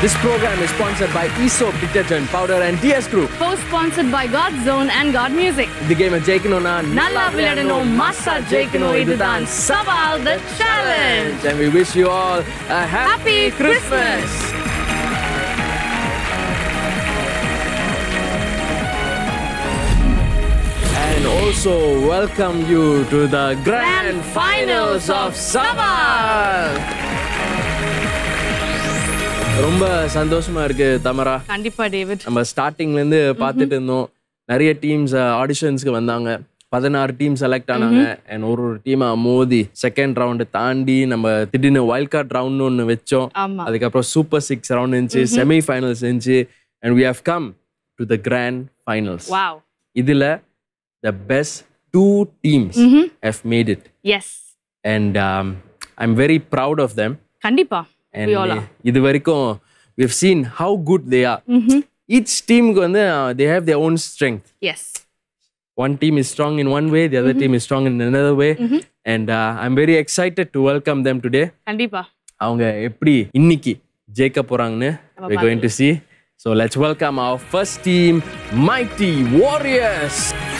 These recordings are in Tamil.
This program is sponsored by ESOP Detergent Powder and DS Group. Co-sponsored by God Zone and God Music. இந்த கேமை ஜெயிக்கணும்னா நல்லா விளையாடணும் மாசா ஜெயிக்கணும் இதுதான் சவால் the challenge And we wish you all a happy, Happy Christmas. And also welcome you to the grand, Grand finals finals of of Saval. ரொம்ப சந்தோஷமா இருக்கு தமரா கண்டிப்பா டேவிட் நம்ம ஸ்டார்டிங்ல இருந்து பார்த்துட்டு இருந்தோம் நிறைய டீம்ஸ் ஆடிஷன்ஸ்க்கு வந்தாங்க பதினாறு டீம் செலக்ட் ஆனாங்க அண்ட் ஒரு ஒரு டீமா மோதி செகண்ட் ரவுண்டு தாண்டி நம்ம திடீர்னு வைல்ட் கார்ட் ரவுண்ட் ஒன்று வச்சோம் ஆமா அதுக்கப்புறம் சூப்பர் சிக்ஸ் ரவுண்ட் இருந்துச்சு செமி ஃபைனல்ஸ் இருந்துச்சு and we have come to the grand finals wow இதுல the best two teams have made it yes and I am very proud of them கண்டிப்பா We all அண்ட் are. இது வரைக்கும் we've seen how good they are each டீமுக்கு வந்து uh, they have their own strength yes one team is strong in one way the other team is strong in another way and uh, i'm very excited to welcome them today கண்டிப்பா அவங்க எப்படி இன்னைக்கு ஜெயிக்க போறாங்கன்னு we're going to see so let's welcome our first team mighty warriors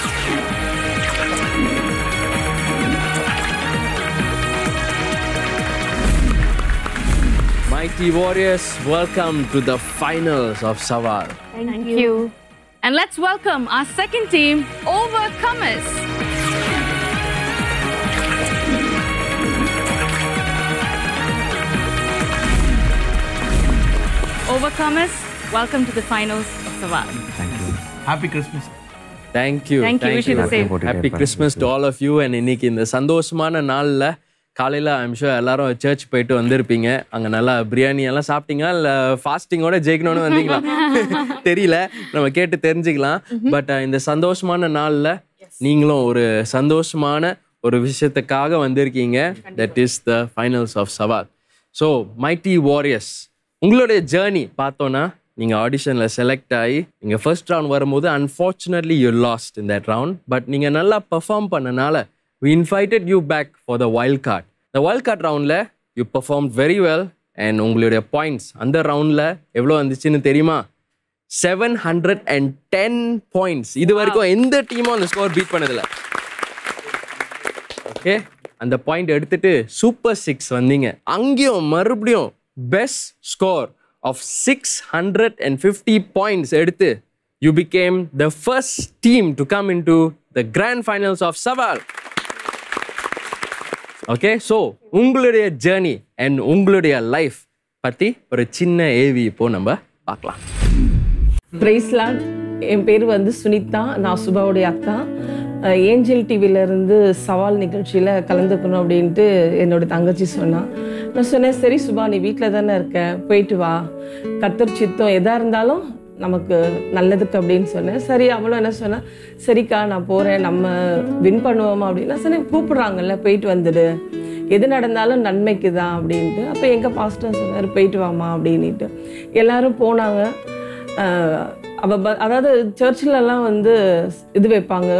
Mighty Warriors, welcome to the finals of Saval. Thank you. And let's welcome our second team, Overcomers. Overcomers, welcome to the finals of Saval. Happy Christmas Thank you. Thank you. Wish you the same. Happy Christmas to all of you. And இன்னைக்கு இந்த சந்தோஷமான நாளில் காலையில் ஐம் ஷூர் எல்லாரும் சர்ச் போயிட்டு வந்திருப்பீங்க அங்கே நல்லா பிரியாணி எல்லாம் சாப்பிட்டீங்களா இல்லை ஃபாஸ்டிங்கோட ஜெயிக்கணும்னு வந்தீங்களா தெரியல நம்ம கேட்டு தெரிஞ்சுக்கலாம் பட் இந்த சந்தோஷமான நாளில் நீங்களும் ஒரு சந்தோஷமான ஒரு விஷயத்துக்காக வந்திருக்கீங்க that is the finals of Saval so mighty Warriors உங்களுடைய ஜேர்னி பார்த்தோன்னா நீங்கள் ஆடிஷனில் செலக்ட் ஆகி நீங்கள் ஃபர்ஸ்ட் ரவுண்ட் வரும்போது unfortunately you lost in that round but நீங்கள் நல்லா பெர்ஃபார்ம் பண்ணனால we invited you back for the wild card the wild card ரவுண்டில் you performed very well and உங்களுடைய பாயிண்ட்ஸ் அந்த ரவுண்டில் எவ்வளோ வந்துச்சுன்னு தெரியுமா seven hundred and ten points இது வரைக்கும் எந்த டீமும் அந்த ஸ்கோர் பீட் பண்ணதில்லை ஓகே அந்த பாயிண்ட் எடுத்துட்டு சூப்பர் சிக்ஸ் வந்தீங்க அங்கேயும் மறுபடியும் best score of six hundred and fifty points எடுத்து you became the first team to come in to the grand finals of Saval okay so உங்களுடைய ஜேர்னி அண்ட் உங்களுடைய லைஃப் பற்றி ஒரு சின்ன ஏவி இப்போ நம்ம பார்க்கலாம் பிரைஸ்லான் என் பேர் வந்து சுனிதா நான் சுபாவுடைய அக்கா அஹ் ஏஞ்சல் டிவில இருந்து சவால் நிகழ்ச்சியில் கலந்துக்கணும் அப்படின்ட்டு என்னோட தங்கச்சி சொன்னான் நான் சொன்னேன் சரி சுபா நீ வீட்டில் தானே இருக்க போயிட்டு வா கத்தர் சித்தம் எதாக இருந்தாலும் நமக்கு நல்லதுக்கு அப்படின்னு சொன்னேன் சரி அவளும் என்ன சொன்னா சரிக்கா நான் போகிறேன் நம்ம வின் பண்ணுவோமா அப்படின்னா சரி கூப்பிடுறாங்கல்ல போயிட்டு வந்துடு எது நடந்தாலும் நன்மைக்கு தான் அப்படின்ட்டு அப்போ எங்கள் பாஸ்டர் சொன்னார் போயிட்டு வாமா அப்படின்ட்டு எல்லாரும் போனாங்க ஆஹ் அவ ப- அதாவது சர்ச்சிலலாம் வந்து இது வைப்பாங்க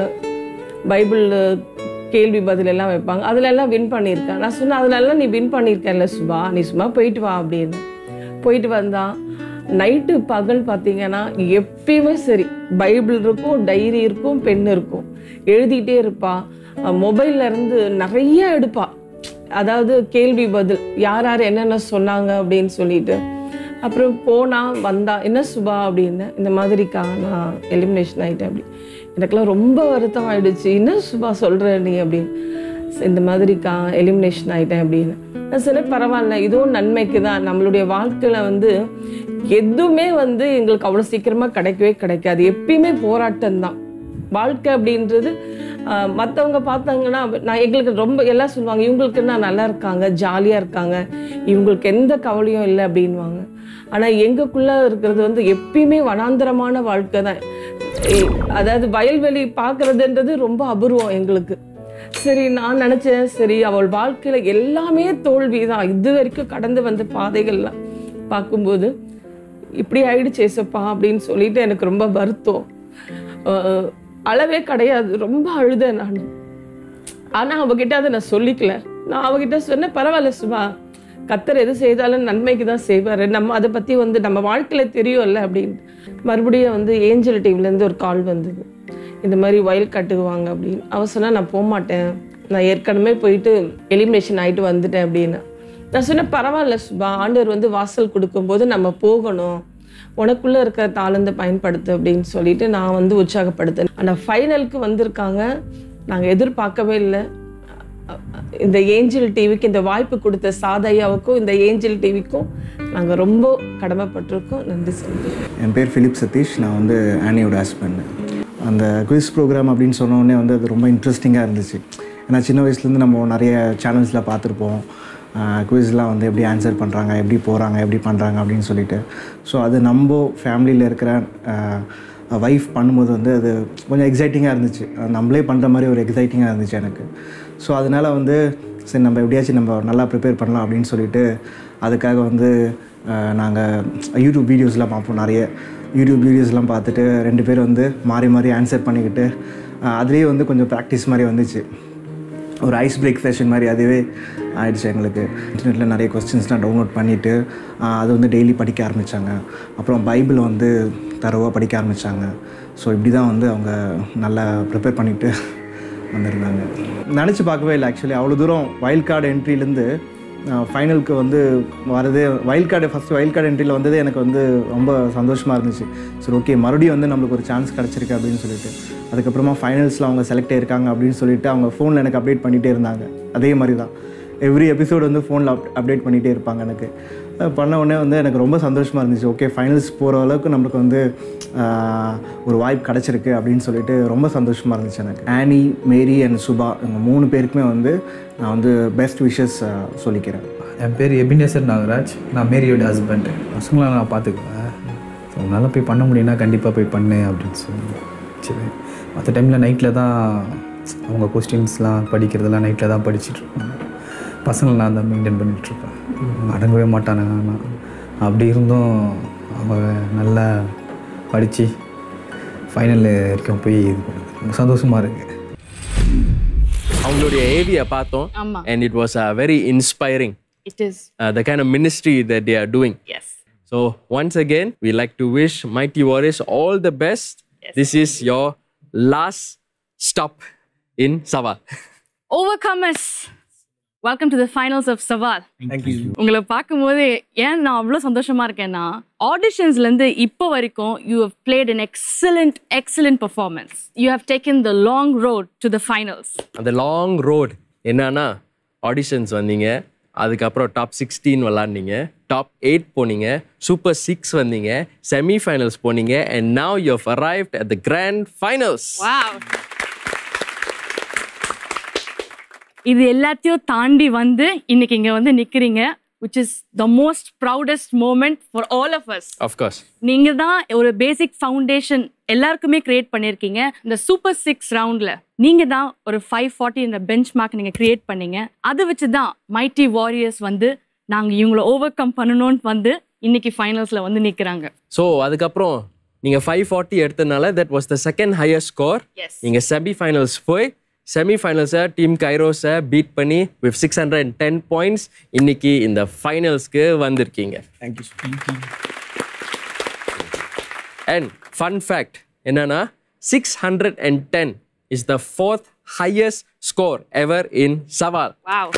பைபிள் கேள்வி பதில் எல்லாம் வைப்பாங்க அதுல எல்லாம் வின் பண்ணியிருக்கேன் நான் சொன்னேன் அதுல எல்லாம் நீ வின் பண்ணியிருக்கேன்ல சுபா நீ சும்மா போயிட்டு வா அப்படின்னு போயிட்டு வந்தான் நைட்டு பகல் பார்த்தீங்கன்னா எப்பயுமே சரி பைபிள் இருக்கும் டைரி இருக்கும் பென் இருக்கும் எழுதிட்டே இருப்பா மொபைல்ல இருந்து நிறைய எடுப்பா அதாவது கேள்வி பதில் யார் யார் என்னென்ன சொன்னாங்க அப்படின்னு சொல்லிட்டு அப்புறம் போனா வந்தா என்ன சுபா அப்படின்னு இந்த மாதிரிக்கா நான் எலிமினேஷன் ஆயிட்டேன் அப்படி எனக்கெல்லாம் ரொம்ப வருத்தம் ஆயிடுச்சு என்ன சுபா சொல்ற நீ அப்படின்னு இந்த மாதிரிக்கா எலிமினேஷன் ஆயிட்டேன் அப்படின்னு நான் சொன்னேன் பரவாயில்ல இதுவும் நன்மைக்கு தான் நம்மளுடைய வாழ்க்கையில வந்து எதுவுமே வந்து எங்களுக்கு அவ்வளோ சீக்கிரமா கிடைக்கவே கிடைக்காது எப்பயுமே போராட்டம் தான் வாழ்க்கை அப்படின்றது மற்றவங்க பார்த்தாங்கன்னா நான் எங்களுக்கு ரொம்ப எல்லாம் சொல்லுவாங்க இவங்களுக்கு என்ன நல்லா இருக்காங்க ஜாலியாக இருக்காங்க இவங்களுக்கு எந்த கவலையும் இல்லை அப்படின்வாங்க ஆனால் எங்களுக்குள்ள இருக்கிறது வந்து எப்பயுமே வனாந்தரமான வாழ்க்கை தான் ஏ- அதாவது வயல்வெளி பார்க்கறதுன்றது ரொம்ப அபூர்வம் எங்களுக்கு சரி நான் நினச்சேன் சரி அவள் வாழ்க்கையில் எல்லாமே தோல்வி தான் இது வரைக்கும் கடந்து வந்த பாதைகள்லாம் பார்க்கும்போது இப்படி ஆயிடுச்சு ஏசப்பா அப்படின்னு சொல்லிட்டு எனக்கு ரொம்ப வருத்தம் அஹ் அளவே கிடையாது ரொம்ப அழுதேன் நான் ஆனால் அவகிட்ட அதை நான் சொல்லிக்கல நான் அவகிட்ட சொன்னேன் பரவாயில்ல சுபா கத்தர் எது செய்தாலும் நன்மைக்கு தான் செய்வார் நம்ம அதை பற்றி வந்து நம்ம வாழ்க்கையில் தெரியும்ல அப்படின்னு மறுபடியும் வந்து ஏஞ்சல் டிவிலேருந்து ஒரு கால் வந்தது இந்த மாதிரி வயல் கட்டுவாங்க அப்படின்னு அவ சொன்னா நான் போக மாட்டேன் நான் ஏற்கனவே போயிட்டு எலிமினேஷன் ஆகிட்டு வந்துட்டேன் அப்படின்னு நான் சொன்னேன் பரவாயில்ல சுபா ஆண்டவர் வந்து வாசல் கொடுக்கும்போது நம்ம போகணும் உனக்குள்ளே இருக்கிற தாளந்தை பயன்படுத்து அப்படின்னு சொல்லிட்டு நான் வந்து உற்சாகப்படுத்தேன் ஆனால் ஃபைனலுக்கு வந்திருக்காங்க நாங்கள் எதிர்பார்க்கவே இல்லை இந்த ஏஞ்சல் டிவிக்கு இந்த வாய்ப்பு கொடுத்த சாதையாவுக்கும் இந்த ஏஞ்சல் டிவிக்கும் நாங்கள் ரொம்ப கடமைப்பட்டிருக்கோம் நன்றி சொல்லுங்கள் என் பேர் ஃபிலிப் சதீஷ் நான் வந்து ஆனியோட ஹஸ்பண்ட் அந்த குவிஸ் ப்ரோக்ராம் அப்படின்னு சொன்ன உடனே வந்து அது ரொம்ப இன்ட்ரெஸ்டிங்காக இருந்துச்சு ஏன்னா சின்ன வயசுலேருந்து நம்ம நிறைய சேனல்ஸில் பார்த்துருப்போம் குவிஸ்லாம் வந்து எப்படி ஆன்சர் பண்ணுறாங்க எப்படி போகிறாங்க எப்படி பண்ணுறாங்க அப்படின்னு சொல்லிட்டு ஸோ அது நம்ம ஃபேமிலியில் இருக்கிற வைஃப் பண்ணும்போது வந்து அது கொஞ்சம் எக்ஸைட்டிங்காக இருந்துச்சு அது நம்மளே பண்ணுற மாதிரி ஒரு எக்ஸைட்டிங்காக இருந்துச்சு எனக்கு ஸோ அதனால் வந்து சரி நம்ம எப்படியாச்சும் நம்ம நல்லா ப்ரிப்பேர் பண்ணலாம் அப்படின்னு சொல்லிட்டு அதுக்காக வந்து நாங்கள் யூடியூப் வீடியோஸ்லாம் பார்ப்போம் நிறைய யூடியூப் வீடியோஸ்லாம் பார்த்துட்டு ரெண்டு பேரும் வந்து மாறி மாறி ஆன்சர் பண்ணிக்கிட்டு அஹ் அதுலேயே வந்து கொஞ்சம் ப்ராக்டிஸ் மாதிரி வந்துச்சு ஒரு ஐஸ் பிரேக் செஷன் மாதிரி அதுவே ஆயிடுச்சு எங்களுக்கு இன்டர்நெட்டில் நிறைய கொஸ்டின்ஸ்லாம் டவுன்லோட் பண்ணிவிட்டு அது வந்து டெய்லி படிக்க ஆரம்பித்தாங்க அப்புறம் பைபிள் வந்து தரவாக படிக்க ஆரம்பித்தாங்க ஸோ இப்படி தான் வந்து அவங்க நல்லா ப்ரிப்பேர் பண்ணிவிட்டு வந்திருந்தாங்க நினச்சி பார்க்கவே இல்லை ஆக்சுவலி அவ்வளோ தூரம் வைல்ட் கார்டு என்ட்ரிலேருந்து ஃபைனலுக்கு வந்து வரதே wild card first wild card என்ட்ரியில் வந்ததே எனக்கு வந்து ரொம்ப சந்தோஷமாக இருந்துச்சு சரி ஓகே மறுபடியும் வந்து நம்மளுக்கு ஒரு சான்ஸ் கிடச்சிருக்கு அப்படின்னு சொல்லிட்டு அதுக்கப்புறமா ஃபைனல்ஸில் அவங்க செலக்ட் ஆயிருக்காங்க அப்படின்னு சொல்லிட்டு அவங்க ஃபோனில் எனக்கு அப்டேட் பண்ணிகிட்டே இருந்தாங்க அதே மாதிரி தான் எவ்ரி எபிசோடு வந்து ஃபோனில் அப் அப்டேட் பண்ணிகிட்டே இருப்பாங்க எனக்கு அஹ் பண்ண உடனே வந்து எனக்கு ரொம்ப சந்தோஷமாக இருந்துச்சு ஓகே ஃபைனல்ஸ் போகிற அளவுக்கு நம்மளுக்கு வந்து ஆஹ், ஒரு வாய்ப்பு கிடச்சிருக்கு அப்படின்னு சொல்லிட்டு ரொம்ப சந்தோஷமாக இருந்துச்சு எனக்கு ஆனி மேரி அண்ட் சுபா இவங்க மூணு பேருக்குமே வந்து நான் வந்து பெஸ்ட் விஷஸ் சொல்லிக்கிறேன் என் பேர் எபினேசர் நாகராஜ் நான் மேரியோட ஹஸ்பண்ட் பசங்களை நான் பார்த்துக்குவேன் ஸோ உன்னால் போய் பண்ண முடியும்னா கண்டிப்பாக போய் பண்ணு அப்படின்னு சொல்லி சரி மற்ற டைமில் நைட்டில் தான் அவங்க கொஸ்டின்ஸ்லாம் படிக்கிறதெல்லாம் நைட்டில் தான் படிச்சுட்டு இருப்பாங்க பசங்களை நான் தான் மெயின்டைன் பண்ணிகிட்ருப்பேன் அடங்கவே மாட்டானுங்க ஆனால் அப்படி இருந்தும் அவங்க நல்லா படித்து ஃபைனல் வரைக்கும் போய் இது பண்ணுது ரொம்ப சந்தோஷமாக இருக்குது அவங்களுடைய ஏவியை பார்த்தோம் ஆமா. and it was uh, very inspiring It is. uh, the kind of ministry that they are doing Yes. so once again we like to wish mighty warriors all the best this is your last stop in saval Overcomers. Welcome to the finals of Saval. உங்களை பார்க்கும்போது ஏன் நான் அவ்வளோ சந்தோஷமா இருக்கேன்னா ஆடிஷன்ஸ்ல இருந்து இப்போ வரைக்கும் you have played an excellent excellent performance you have taken the long road to the finals அந்த லாங் ரோட் என்னன்னா ஆடிஷன்ஸ் வந்தீங்க அதுக்கப்புறம் டாப் சிக்ஸ்டீன் விளாண்டீங்க டாப் எயிட் போனீங்க சூப்பர் சிக்ஸ் வந்தீங்க செமி ஃபைனல்ஸ் போனீங்க and now you have arrived at the grand finals wow இது எல்லாத்தையும் தாண்டி வந்து இன்னைக்கு இங்க வந்து நிக்கிறீங்க which is the most proudest moment for all of us of course நீங்க தான் ஒரு பேசிக் ஃபவுண்டேஷன் எல்லாருக்குமே கிரியேட் பண்ணிருக்கீங்க இந்த சூப்பர் சிக்ஸ் ரவுண்ட்ல நீங்க தான் ஒரு ஃபைவ் ஃபார்ட்டி இந்த பெஞ்ச் மார்க் நீங்க கிரியேட் பண்ணீங்க அதை வச்சு தான் மைட்டி வாரியர்ஸ் வந்து நாங்க இவங்களை ஓவர் கம் பண்ணணும்னு வந்து இன்னைக்கு ஃபைனல்ஸ்ல வந்து நிக்கிறாங்க ஸோ அதுக்கப்புறம் நீங்கள் ஃபைவ் ஃபார்ட்டி எடுத்தனால that was the second highest score Yes. நீங்கள் செமி ஃபைனல்ஸ் போய் செமி ஃபைனல்ஸை டீம் கைரோஸை பீட் பண்ணி with six hundred and ten points இன்னைக்கு இந்த ஃபைனல்ஸ்க்கு வந்திருக்கீங்க தேங்க்யூ அண்ட் ஃபன் ஃபேக்ட் என்னன்னா six hundred and ten is the fourth highest score ever in Saval wow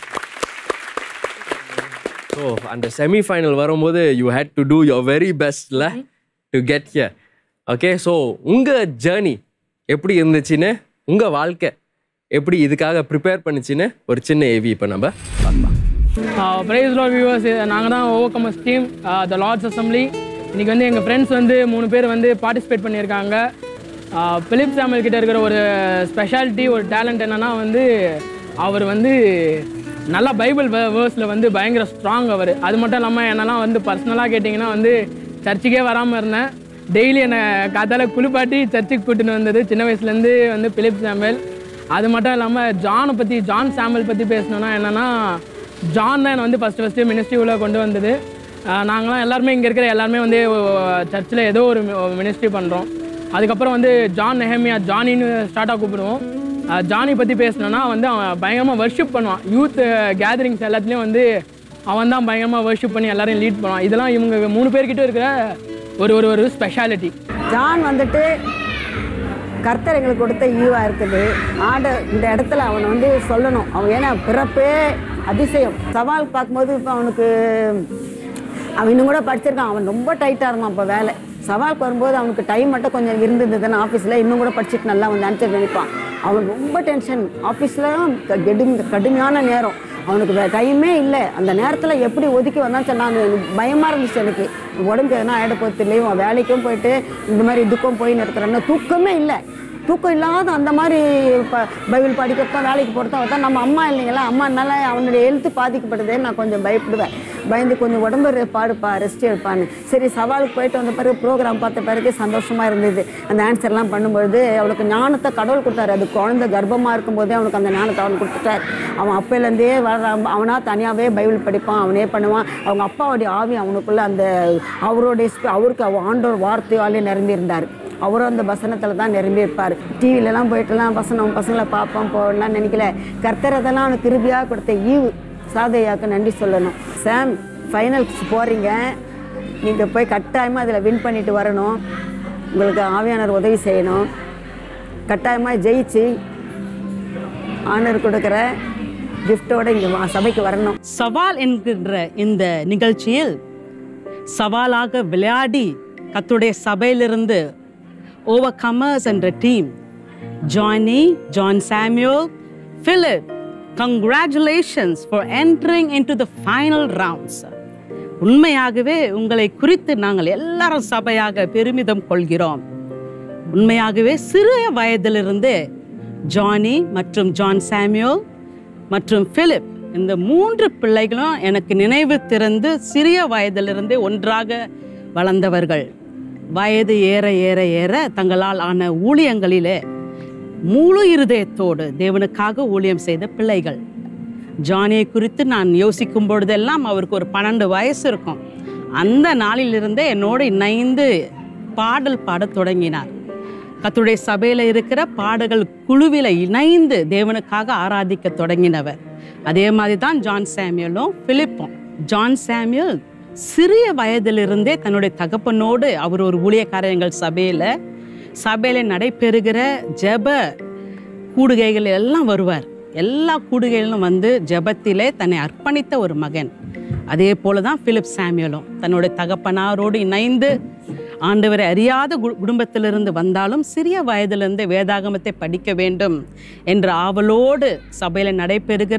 so அந்த செமி ஃபைனல் வரும்போது you had to do your very பெஸ்ட்ல to get here okay so உங்கள் ஜேர்னி எப்படி இருந்துச்சுன்னு உங்கள் வாழ்க்கை எப்படி இதுக்காக ப்ரிப்பேர் பண்ணுச்சுன்னு ஒரு சின்ன ஏவி இப்போ நம்ம பார்க்கலாம் ப்ரைஸ் லோ வியூவர்ஸ் நாங்கள் தான் Overcomers team the Lord's assembly இன்னைக்கு வந்து எங்கள் ஃப்ரெண்ட்ஸ் வந்து மூணு பேர் வந்து பார்ட்டிசிபேட் பண்ணியிருக்காங்க பிலிப் சாமல் கிட்ட இருக்கிற ஒரு ஸ்பெஷாலிட்டி ஒரு டேலண்ட் என்னன்னா வந்து அவர் வந்து நல்லா பைபிள் வேர்ஸில் வந்து பயங்கர ஸ்ட்ராங் அவர் அது மட்டும் இல்லாமல் என்னெல்லாம் வந்து பர்சனலாக கேட்டிங்கன்னா வந்து சர்ச்சுக்கே வராமல் இருந்தேன் டெய்லி என்னை காத்தால குளிப்பாட்டி சர்ச்சுக்கு கூட்டின்னு வந்தது சின்ன வயசுலேருந்து வந்து பிலிப் சாமுவேல் அது மட்டும் இல்லாமல் ஜானை பற்றி ஜான் சாமுவேல் பற்றி பேசணுன்னா என்னென்னா ஜான் தான் என்னை வந்து ஃபஸ்ட்டு ஃபஸ்ட்டு மினிஸ்ட்ரி உள்ள கொண்டு வந்தது ஆஹ் நாங்களாம் எல்லாருமே இங்கே இருக்கிற எல்லாருமே வந்து சர்ச்சில் ஏதோ ஒரு மினிஸ்ட்ரி பண்ணுறோம் அதுக்கப்புறம் வந்து ஜான் நெஹமியா ஜானின்னு ஸ்டார்ட்டாக கூப்பிடுவோம் ஆஹ் ஜானி பற்றி பேசணுன்னா வந்து அவன் பயங்கரமாக வர்ஷிப் பண்ணுவான் யூத் கேதரிங்ஸ் எல்லாத்துலேயும் வந்து அவன் தான் பயங்கரமாக வர்ஷிப் பண்ணி எல்லாரையும் லீட் பண்ணுவான் இதெல்லாம் இவங்க மூணு பேர்கிட்ட இருக்கிற ஒரு ஒரு ஒரு ஸ்பெஷாலிட்டி ஜான் வந்துட்டு கர்த்தர் எங்களுக்கு கொடுத்த ஈவா இருக்குது ஆண்டு இந்த இடத்துல அவனை வந்து சொல்லணும் அவன் ஏன்னா பிறப்பே அதிசயம் சவால் பார்க்கும்போது இப்போ அவனுக்கு அவன் இன்னும் கூட படிச்சிருக்கான் அவன் ரொம்ப டைட்டாக இருந்தான் இப்போ வேலை சவாலுக்கு வரும்போது அவனுக்கு டைம் மட்டும் கொஞ்சம் இருந்ததுன்னு ஆஃபீஸில் இன்னும் கூட படிச்சுட்டு நல்லா வந்து அனுப்பிச்சு நினைப்பான் அவன் ரொம்ப டென்ஷன் ஆஃபீஸில் கெடும் கடுமையான நேரம் அவனுக்கு வே- டைமே இல்லை அந்த நேரத்தில் எப்படி ஒதுக்கி வந்தான்னு சொன்னாங்க எனக்கு பயமாக இருந்துச்சு எனக்கு உடம்பு எதனா ஆகிட போகிறது இல்லை இவன் வேலைக்கும் போயிட்டு இந்த மாதிரி இதுக்கும் போய் இருக்கிறான்னு தூக்கமே இல்லை தூக்கம் இல்லாத அந்த மாதிரி ப பைபிள் படிக்கிறப்ப வேலைக்கு போகிறதா பார்த்தா நம்ம அம்மா இல்லைங்களா அம்மானால அவனுடைய ஹெல்த்து பாதிக்கப்படுதே நான் கொஞ்சம் பயப்படுவேன் பயந்து கொஞ்சம் உடம்பு ரெ- பாடுப்பா ரெஸ்ட் எடுப்பான்னு சரி சவாலுக்கு போயிட்டு வந்த பிறகு ப்ரோக்ராம் பார்த்த பிறகு சந்தோஷமாக இருந்தது அந்த ஆன்சர்லாம் பண்ணும்பொழுது அவனுக்கு ஞானத்தை கடவுள் கொடுத்தாரு அது குழந்தை கர்ப்பமாக இருக்கும்போதே அவனுக்கு அந்த ஞானத்தை அவனுக்கு கொடுத்துட்டார் அவன் அப்பையிலேருந்தே வர அவனாக தனியாகவே பைபிள் படிப்பான் அவனே பண்ணுவான் அவங்க அப்பாவுடைய ஆவி அவனுக்குள்ள அந்த அவருடைய ஸ்பி- அவருக்கு அவ ஆண்டோர் வார்த்தையாலே நிரம்பியிருந்தார் அவரும் அந்த வசனத்தில் தான் நிரம்பி இருப்பார் டிவிலலாம் போயிட்டுலாம் வசனம் பசங்களை பார்ப்போம் போகலாம் நினைக்கல கர்த்தர் அதெல்லாம் அவனுக்கு கிருபியாக கொடுத்த ஈவு சாதையாக்கு நன்றி சொல்லணும் சாம் ஃபைனல்ஸ் போகிறீங்க நீங்கள் போய் கட்டாயமாக அதில் வின் பண்ணிட்டு வரணும் உங்களுக்கு ஆவியானவர் உதவி செய்யணும் கட்டாயமாக ஜெயிச்சு ஆனர் கொடுக்குற கிஃப்டோட இங்கே சபைக்கு வரணும் சவால் என்கின்ற இந்த நிகழ்ச்சியில் சவாலாக விளையாடி கத்துடைய சபையிலிருந்து ஓவர் கமர்ஸ் என்ற team Johnny John Samuel Philip congratulations for entering in to the final rounds உண்மையாகவே உங்களை குறித்து நாங்கள் எல்லாரும் சபையாக பெருமிதம் கொள்கிறோம் உண்மையாகவே சிறு வயதிலிருந்தே ஜானி மற்றும் ஜான் சாமியோல் மற்றும் பிலிப் இந்த மூன்று பிள்ளைகளும் எனக்கு நினைவு திறந்து சிறிய வயதிலிருந்தே ஒன்றாக வளர்ந்தவர்கள் வயது ஏற ஏற ஏற தங்களால் ஆன ஊழியங்களிலே முழு இருதயத்தோடு தேவனுக்காக ஊழியம் செய்த பிள்ளைகள் ஜானியை குறித்து நான் யோசிக்கும் பொழுதெல்லாம் அவருக்கு ஒரு பன்னெண்டு வயசு இருக்கும் அந்த நாளிலிருந்தே என்னோடு இணைந்து பாடல் பாடத் தொடங்கினார் கத்துடைய சபையில் இருக்கிற பாடல்கள் குழுவில் இணைந்து தேவனுக்காக ஆராதிக்க தொடங்கினவர் அதே மாதிரி தான் ஜான் சாமியலும் பிலிப்பும் ஜான் சாமியல் சிறிய வயதிலிருந்தே தன்னுடைய தகப்பனோடு அவர் ஒரு ஊழியக்காரங்கள் சபையில் சபையில் நடைபெறுகிற ஜெப கூடுகைகள் எல்லாம் வருவார் எல்லா கூடுகைகளிலும் வந்து ஜெபத்திலே தன்னை அர்ப்பணித்த ஒரு மகன் அதே போல தான் பிலிப் சாமியலும் தன்னுடைய தகப்பனாரோடு இணைந்து ஆண்டவரை அறியாத கு- குடும்பத்திலிருந்து வந்தாலும் சிறிய வயதிலிருந்து வேதாகமத்தை படிக்க வேண்டும் என்ற ஆவலோடு சபையில் நடைபெறுகிற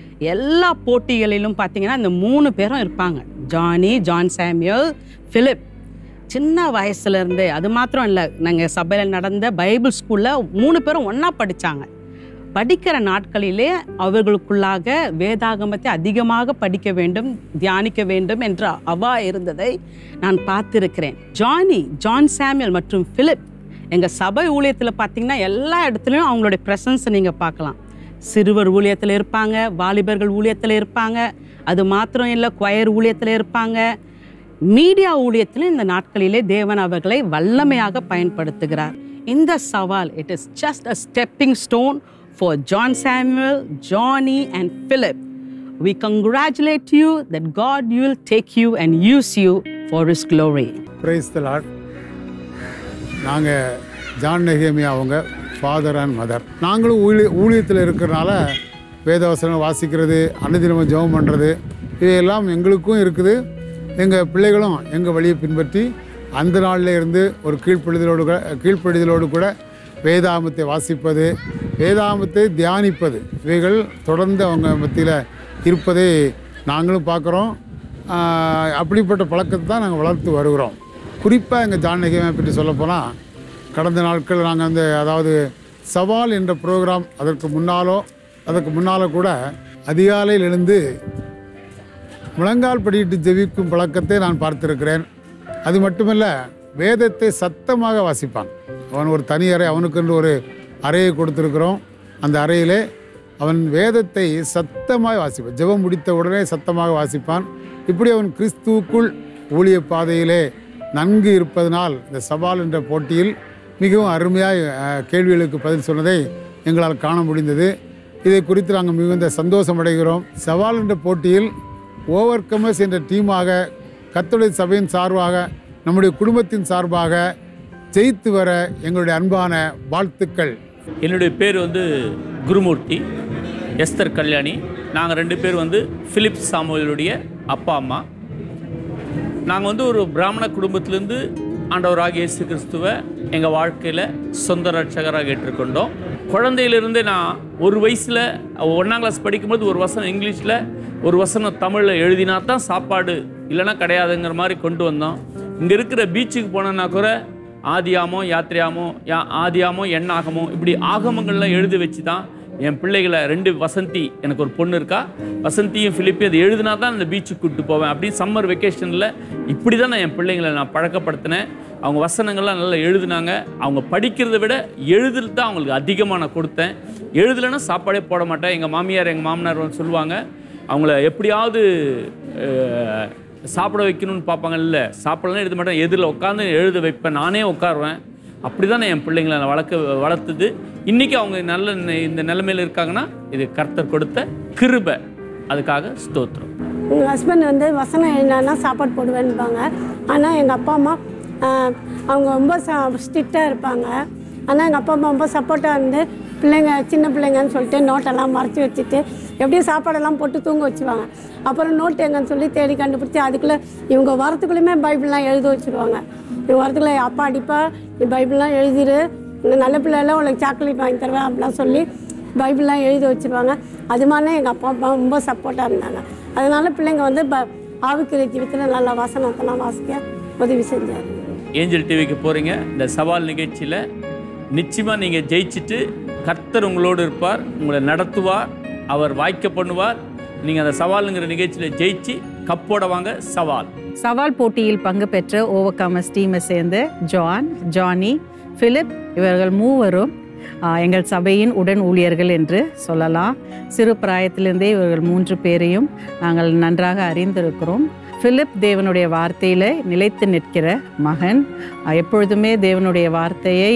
எல்லா போட்டிகளிலும் பார்த்தீங்கன்னா இந்த மூணு பேரும் இருப்பாங்க ஜானி ஜான் சாமியல் பிலிப் சின்ன வயசுல இருந்தே அது மாத்திரம் இல்லை நாங்கள் சபையில் நடந்த பைபிள் ஸ்கூலில் மூணு பேரும் ஒன்றா படித்தாங்க படிக்கிற நாட்களிலே அவர்களுக்குள்ளாக வேதாகமத்தை அதிகமாக படிக்க வேண்டும் தியானிக்க வேண்டும் என்ற அவா இருந்ததை நான் பார்த்திருக்கிறேன் ஜானி ஜான் சாமுவேல் மற்றும் பிலிப் எங்கள் சபை ஊழியத்தில் பார்த்தீங்கன்னா எல்லா இடத்துலையும் அவங்களுடைய ப்ரெசன்ஸை நீங்கள் பார்க்கலாம் சிறுவர் ஊழியத்தில் இருப்பாங்க வாலிபர்கள் ஊழியத்தில் இருப்பாங்க அது மாத்திரம் இல்லை கொயர் ஊழியத்தில் இருப்பாங்க மீடியா ஊழியத்தில் இந்த நாட்களிலே தேவன் அவர்களை வல்லமையாக பயன்படுத்துகிறார் இந்த Saval it is just a stepping stone for John Samuel Johnny and Philip We congratulate you that God will take you and use you for His glory. Praise the Lord நாங்கள் ஜான் நெகேமியா அவங்க ஃபாதர் அண்ட் மதர் நாங்களும் ஊழிய ஊழியத்தில் இருக்கிறனால வேதவசனம் வாசிக்கிறது அன்னதினமும் ஜெபம் பண்ணுறது இவையெல்லாம் எங்களுக்கும் இருக்குது எங்கள் பிள்ளைகளும் எங்கள் வழியை பின்பற்றி அந்த நாளில் இருந்து ஒரு கீழ்ப்படிதலோடு கூட கீழ்ப்படிதலோடு கூட வேதாமத்தை வாசிப்பது வேதாமத்தை தியானிப்பது இவைகள் தொடர்ந்து அவங்க மத்தியில் இருப்பதை நாங்களும் பார்க்குறோம் ஆஹ் அப்படிப்பட்ட பழக்கத்தை தான் நாங்கள் வளர்த்து வருகிறோம் குறிப்பாக எங்கள் ஜானகியை பற்றி சொல்லப்போனால் கடந்த நாட்கள் நாங்கள் வந்து அதாவது சவால் என்ற ப்ரோக்ராம் அதற்கு முன்னாலோ அதற்கு முன்னாலோ கூட அதிகாலையில் எழுந்து முழங்கால் படியிட்டு ஜெபிக்கும் பழக்கத்தை நான் பார்த்திருக்கிறேன் அது மட்டுமல்ல வேதத்தை சத்தமாக வாசிப்பான் அவன் ஒரு தனி அறை அவனுக்கென்று ஒரு அறையை கொடுத்துருக்கிறோம் அந்த அறையிலே அவன் வேதத்தை சத்தமாக வாசிப்பான் ஜெபம் முடித்த உடனே சத்தமாக வாசிப்பான் இப்படி அவன் கிறிஸ்துவுக்குள் ஊழிய பாதையிலே நன்கு இருப்பதனால் இந்த சவால் என்ற போட்டியில் மிகவும் அருமையாய் அஹ், கேள்விகளுக்கு பதில் சொன்னதை எங்களால் காண முடிந்தது இதை குறித்து நாங்கள் மிகுந்த சந்தோஷம் அடைகிறோம் சவால் என்ற போட்டியில் ஓவர் கமர்ஸ் என்ற டீமாக கத்தோலிக்க சபையின் சார்பாக நம்முடைய குடும்பத்தின் சார்பாக ஜெயித்து வர எங்களுடைய அன்பான வாழ்த்துக்கள் என்னுடைய பேர் வந்து குருமூர்த்தி எஸ்தர் கல்யாணி நாங்கள் ரெண்டு பேர் வந்து பிலிப் சாமுவேலுடைய அப்பா அம்மா நாங்கள் வந்து ஒரு பிராமண குடும்பத்திலேருந்து ஆண்டவராகிய இயேசு கிறிஸ்துவை எங்கள் வாழ்க்கையில் சொந்த ரட்சகராக ஏற்றுக்கொண்டோம் குழந்தையிலிருந்தே நான் ஒரு வயசில் ஒன்றாம் கிளாஸ் படிக்கும்போது ஒரு வசனம் இங்கிலீஷில் ஒரு வசனம் தமிழில் எழுதினா தான் சாப்பாடு இல்லைன்னா கிடையாதுங்கிற மாதிரி கொண்டு வந்தோம் இங்கே இருக்கிற பீச்சுக்கு போனோன்னா கூட ஆதியாமோ யாத்திரையாமோ யா ஆதியாமோ எண்ணாகமோ இப்படி ஆகமங்கள்லாம் எழுதி வச்சு தான் என் பிள்ளைகளை ரெண்டு வசந்தி எனக்கு ஒரு பொண்ணு இருக்கா வசந்தியும் ஃபிலிப்பையும் அது எழுதினா தான் அந்த பீச்சுக்கு கூப்பிட்டு போவேன் அப்படின்னு சம்மர் வெக்கேஷனில் இப்படி தான் நான் என் பிள்ளைங்களை நான் பழக்கப்படுத்தினேன் அவங்க வசனங்கள்லாம் நல்லா எழுதுனாங்க அவங்க படிக்கிறத விட எழுதுறது தான் அவங்களுக்கு அதிகமாக நான் கொடுத்தேன் எழுதலைன்னா சாப்பாடே போட மாட்டேன் எங்கள் மாமியார் எங்கள் மாமனார் வந்து சொல்லுவாங்க அவங்கள எப்படியாவது அஹ், சாப்பிட வைக்கணும்னு பார்ப்பாங்க இல்லை சாப்பிடலாம் எழுத மாட்டேன் எதிரில் உட்காந்து எழுத வைப்பேன் நானே உட்காருவேன் அப்படி தான் என் பிள்ளைங்களை நான் வளர்க்க வளர்த்தது இன்றைக்கி அவங்க நல்ல நி- இந்த நிலைமையில் இருக்காங்கன்னா இது கர்த்தர் கொடுத்த கிருபை அதுக்காக ஸ்தோத்திரம் எங்கள் ஹஸ்பண்ட் வந்து வசனம் எழுதினா சாப்பாடு போடுவேன்பாங்க ஆனால் எங்கள் அப்பா அம்மா ஆஹ், அவங்க ரொம்ப ஸ்ட்ரிக்டாக இருப்பாங்க ஆனால் எங்கள் அப்பா அம்மா ரொம்ப சப்போர்ட்டாக இருந்து பிள்ளைங்க சின்ன பிள்ளைங்கன்னு சொல்லிட்டு நோட்டெல்லாம் மறைச்சி வச்சுட்டு எப்படியும் சாப்பாடெல்லாம் போட்டு தூங்க வச்சுருவாங்க அப்புறம் நோட் எங்கன்னு சொல்லி தேடி கண்டுபிடிச்சி அதுக்குள்ளே இவங்க வரத்துக்குள்ளேயுமே பைபிள்லாம் எழுத வச்சுருவாங்க இவங்க வரத்துக்குள்ளே அப்பா அடிப்பா நீ பைபிள்லாம் எழுதிரு இந்த நல்ல பிள்ளைலாம் உனக்கு சாக்லேட் வாங்கி தருவேன் அப்படிலாம் சொல்லி பைபிள்லாம் எழுதி வச்சுருவாங்க அது மாதிரி எங்கள் அப்பா அம்மா ரொம்ப சப்போர்ட்டாக இருந்தாங்க அதனால பிள்ளைங்க வந்து ப ஆவிக்குரிய ஜீவித்தில் நல்ல வசனத்தெல்லாம் வாசிக்க உதவி செஞ்சார் ஏஞ்சல் டிவிக்கு போகிறீங்க இந்த சவால் நிகழ்ச்சியில் நிச்சயமாக நீங்கள் ஜெயிச்சுட்டு கர்த்தர் உங்களோடு இருப்பார் உங்களை நடத்துவார் அவர் வாய்க்க பண்ணுவார் நீங்கள் அந்த சவாலுங்கிற நிகழ்ச்சியில் ஜெயிச்சு கப்போட வாங்க சவால் சவால் போட்டியில் பங்கு பெற்ற ஓவர்கமர்ஸ் டீமை சேர்ந்த ஜான் ஜானி பிலிப் இவர்கள் மூவரும் ஆ, எங்கள் சபையின் உடன் ஊழியர்கள் என்று சொல்லலாம் சிறு பிராயத்திலிருந்தே இவர்கள் மூன்று பேரையும் நாங்கள் நன்றாக அறிந்திருக்கிறோம் பிலிப் தேவனுடைய வார்த்தையில் நிலைத்து நிற்கிற மகன் ஆ, எப்பொழுதுமே தேவனுடைய வார்த்தையை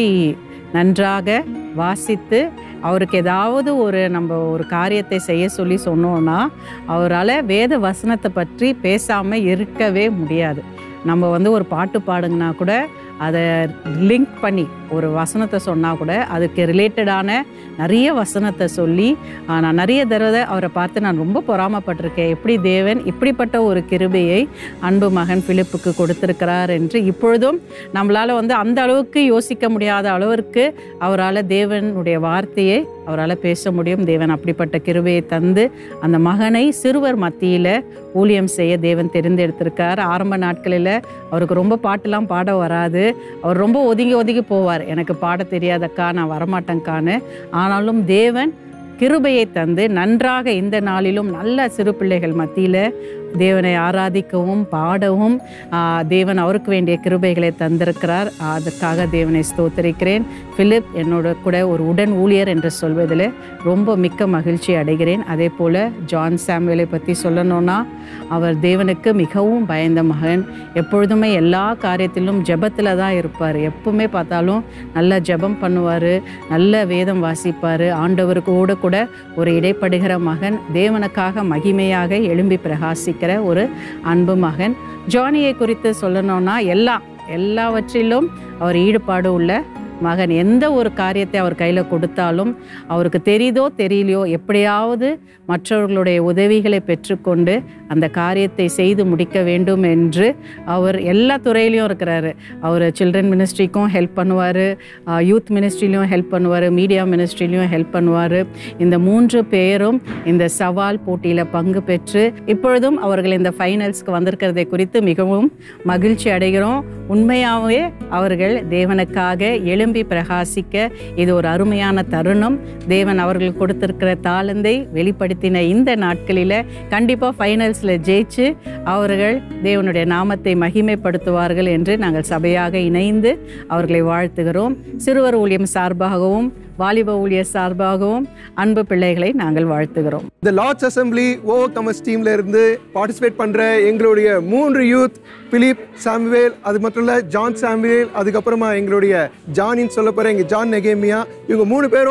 நன்றாக வாசித்து அவருக்கு ஏதாவது ஒரு நம்ம ஒரு காரியத்தை செய்ய சொல்லி சொன்னோன்னா அவரால் வேத வசனத்தை பற்றி பேசாமல் இருக்கவே முடியாது நம்ம வந்து ஒரு பாட்டு பாடுங்கன்னா கூட அதை லிங்க் பண்ணி ஒரு வசனத்தை சொன்னால் கூட அதுக்கு ரிலேட்டடான நிறைய வசனத்தை சொல்லி ஆஹ், நான் நிறைய தடவை அவரை பார்த்து நான் ரொம்ப பொறாமப்பட்டிருக்கேன் எப்படி தேவன் இப்படிப்பட்ட ஒரு கிருபையை அன்பு மகன் பிலிப்புக்கு கொடுத்திருக்கிறார் என்று இப்பொழுதும் நம்மளால் வந்து அந்த அளவுக்கு யோசிக்க முடியாத அளவிற்கு அவரால் தேவனுடைய வார்த்தையை அவரால் பேச முடியும் தேவன் அப்படிப்பட்ட கிருபையை தந்து அந்த மகனை சிறுவர் மத்தியில் ஊழியம் செய்ய தேவன் தெரிந்தெடுத்திருக்கார் ஆரம்ப நாட்களில் அவருக்கு ரொம்ப பாட்டெல்லாம் பாட வராது அவர் ரொம்ப ஒதுங்கி ஒதுங்கி போவார் எனக்கு பாட தெரியாதக்கா நான் வரமாட்டேங்க்கான்னு ஆனாலும் தேவன் கிருபையை தந்து நன்றாக இந்த நாளிலும் நல்ல சிறு பிள்ளைகள் மத்தியில் தேவனை ஆராதிக்கவும் பாடவும் ஆ, தேவன் அவருக்கு வேண்டிய கிருபைகளை தந்திருக்கிறார் அதுக்காக தேவனை ஸ்தோத்தரிக்கிறேன் பிலிப் என்னோட கூட ஒரு உடன் ஊழியர் என்று சொல்வதில் ரொம்ப மிக்க மகிழ்ச்சி அடைகிறேன் அதே போல் ஜான் சாமுவேலை பற்றி சொல்லணும்னா அவர் தேவனுக்கு மிகவும் பயந்த மகன் எப்பொழுதுமே எல்லா காரியத்திலும் ஜெபத்தில் தான் இருப்பார் எப்பவுமே பார்த்தாலும் நல்ல ஜெபம் பண்ணுவார் நல்ல வேதம் வாசிப்பார் ஆண்டவருக்கோடு கூட ஒரு இடைப்படுகிற மகன் தேவனுக்காக மகிமையாக எழும்பி பிரகாசிக்கிற ஒரு அன்பு மகன் ஜானியை குறித்து சொல்லணும்னா எல்லாம் எல்லாவற்றிலும் அவர் ஈடுபாடு உள்ள மகன் எந்த ஒரு காரியத்தை அவர் கையில் கொடுத்தாலும் அவருக்கு தெரியுதோ தெரியலையோ எப்படியாவது மற்றவர்களுடைய உதவிகளை பெற்றுக்கொண்டு அந்த காரியத்தை செய்து முடிக்க வேண்டும் என்று அவர் எல்லா துறையிலையும் இருக்கிறாரு அவர் சில்ட்ரன் மினிஸ்ட்ரிக்கும் ஹெல்ப் பண்ணுவார் யூத் மினிஸ்ட்ரிலையும் ஹெல்ப் பண்ணுவார் மீடியா மினிஸ்ட்ரிலையும் ஹெல்ப் பண்ணுவார் இந்த மூன்று பேரும் இந்த சவால் போட்டியில் பங்கு பெற்று இப்பொழுதும் அவர்கள் இந்த ஃபைனல்ஸ்க்கு வந்திருக்கிறதை குறித்து மிகவும் மகிழ்ச்சி அடைகிறோம் உண்மையாகவே அவர்கள் தேவனுக்காக எழும்பி பிரகாசிக்க இது ஒரு அருமையான தருணம் தேவன் அவர்கள் கொடுத்திருக்கிற தாளந்தை வெளிப்படுத்தின இந்த நாட்களில் கண்டிப்பாக ஃபைனல்ஸில் ஜெயிச்சு அவர்கள் தேவனுடைய நாமத்தை மகிமைப்படுத்துவார்கள் என்று நாங்கள் சபையாக இணைந்து அவர்களை வாழ்த்துகிறோம் சிறுவர் ஊழியம் சார்பாகவும் வாலிப ஊழியர் சார்பாகவும் அன்பு பிள்ளைகளை நாங்கள் வாழ்த்துகிறோம் இந்த லார்ட்ஸ் அசம்பிளி ஓவர் கமர்ஸ் டீம்ல இருந்து பார்ட்டிசிபேட் பண்ற எங்களுடைய மூன்று யூத் பிலிப் சாமுவேல் அது மட்டும் இல்ல ஜான் சாமுவேல் அதுக்கப்புறமா எங்களுடைய ஜானின்னு சொல்ல போற எங்க ஜான் நெகேமியா இவங்க மூணு பேரும்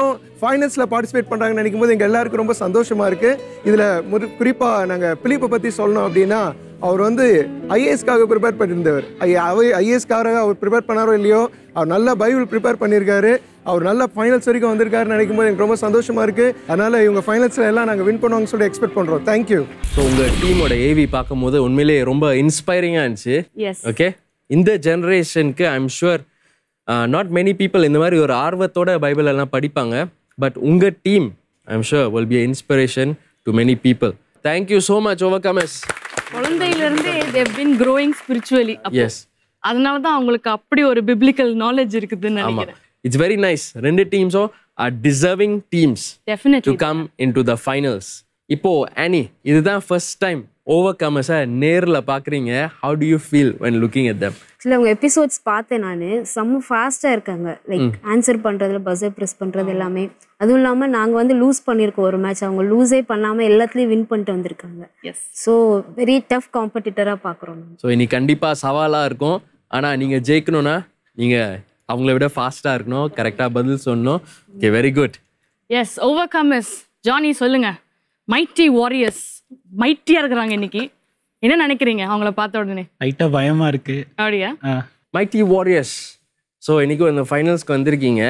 ஃபைனல்ஸில் பார்ட்டிசிபேட் பண்ணுறாங்கன்னு நினைக்கும் போது எங்கள் எல்லாருக்கும் ரொம்ப சந்தோஷமாக இருக்குது இதில் முறு குறிப்பாக நாங்கள் பிலிப்பை பற்றி சொல்லணும் அப்படின்னா அவர் வந்து ஐஏஎஸ்க்காக ப்ரிப்பேர் பண்ணியிருந்தவர் ஐஏஎஸ்க்காக அவர் ப்ரிப்பேர் பண்ணாரோ இல்லையோ அவர் நல்ல பைபிள் ப்ரிப்பேர் பண்ணியிருக்காரு அவர் நல்ல ஃபைனல்ஸ் வரைக்கும் வந்திருக்காருன்னு நினைக்கும் போது எனக்கு ரொம்ப சந்தோஷமாக இருக்குது அதனால் இவங்க ஃபைனல்ஸில் எல்லாம் நாங்கள் வின் பண்ணுவாங்கன்னு சொல்லி எக்ஸ்பெக்ட் பண்ணுறோம் தேங்க்யூ ஸோ உங்கள் டீமோட ஏவி பார்க்கும்போது உண்மையிலேயே ரொம்ப இன்ஸ்பைரிங்காக இருந்துச்சு Yes. ஓகே இந்த ஜென்ரேஷனுக்கு I'm sure not many people இந்த மாதிரி ஒரு ஆர்வத்தோட பைபிள் எல்லாம் படிப்பாங்க பட் உங்கள் team I'm sure will be inspiration to many people thank you so much Overcomers குழந்தையில இருந்தே they've been growing spiritually yes அதனால தான் அவங்களுக்கு அப்படி ஒரு பிப்ளிக்கல் நாலேஜ் இருக்குதுன்னு ஆமாம் நினைக்கிறேன் இட்ஸ் வெரி நைஸ் ரெண்டு டீம்ஸும் are deserving teams Definitely. To come in to the finals இப்போ ஆனி இதுதான் ஃபர்ஸ்ட் டைம் ஓவர் கமஸை நேரில் பார்க்குறீங்க how do you feel when looking at them actually அவங்க எபிசோட்ஸ் பார்த்தேன் நான் செம்ம ஃபாஸ்ட்டாக இருக்காங்க லைக் ம். ஆன்சர் பண்ணுறதுல பஸ்ஸர் ப்ரெஸ் பண்ணுறது எல்லாமே அதுவும் இல்லாமல் நாங்கள் வந்து லூஸ் பண்ணியிருக்கோம் ஒரு மேட்ச் அவங்க லூஸே பண்ணாமல் எல்லாத்துலேயும் வின் பண்ணிட்டு வந்திருக்காங்க எஸ் ஸோ வெரி டஃப் காம்படிட்டராக பார்க்குறோம் ஸோ இன்னைக்கு கண்டிப்பாக சவாலாக இருக்கும் ஆனால் நீங்கள் ஜெயிக்கணும்னா நீங்கள் அவங்கள விட ஃபாஸ்ட்டாக இருக்கணும் கரெக்டாக பதில் சொல்லணும் okay very good yes Overcomers Johnny சொல்லுங்க மைட்டி வாரியர்ஸ் மைட்டியா இருக்கிறாங்க இன்னைக்கு என்ன நினைக்கிறீங்க அவங்கள பார்த்த உடனே லைட்டாக பயமாக இருக்கு அப்படியா மைட்டி வாரியர்ஸ் ஸோ இன்னைக்கும் இந்த ஃபைனல்ஸ்க்கு வந்திருக்கீங்க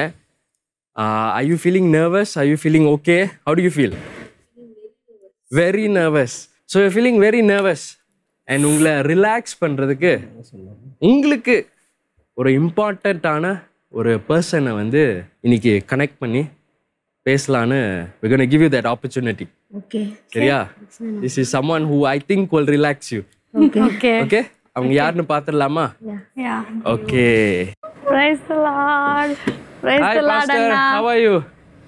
I you feeling nervous I you feeling okay how do you feel very nervous so you feeling very nervous and உங்களை ரிலாக்ஸ் பண்ணுறதுக்கு உங்களுக்கு ஒரு இம்பார்ட்டண்ட்டான ஒரு பர்சனை வந்து இன்னைக்கு கனெக்ட் பண்ணி பேசலான்னு we're going to give you that opportunity okay சரியா this is someone who i think will relax you Okay. Okay. Okay அவங்க யாருன்னு பார்த்துடலாமா Yeah. Okay Praise the Lord. Praise Hi the Lord, pastor Anna. how are you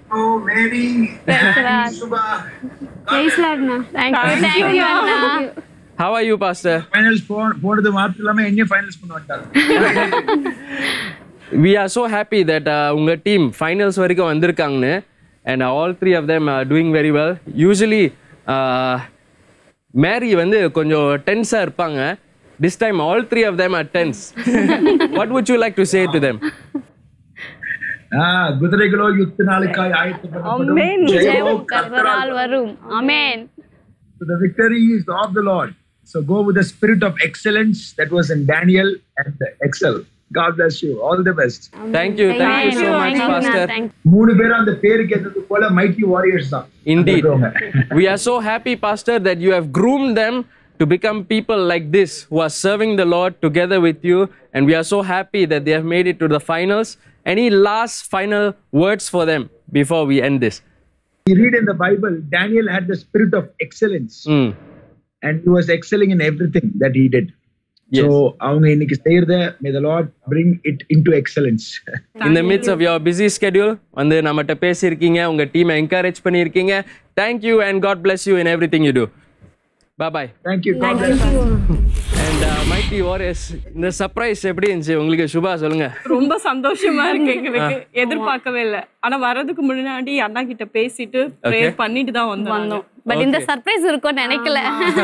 Praise the Lord. Praise the Lord, Anna. Thank you. Thank you, Anna. how are you pastor finals போனது மாத்திரம் இல்லாம என்னையும் ஃபைனல்ஸ் பண்ண வந்தாங்க we are so happy that uh, உங்க டீம் ஃபைனல்ஸ் வரைக்கும் வந்திருக்காங்கன்னு and all three of them are doing very well usually uh, மேரி வந்து கொஞ்சம் டென்ஸாக இருப்பாங்க this time all three of them are tense what would you like to say to them ஆஹ் குதிரைகளோ யுத்த நாளுக்காய் ஆயத்தப்படும் Amen. ஜெயம் கர்த்தரால் வரும். Amen. the victory is of the Lord so go with the spirit of excellence that was in Daniel and excel God bless you all the best thank you thank you so much pastor மூணு பேரும் அந்த பேருக்கு ஏற்றது போல மைட்டி வாரியர்ஸ் தான் Indeed. we are so happy, Pastor, that you have groomed them to become people like this who are serving the Lord together with you. And we are so happy that they have made it to the finals. Any last final words for them before we end this? we read in the Bible Daniel had the spirit of excellence Mm. and he was excelling in everything that he did so அவங்க இன்னைக்கு செய்யறத may the Lord bring it into excellence In the midst of your busy schedule, வந்து நம்மகிட்ட பேசியிருக்கீங்க உங்க டீமை என்கரேஜ் பண்ணியிருக்கீங்க Thank you and God bless you in everything you do. Bye bye. Thank you. God bless And uh, Mighty Warriors, இந்த சர்ப்ரைஸ் எப்படி இருந்துச்சு உங்களுக்கு சுபா சொல்லுங்க ரொம்ப சந்தோஷமா இருக்கு எங்களுக்கு எதிர்பார்க்கவே இல்லை ஆனா வர்றதுக்கு முன்னாடி அண்ணா கிட்ட பேசிட்டு ப்ரேயர் பண்ணிட்டு தான் வந்தோம் பட் இந்த Okay. சர்ப்ரைஸ் இருக்கும் நினைக்கல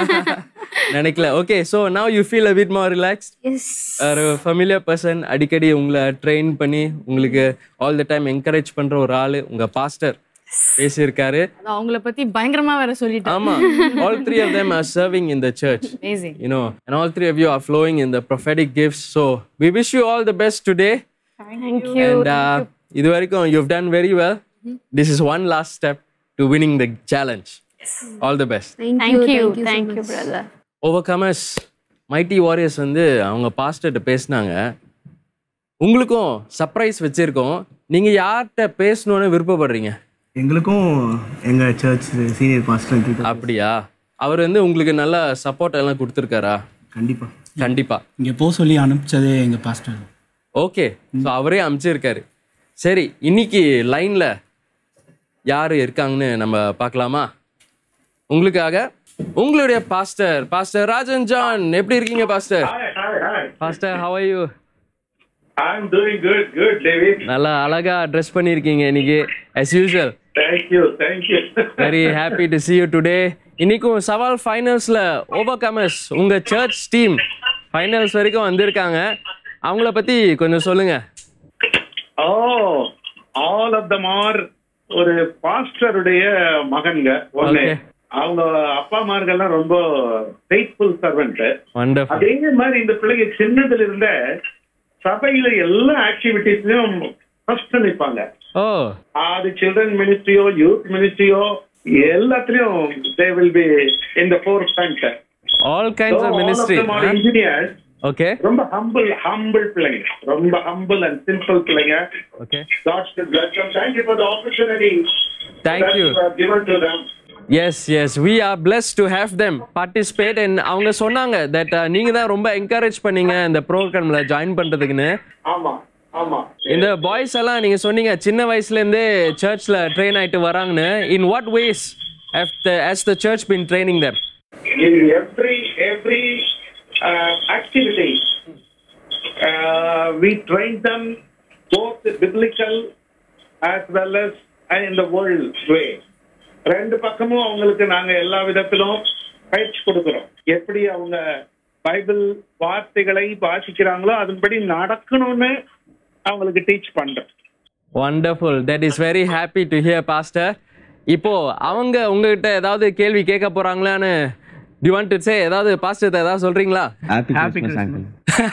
நினைக்கல okay so now you feel a bit more relax ஒரு ஃபெமிலியர் பர்சன் அடிக்கடி உங்களை ட்ரெயின் பண்ணி உங்களுக்கு ஆல் த டைம் என்கரேஜ் பண்ற ஒரு ஆளு உங்க பாஸ்டர் பேசியிருக்காரு அது அவங்கள பத்தி பயங்கரமா வேற சொல்லிட்டேன் ஆமா all three of them are serving in the church Amazing. you know and all three of you are flowing in the prophetic gifts so we wish you all the best today Thank you. and uh, இது வரைக்கும் you've done very well this is one last step to winning the challenge all the best Thank you. Thank you, brother. Overcomers Mighty Warriors வந்து அவங்க பாஸ்டர்கிட்ட பேசினாங்க உங்களுக்கும் சர்ப்ரைஸ் வச்சிருக்கோம் நீங்க யார்கிட்ட பேசணும்னு விருப்பப்படுறீங்க எங்களுக்கும் எங்கள் சர்ச் சீனியர் பாஸ்டர் அப்படியா அவர் வந்து உங்களுக்கு நல்ல சப்போர்ட் எல்லாம் கொடுத்துருக்காரா கண்டிப்பா கண்டிப்பா இங்கே போக சொல்லி அனுப்பிச்சதே எங்கள் பாஸ்டர் ஓகே ஸோ அவரே அனுப்பிச்சிருக்காரு சரி இன்னைக்கு லைன்ல யார் இருக்காங்கன்னு நம்ம பார்க்கலாமா உங்களுக்காக உங்களுடைய பாஸ்டர் பாஸ்டர் ராஜன் ஜான் எப்படி இருக்கீங்க pastor pastor how are you I'm doing good, good, David. நல்லா அழகா ட்ரெஸ் பண்ணியிருக்கீங்க இன்னைக்கு as usual Thank you, thank you. Very happy to see you today இன்னைக்கும் சவால் ஃபைனல்ஸ்ல ஓவர்கமர்ஸ் உங்க சர்ச் டீம் ஃபைனல்ஸ் வரைக்கும் வந்திருக்காங்க அவங்கள பத்தி கொஞ்சம் சொல்லுங்க oh, all of them are ஒரு பாஸ்டருடைய மகன்க ஒண்ணு Okay. அவங்க அப்பா அம்மார்கள்லாம் ரொம்ப ஃபெய்த்ஃபுல் சர்வெண்ட் வண்டர்ஃபுல் அதே மாதிரி இந்த பிள்ளைங்க சின்னதுல இருந்த சபையில எல்லா ஆக்டிவிட்டிஸ்லயும் ஃபர்ஸ்ட் நிற்பாங்க ஓ அது சில்ட்ரன் மினிஸ்ட்ரியோ யூத் மினிஸ்ட்ரியோ எல்லாத்துலயும் they will be in the forefront all kinds of ministry engineers okay ரொம்ப ஹம்பிள் ஹம்பிள் பிள்ளைங்க ரொம்ப ஹம்பிள் அண்ட் சிம்பிள் பிள்ளைங்க okay God's to bless them thank you for the opportunity Thank you. given to them yes yes we are blessed to have them participate and அவங்க சொன்னாங்க தட் நீங்க தான் ரொம்ப என்கரேஜ் பண்ணீங்க இந்த ப்ரோக்ராம்ல ஜாயின் பண்றதுக்குன்னு ஆமா ஆமா இந்த பாய்ஸ் எல்லாம் நீங்க சொன்னீங்க சின்ன வயசுல இருந்தே சர்ச்ல ட்ரெயின் ஆயிட்டு வராங்கன்னு in what ways has the church been training them in every every uh, activity uh, we train them both biblical as well as in the world way ரெண்டு பக்கமும் அவங்களுக்கு நாங்க எல்லா விதத்திலும் பயிற்சி கொடுக்கிறோம் எப்படி அவங்க பைபிள் வார்த்தைகளை வாசிக்கிறாங்களோ அதன்படி நடக்கணும்னு அவங்களுக்கு டீச் பண்றோம் wonderful that is very happy to hear pastor இப்போ அவங்க உங்ககிட்ட ஏதாவது கேள்வி கேட்க போறாங்களான்னு டி வாண்ட் டு சே ஏதாவது பாஸ்டர் ஏதாவது சொல்றீங்களா Happy Happy Christmas, uncle.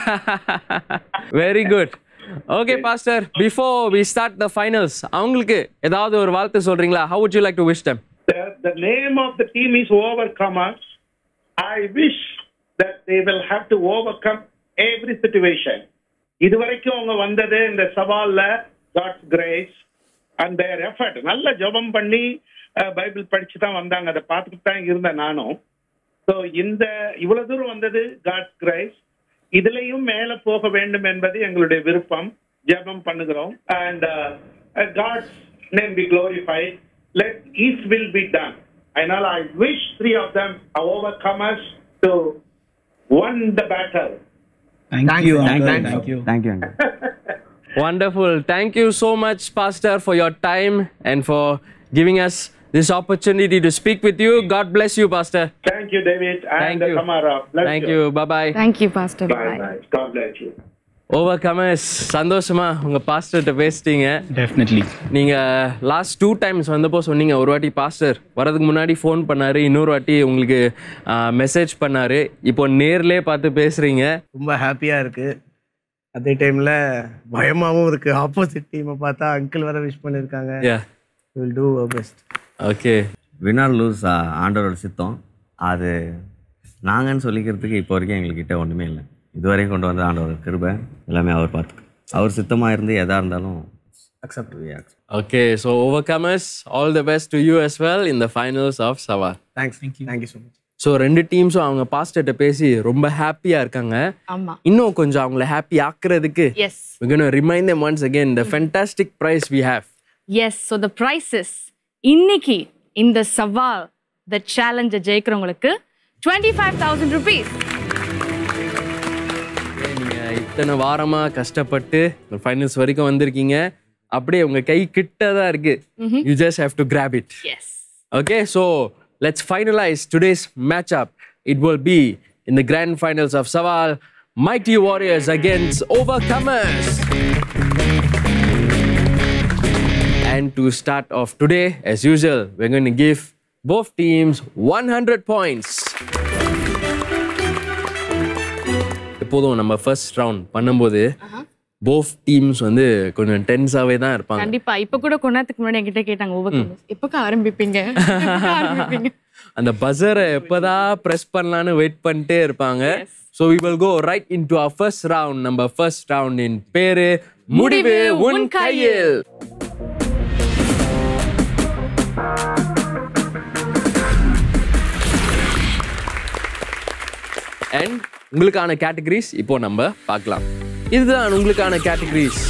Very good okay pastor before we start the finals அவங்களுக்கு ஏதாவது ஒரு வாழ்த்து சொல்றீங்களா how would you like to wish them the, the name of the team is Overcomers. I wish that they will have to overcome every situation. இதுவரைக்கும் அவங்க வந்தது இந்த சவால்ல God's grace and their effort நல்ல ஜெபம் பண்ணி அஹ், பைபிள் படிச்சு தான் வந்தாங்க அதை பார்த்துட்டு தான் இருந்தேன் நானும் ஸோ இந்த இவ்வளவு தூரம் வந்தது காட்ஸ் கிரேஸ் இதுலயும் மேல போக வேண்டும் என்பது எங்களுடைய விருப்பம் ஜெபம் பண்ணுகிறோம் and God's name be glorified let his will be done அதனால I wish three of them are overcomers to won the battle Thank, you, Thank uncle. you. Thank you. Thank you, uncle. Wonderful. Thank you so much, Pastor, for your time and for giving us this opportunity to speak with you. God bless you, Pastor. thank you David and Thank you. Tamara bless Thank you. Bye bye. Thank you pastor bye bye God bless you Overcomers சந்தோஷமா உங்க பாஸ்டர்கிட்ட பேசிட்டீங்க Definitely. நீங்க லாஸ்ட் டூ டைம்ஸ் வந்தப்போ சொன்னீங்க ஒரு வாட்டி பாஸ்டர் வரதுக்கு முன்னாடி ஃபோன் பண்ணாரு இன்னொரு வாட்டி உங்களுக்கு மெசேஜ் பண்ணாரு இப்போ நேர்லயே பார்த்து பேசுறீங்க ரொம்ப ஹாப்பியாக இருக்குது அதே டைமில் பயமாகவும் இருக்குது ஆப்போசிட் டீமை பார்த்தா அங்கிள் வர விஷ் பண்ணியிருக்காங்க Yeah. Will do our best okay win or lose ஆண்டவரோட சித்தம் அது நாங்கன்னு சொல்லிக்கிறதுக்கு இப்போ வரைக்கும் எங்ககிட்ட ஒன்றுமே இல்லை இதுவரையும் கொண்டு வந்த ஆண்டவரோட கிருபை எல்லாமே அவர் பார்த்துக்கு அவர் சித்தமாக இருந்து எதாக இருந்தாலும் accept okay so overcomers all the best to you as well in the finals of Savaal thanks thank you so much so ரெண்டு டீம்ஸும் அவங்க பாஸ்டர்கிட்ட பேசி ரொம்ப ஹாப்பியாக இருக்காங்க ஆமா இன்னும் கொஞ்சம் அவங்கள ஹாப்பி ஆக்குறதுக்கு yes we're going to remind them once again the fantastic prize we have yes so the prizes இன்னைக்கு இந்த சவால் த சேலஞ்சை ஜெயிக்கிறவங்களுக்கு டுவெண்ட்டி ஃபைவ் தௌசண்ட் ருபீஸ் நீங்க இத்தனை வாரமா கஷ்டப்பட்டு ஃபைனல்ஸ் வரைக்கும் வந்திருக்கீங்க அப்படியே உங்க கை கிட்ட தான் இருக்கு Mhm. You just have to grab it yes okay so let's finalise today's match up it will be in the grand finals of Savaal mighty warriors against overcomers And to start off today, as usual, we're going to give both teams 100 points. எப்போதும் நம்ம ஃபர்ஸ்ட் ரவுண்ட் பண்ணும்போது போத் டீம்ஸ் வந்து கொஞ்சம் டென்ஸாவே தான் இருப்பாங்க கண்டிப்பா இப்ப கூட கொஞ்ச நேரத்துக்கு முன்னாடி என்கிட்ட கேட்டாங்க ஓவர் எப்பக்கா ஆரம்பிப்பீங்க எப்பக்கா ஆரம்பிப்பீங்க அந்த பஸரை எப்பதான் ப்ரெஸ் பண்ணலான்னு வெயிட் பண்ணிட்டே இருப்பாங்க so we will go right into our first round நம்ம ஃபர்ஸ்ட் ரவுண்ட் இன் பேரு முடிவு உன் கையில் அண்ட் உங்களுக்கான கேட்டகரிஸ் இப்போ நம்ம பார்க்கலாம் இதுதான் உங்களுக்கான கேட்டகரிஸ்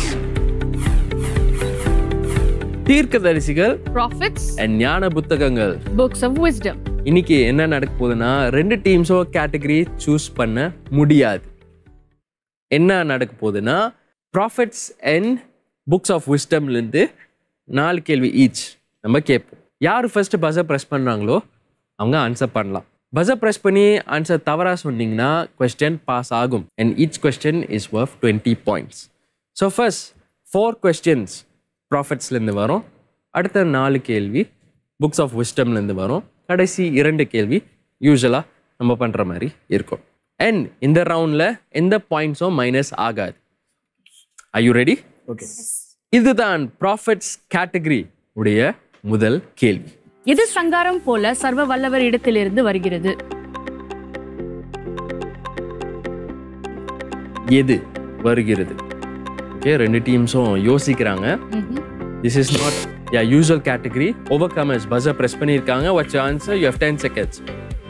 தீர்க்கதரிசிகள் ப்ராஃபிட்ஸ் அண்ட் ஞான புத்தகங்கள் புக்ஸ் ஆஃப் விஸ்டம் இன்னைக்கு என்ன நடக்க போகுதுன்னா ரெண்டு டீம்ஸோ கேட்டகரி சூஸ் பண்ண முடியாது என்ன நடக்க போகுதுன்னா ப்ராஃபிட்ஸ் அண்ட் புக்ஸ் ஆஃப் விஸ்டம்லேருந்து நாலு கேள்வி ஈச் நம்ம கேட்போம் யார் ஃபர்ஸ்ட் பஸ்ஸை ப்ரெஸ் பண்ணுறாங்களோ அவங்க ஆன்சர் பண்ணலாம் பஸ்ஸை ப்ரெஸ் பண்ணி ஆன்சர் தவறாக சொன்னீங்கன்னா கொஸ்டின் பாஸ் ஆகும் and each question is worth twenty points so first four questions ப்ராஃபிட்ஸ்லேருந்து வரும் அடுத்த நாலு கேள்வி புக்ஸ் ஆஃப் விஸ்டம்லேருந்து வரும் கடைசி இரண்டு கேள்வி யூஸ்வலாக நம்ம பண்ணுற மாதிரி இருக்கும் அண்ட் இந்த ரவுண்டில் எந்த பாயிண்ட்ஸும் மைனஸ் ஆகாது ஐ யூ ரெடி ஓகே இதுதான் ப்ராஃபிட்ஸ் கேட்டகரி உடைய முதல் கேள்வி எது சங்காரம் போல சர்வ வல்லவர் இடத்திலிருந்து வருகிறது எது வருகிறது ஓகே ரெண்டு டீம்ஸும் யோசிக்கிறாங்க this is not a usual category overcomers பஸ்ஸை ப்ரெஸ் பண்ணியிருக்காங்க what's answer you have ten seconds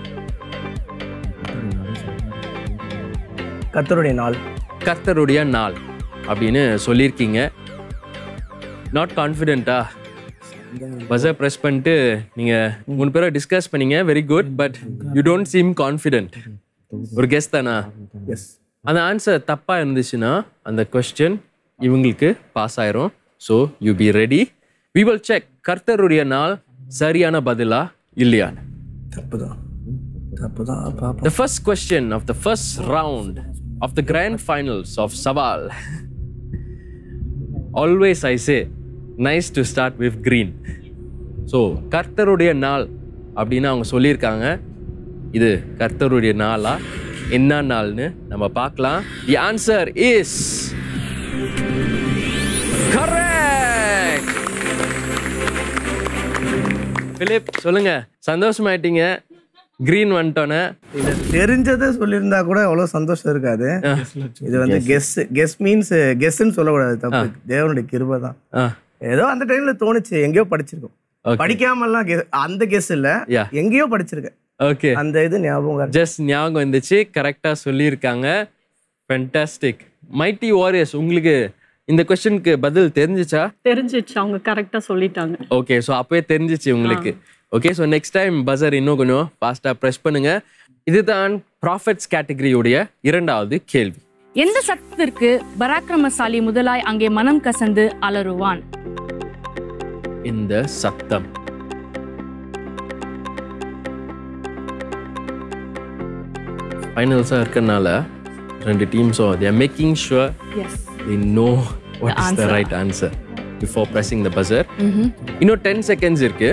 கத்தருடைய நாள் கர்த்தருடைய நாள் அப்படின்னு சொல்லியிருக்கீங்க நாட் கான்ஃபிடென்ட்டா பஸ்ஸை ப்ரெஸ் பண்ணிட்டு நீங்கள் மூணு பேரை டிஸ்கஸ் பண்ணீங்க very good but you don't seem confident ஒரு கெஸ் தானா எஸ் அந்த ஆன்சர் தப்பாக இருந்துச்சுன்னா அந்த கொஸ்டின் இவங்களுக்கு பாஸ் ஆயிரும் so you be ready we will check கர்த்தருடைய நாள் சரியான பதிலா இல்லையான்னு தப்புதான் தப்புதான் பாப்பா The first question of the first round of the grand finals of Saval. Always I say, nice to start with green. So கர்த்தருடைய நாள் அப்படின்னு அவங்க சொல்லியிருக்காங்க இது கர்த்தருடைய நாளா என்ன நாள்னு நம்ம பார்க்கலாம் the answer is correct Philip சொல்லுங்க சந்தோஷமாயிட்டீங்க கிரீன் வந்துட்டோன்னே இது தெரிஞ்சதை சொல்லியிருந்தா கூட அவ்வளவு சந்தோஷம் இருக்காது இது வந்து கெஸ் கெஸ் மீன்ஸ் கெஸ்ன்னு சொல்லக்கூடாது தப்பு தேவனுடைய கிருபை தான் ஏதோ அந்த டைம்ல தோணுச்சு எங்கேயோ படிச்சிருக்கோம் படிக்காமலாம் guess- அந்த கெஸ் இல்ல Yeah. எங்கேயோ படிச்சிருக்கேன் ஓகே அந்த இது ஞாபகம் ஜஸ்ட் ஞாபகம் வந்துச்சு கரெக்டாக சொல்லியிருக்காங்க ஃபென்டாஸ்டிக் மைட்டி வாரியர்ஸ் உங்களுக்கு இந்த கொஸ்டினுக்கு பதில் தெரிஞ்சிச்சா தெரிஞ்சிச்சு அவங்க கரெக்டா சொல்லிட்டாங்க ஓகே ஸோ அப்பவே தெரிஞ்சிச்சு உங்களுக்கு okay so next time buzzer இன்னும் கொஞ்சம் ஃபாஸ்ட்டாக ப்ரெஸ் பண்ணுங்க இதுதான் ப்ராஃபிட்ஸ் கேட்டகரியுடைய இரண்டாவது கேள்வி எந்த சத்தத்திற்கு பராக்கிரமசாலி முதலாய் அங்கே மனம் கசந்து அலறுவான் இந்த சத்தம் ஃபைனல்ஸாக இருக்கறனால ரெண்டு டீம்ஸும் they're making sure yes they know what The is the answer. right answer before pressing the buzzer. Mhm. இன்னும் டென் செகண்ட்ஸ் இருக்கு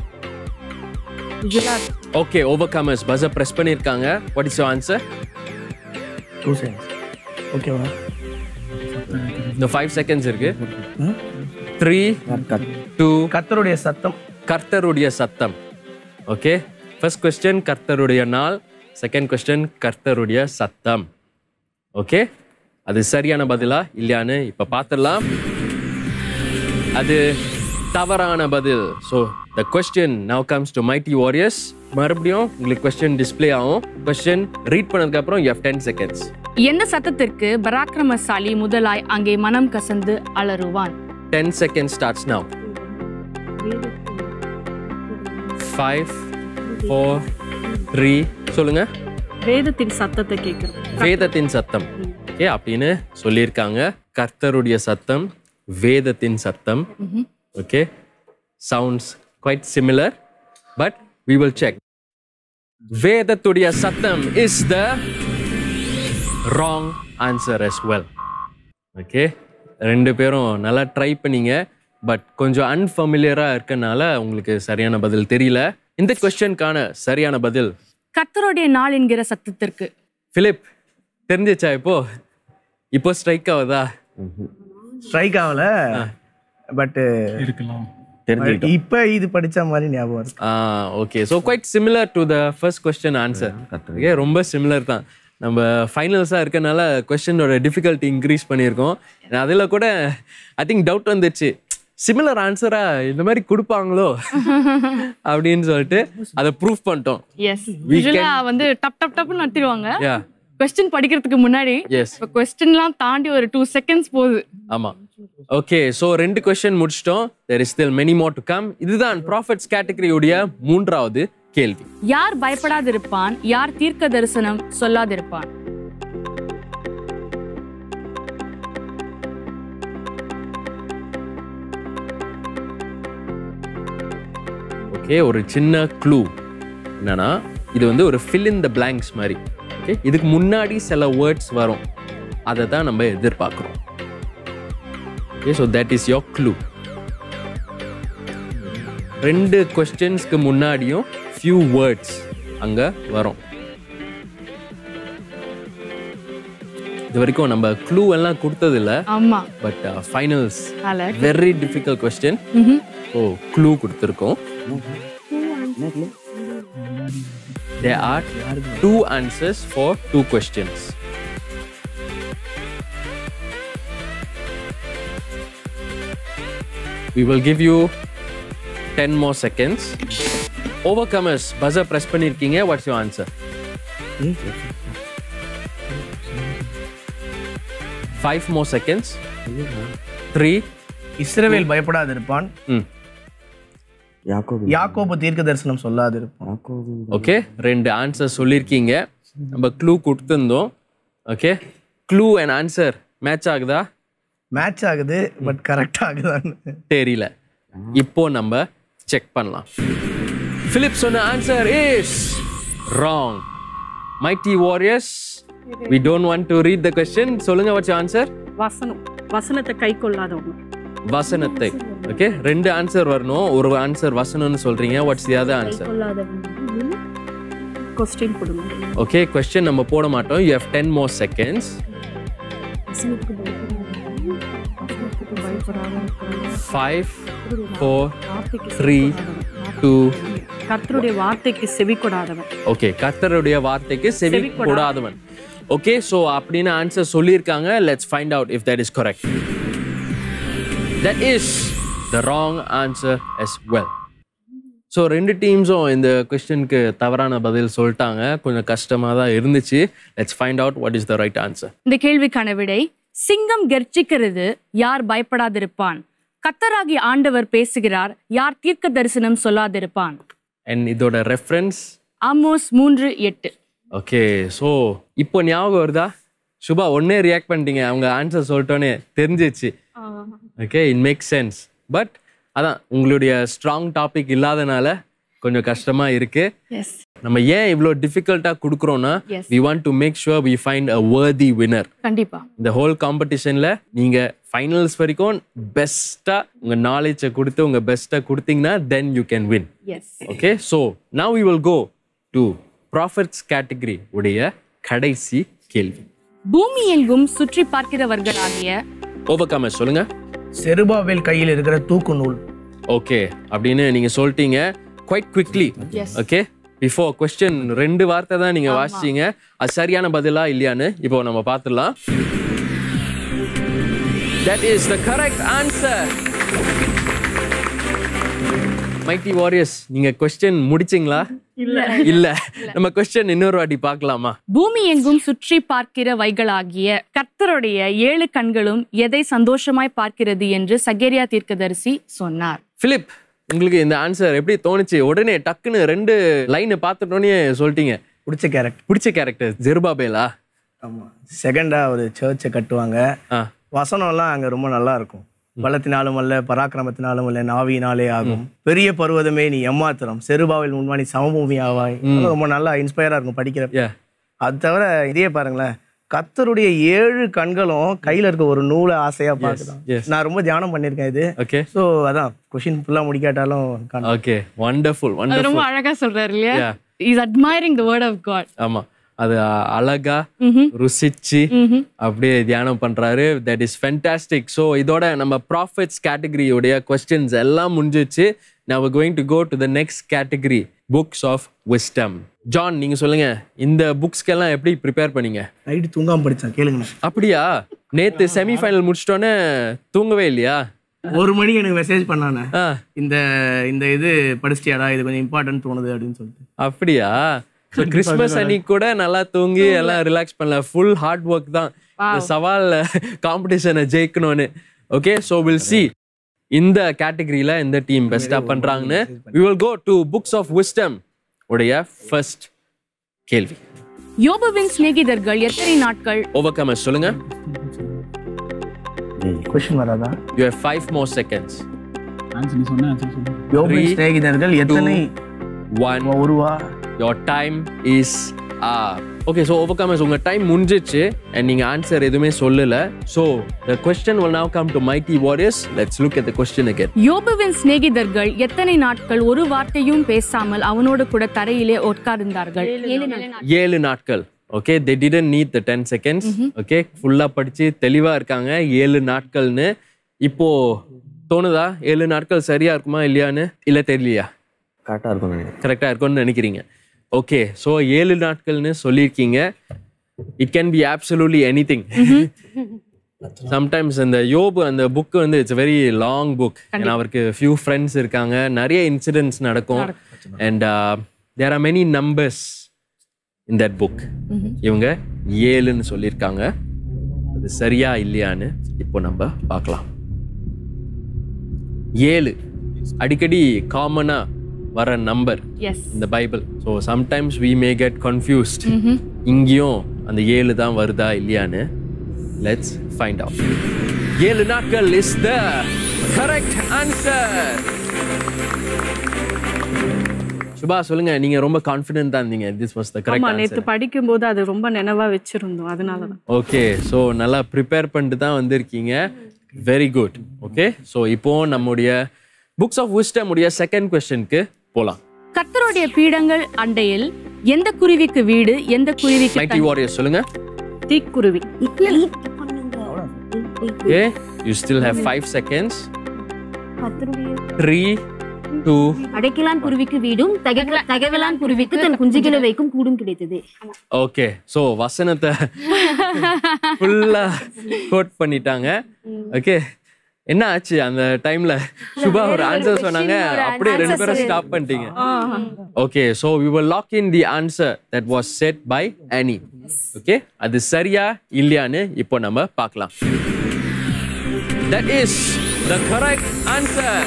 ஓகே ஓவர் கமர்ஸ் பஸ்ஸை ப்ரெஸ் பண்ணியிருக்காங்க what is your answer two seconds ஓகேவா இந்த ஃபைவ் செகண்ட்ஸ் இருக்கு த்ரீ டூ கர்த்தருடைய சத்தம் கர்த்தருடைய சத்தம் ஓகே ஃபர்ஸ்ட் கொஸ்டின் கர்த்தருடைய நாள் செகண்ட் கொஸ்டின் கர்த்தருடைய சத்தம் ஓகே அது சரியான பதிலா இல்லையான்னு இப்போ பார்த்துடலாம் அது தவறான பதில் so the question now comes to mighty warriors மறுபடியும் உங்களுக்கு கொஸ்டின் டிஸ்ப்ளே ஆகும் கொஸ்டின் ரீட் பண்ணதுக்கு அப்புறம் எஃப் டென் செகண்ட்ஸ் எந்த சத்தத்திற்கு பராக்கிரமசாலி முதலாய் அங்கே மனம் கசந்து அலறுவான் ten second starts now five four three சொல்லுங்க வேதத்தின் சத்தத்தை கேட்கிறோம் வேதத்தின் சத்தம் ஓகே அப்படின்னு சொல்லியிருக்காங்க கர்த்தருடைய சத்தம் வேதத்தின் சத்தம் okay sounds quite similar but we will check வேதத்துடைய சத்தம் is the wrong answer as well okay ரெண்டு பேரும் நல்லா ட்ரை பண்ணீங்க பட் கொஞ்சம் அன்ஃபமிலியராக இருக்கனால உங்களுக்கு சரியான பதில் தெரியல இந்த கொஸ்டினுக்கான சரியான பதில் கர்த்தருடைய நாள் என்கிற சத்தத்திற்கு பிலிப் தெரிஞ்சிச்சா இப்போ இப்போ ஸ்ட்ரைக் ஆகுதா ஸ்ட்ரைக் ஆகல பட் இருக்கலாம் இப்ப இது படிச்ச மாதிரி ஞாபகம் இருக்கு ah okay so quite similar to the first question answer okay ரொம்ப சிமிலர் தான் நம்ம ஃபைனல்ஸாக இருக்கனால கொஸ்டினோட டிஃபிகல்ட்டி இன்க்ரீஸ் பண்ணியிருக்கோம் அதில் கூட ஐ திங்க் டவுட் வந்துச்சு சிமிலர் ஆன்சராக இந்த மாதிரி கொடுப்பாங்களோ அப்படின்னு சொல்லிட்டு அதை ப்ரூஃப் பண்ணிட்டோம் எஸ் We யூஸ்வலா வந்து டப் டப் டப்னு நடத்திடுவாங்க யா கொஸ்டின் படிக்கிறதுக்கு முன்னாடி எஸ் இப்போ கொஸ்டின்லாம் தாண்டி ஒரு டூ செகண்ட்ஸ் போகுது ஆமாம் ஓகே ஸோ ரெண்டு கொஸ்டின் முடிச்சிட்டோம் there is still many more to come இதுதான் ப்ராஃபிட்ஸ் கேட்டகரியுடைய மூன்றாவது கேள்வி யார் பயப்படாதிருப்பான் யார் தீர்க்க தரிசனம் சொல்லாதிருப்பான் ஓகே ஒரு சின்ன க்ளூ என்னன்னா இது வந்து ஒரு ஃபில் இன் த blanks மாதிரி ஓகே இதுக்கு முன்னாடி சில வேர்ட்ஸ் வரும் அதை தான் நம்ம எதிர்பார்க்குறோம் okay so that is your clue ரெண்டு கொஸ்டின்ஸ்க்கு முன்னாடியும் ஃபியூ வேர்ட்ஸ் அங்க வரும் இது வரைக்கும் நம்ம க்ளூ எல்லாம் கொடுத்தது இல்ல ஆமா but finals Alex. Very difficult question ம்ஹும். ஓ க்ளூ கொடுத்துருக்கோம் There are two answers for two questions. We will give you 10 more seconds. Overcomers, buzzer press பண்ணிருக்கீங்க. What's your answer? Five more seconds. Three. இஸ்ரவேல் பயப்படாது இருப்பான் ம் யாக்கோபு தீர்க்க தரிசனம் சொல்லாது இருப்பான் ஓகே ரெண்டு ஆன்சர் சொல்லியிருக்கீங்க நம்ம க்ளூ கொடுத்துருந்தோம் okay clue and answer match ஆகுதா மேட்ச் ஆகுது பட் கரெக்ட் ஆகுதான்னு தெரியல இப்போ நம்ம செக் பண்ணலாம் பிலிப் சொன்ன answer is wrong mighty warriors we don't want to read the question சொல்லுங்க வாட்ஸ் ஆன்சர் வசனம் வசனத்தை கை கொள்ளாதவங்க வசனத்தை ஓகே ரெண்டு ஆன்சர் வரணும் ஒரு ஆன்சர் வசனம்னு சொல்றீங்க what's the other answer question கொடுங்க ஓகே கொஸ்டின் நம்ம போட மாட்டோம் you have ten more seconds five four three two கர்த்தருடைய வார்த்தைக்கு செவி கொடாதவன் ஓகே கர்த்தருடைய வார்த்தைக்கு செவி செவி கொடா- கொடாதவன் ஓகே ஸோ அப்படின்னு ஆன்சர் சொல்லியிருக்காங்க let's find out if that is correct that is the wrong answer as well so ரெண்டு டீம்ஸும் இந்த கொஸ்டினுக்கு தவறான பதில் சொல்லிட்டாங்க கொஞ்சம் கஷ்டமாக தான் இருந்துச்சு let's find out what is the right answer இந்த கேள்விக்கான விடை சிங்கம் கர்ஜிக்கிறது யார் பயப்படாதிருப்பான் கத்தராகி ஆண்டவர் பேசுகிறார் யார் தீர்க்க தரிசனம் சொல்லாதிருப்பான் அண்ட் இதோட ரெஃபரன்ஸ் ஆமோஸ் மூன்று எட்டு ஓகே ஸோ இப்போ ஞாபகம் வருதா சுபா ஒன்னே ரியாக்ட் பண்ணிட்டீங்க அவங்க ஆன்சர் சொல்லிட்டோன்னே தெரிஞ்சிச்சு okay it make sense but அதான் உங்களுடைய ஸ்ட்ராங் டாபிக் இல்லாதனால கொஞ்சம் கஷ்டமா இருக்கு எஸ் நம்ம ஏன் இவ்வளோ டிஃபிகல்ட்டாக கொடுக்குறோன்னா Yes. We want to make sure we find a worthy winner கண்டிப்பா இந்த ஹோல் காம்படிஷனில் நீங்கள் ஃபைனல்ஸ் வரைக்கும் பெஸ்ட்டாக உங்கள் நாலேஜை கொடுத்து உங்கள் பெஸ்ட்டை கொடுத்தீங்கன்னா then you can win yes okay so now we will go to prophets category உடைய கடைசி கேள்வி பூமி எங்கும் சுற்றி பார்க்கிறவர்களாகிய ஓவர்கமர் சொல்லுங்க செருபாவேல் கையில் இருக்கிற தூக்கு நூல் ஓகே அப்படின்னு நீங்க சொல்லிட்டீங்க quite quickly Yes. Okay before question ரெண்டு வார்த்தை தான் நீங்க ஆமா. வாசிச்சீங்க அது சரியான பதிலா இல்லையான்னு இப்போ நம்ம பார்த்துடலாம் that is the correct answer mighty warriors நீங்க கொஸ்டின் முடிச்சிங்களா இல்ல. இல்ல நம்ம கொஸ்டின் இன்னொரு வாட்டி பார்க்கலாமா பூமி எங்கும் சுற்றி பார்க்கிற வைகளாகிய கர்த்தருடைய ஏழு கண்களும் எதை சந்தோஷமாய் பார்க்கிறது என்று சகேரியா தீர்க்கதரிசி சொன்னார் பிலிப் உங்களுக்கு இந்த ஆன்சர் எப்படி தோணுச்சு உடனே டக்குன்னு ரெண்டு லைனை பார்த்துட்டோன்னே சொல்லிட்டீங்க பிடிச்ச கேரக்டர் பிடிச்ச கேரக்டர் ஜெருபாபேலா ஆமா செகண்டா ஒரு சர்ச்சை கட்டுவாங்க வசனம்லாம் அங்க ரொம்ப நல்லா இருக்கும் பலத்தினாலும் அல்ல பராக்கிரமத்தினாலும் அல்ல நாவியினாலே ஆகும் பெரிய பருவதமே நீ எம்மாத்திரம் செருபாவில் முன்மானி சமபூமி ஆவாய் அதெல்லாம் ரொம்ப நல்லா இன்ஸ்பயரா இருக்கும் படிக்கிற அது தவிர இதே பாருங்களேன் கத்தருடைய ஏழு கண்களும் கையில இருக்க ஒரு நூலை ஆசையா yes. பார்க்குதான் நான் ரொம்ப தியானம் பண்ணியிருக்கேன் இது ஓகே ஸோ அதான் கொஷின் ஃபுல்லா முடிக்காட்டாலும் காணும். ஓகே வண்டர்ஃபுல் அது ரொம்ப வண்டர்ஃபுல் அழகா சொல்றாரு இல்லையா Yeah. Is admiring the word of God ஆமா அது அ- அழகா ம்ஹும். ருசிச்சு ம்ஹும். அப்படியே தியானம் பண்றாரு தட் இஸ் ஃபென்டாஸ்டிக் ஸோ இதோட நம்ம ப்ராஃபிட்ஸ் கேட்டகரியோடைய கொஸ்டின்ஸ் எல்லாம் முடிஞ்சிச்சு now going to go to the next category books of wisdom John நீங்க சொல்லுங்க இந்த புக்ஸ்க்கெல்லாம் எப்படி ப்ரிப்பேர் பண்ணீங்க நைட்டு தூங்காம படிச்சேன் கேளுங்க அப்படியா நேத்து செமிஃபைனல் முடிச்சிட்டோன்னே தூங்கவே இல்லையா ஒரு மணிக்கு எனக்கு மெசேஜ் பண்ணானே இந்த இந்த இது படிச்சிட்டியாடா இது கொஞ்சம் இம்பார்ட்டன்ட் தோணுது அப்படின்னு சொல்லிட்டு அப்படியா ஸோ கிறிஸ்மஸ் அன்னைக்கு கூட நல்லா தூங்கி எல்லாம் ரிலாக்ஸ் பண்ணல ஃபுல் ஹார்ட் ஒர்க் தான் இந்த சவால் காம்படிஷனை ஜெயிக்கணும்னு ஓகே ஸோ வில் சி இந்த கேட்டகரியில இந்த டீம் பெஸ்டா பண்றாங்கன்னு we will go to books of wisdom உடைய ஃபர்ஸ்ட் கேள்வி யோபுவின் சிநேகிதர்கள் எத்தனை நாட்கள் ஓவர்கமர் சொல்லுங்க கொஷின் வராதா you have five more seconds answer நீ சொன்ன ஆன்சர் சொல்லு யோபின் சிநேகிதர்கள் எத்தனை ஒன் ஒருவா your time is ah okay so overcomers உங்கள் டைம் முடிஞ்சிச்சு அண்ட் நீங்கள் ஆன்சர் எதுவுமே சொல்லலை so the question will now come to mighty warriors let's look at the question again யோபுவின் சிநேகிதர்கள் எத்தனை நாட்கள் ஒரு வார்த்தையும் பேசாமல் அவனோடு கூட தரையிலே உட்கார்ந்தார்கள் ஏழு நாட்கள் okay they didn't need the ten seconds okay ஃபுல்லாக படித்து தெளிவாக இருக்காங்க ஏழு நாட்கள்னு இப்போ தோணுதா ஏழு நாட்கள் சரியா இருக்குமா இல்லையான்னு இல்லை தெரியலையா கரெக்டாக இருக்கும் நினைக்கிறேன் கரெக்டாக இருக்கும்னு நினைக்கிறீங்க ஓகே ஸோ ஏழு நாட்கள்னு சொல்லியிருக்கீங்க it can be absolutely anything sometimes அந்த யோபு அந்த புக் வந்து இட்ஸ் வெரி லாங் புக் ஏன்னா அவருக்கு ஃபியூ ஃப்ரெண்ட்ஸ் இருக்காங்க நிறைய இன்சிடென்ட்ஸ் நடக்கும் and there are many numbers in that book இவங்க ஏழுன்னு சொல்லியிருக்காங்க அது சரியா இல்லையான்னு இப்போ நம்ம பார்க்கலாம் ஏழு அடிக்கடி காமனா வர நம்பர் எஸ் இந்த Bible so sometimes we may get confused ம்ஹும். இங்கேயும் அந்த ஏழு தான் வருதா இல்லையான்னு லெட்ஸ் ஃபைண்ட் அவுட் ஏழு நாட்கள் is the correct answer Suba சொல்லுங்க நீங்க ரொம்ப கான்ஃபிடென்ட் தான் இருந்தீங்க திஸ் வாஸ் த ஆமா கரெக்ட் நேத்து ஆன்சர் படிக்கும்போது அது ரொம்ப நினைவா வச்சிருந்தோம் அதனாலதான் ஓகே ஸோ நல்லா ப்ரிப்பேர் பண்ணிட்டு தான் வந்திருக்கீங்க வெரி குட் ஓகே ஸோ இப்போ நம்முடைய புக்ஸ் ஆஃப் wisdom உடைய செகண்ட் கொஸ்டினுக்கு போலாம் கர்த்தருடைய பீடங்கள் அண்டையில் எந்த குருவிக்கு வீடு எந்த குருவிக்கு மைட்டி தனி? வாரியர் சொல்லுங்க தீக்குருவி okay you still have five seconds three two அடைக்கலான் குருவிக்கு வீடும் தகவ- தகவலான் குருவிக்கு தன் குஞ்சுகளை வைக்கும் கூடும் கிடைத்தது ஓகே ஸோ வசனத்தை ஃபுல்லா கோட் பண்ணிட்டாங்க ஓகே என்ன ஆச்சு அந்த டைம்ல சுபா ஒரு ஆன்சர் சொன்னாங்க அப்படியே ரெண்டு பேரும் ஸ்டாப் பண்ணிட்டீங்க okay so we will lock in the answer that was said by Annie okay அது சரியா இல்லையான்னு இப்போ நம்ம பார்க்கலாம் that is the correct answer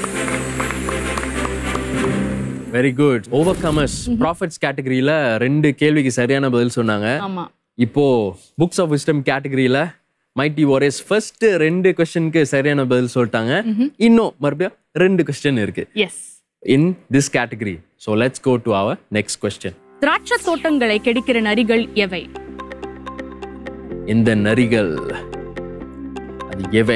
very good overcomers prophets கேட்டகரியில ரெண்டு கேள்விக்கு சரியான பதில் சொன்னாங்க ஆமா இப்போ புக்ஸ் ஆஃப் விஸ்டம் கேட்டகரியில மைட்டி வாரியர்ஸ் ஃபர்ஸ்ட் ரெண்டு கொஸ்டினுக்கு சரியான பதில் சொல்லிட்டாங்க இன்னும் மறுபடியும் ரெண்டு கொஸ்டின் இருக்கு yes in this category so let's go to our next question திராட்சை தோட்டங்களை கெடுக்கிற நரிகள் எவை இந்த நரிகள் அது எவை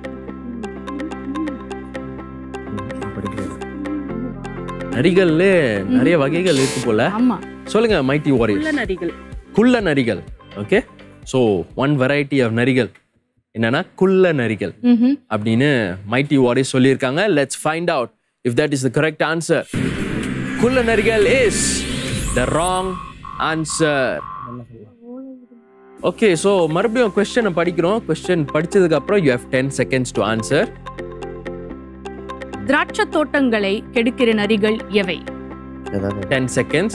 நரிகள்ல நிறைய வகைகள் இருக்கு போல ஆமா சொல்லுங்க மைட்டி உள்ள வாரியர்ஸ் நரிகள் குள்ள நரிகள் okay so one variety of நரிகள் என்னன்னா குள்ள நரிகள் ம்ஹும். அப்படின்னு மைட்டி வாரியர்ஸ் சொல்லியிருக்காங்க let's find out if that is the correct answer குள்ள நரிகள் is the wrong answer okay so மறுபடியும் கொஸ்டினை படிக்கிறோம் கொஸ்டின் படிச்சதுக்கு அப்புறம் you have ten seconds to answer திராட்சை தோட்டங்களை கெடுக்கிற நரிகள் எவை ten seconds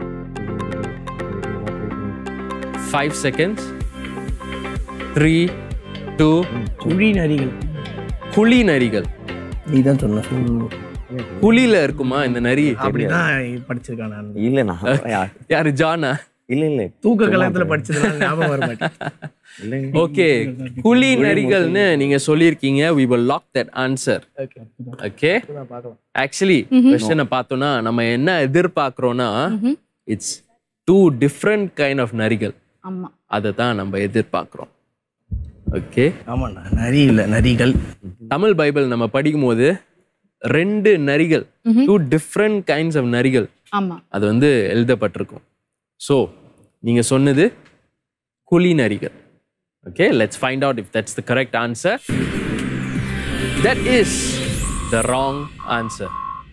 five seconds three two குழி நரிகள் குழி நரிகள் நீ தான் சொன்ன குழியில இருக்குமா இந்த நரி அப்படிதான் படிச்சிருக்கான் நான் இல்ல நான் யாரு ஜானா இல்ல இல்ல தூக்க கலகத்துல படிச்சதுனால ஞாபகம் வர மாட்டேன் ஓகே குழி நரிகள்னு நீங்க சொல்லியிருக்கீங்க we will lock that answer okay actually கொஸ்டினை பார்த்தோம்னா நம்ம என்ன எதிர்பார்க்குறோம்னா it's two different kind of நரிகள் ஆமா அதை தான் நம்ம எதிர்பார்க்குறோம் ஓகே ஆமாண்ணா நரி இல்ல நரிகள் தமிழ் பைபிள் நம்ம படிக்கும்போது ரெண்டு நரிகள் டூ டிஃப்ரெண்ட் கைண்ட்ஸ் ஆஃப் நரிகள் ஆமா அது வந்து எழுதப்பட்டிருக்கும் ஸோ நீங்க சொன்னது குழி நரிகள் okay let's find out if that's the correct answer that is the wrong answer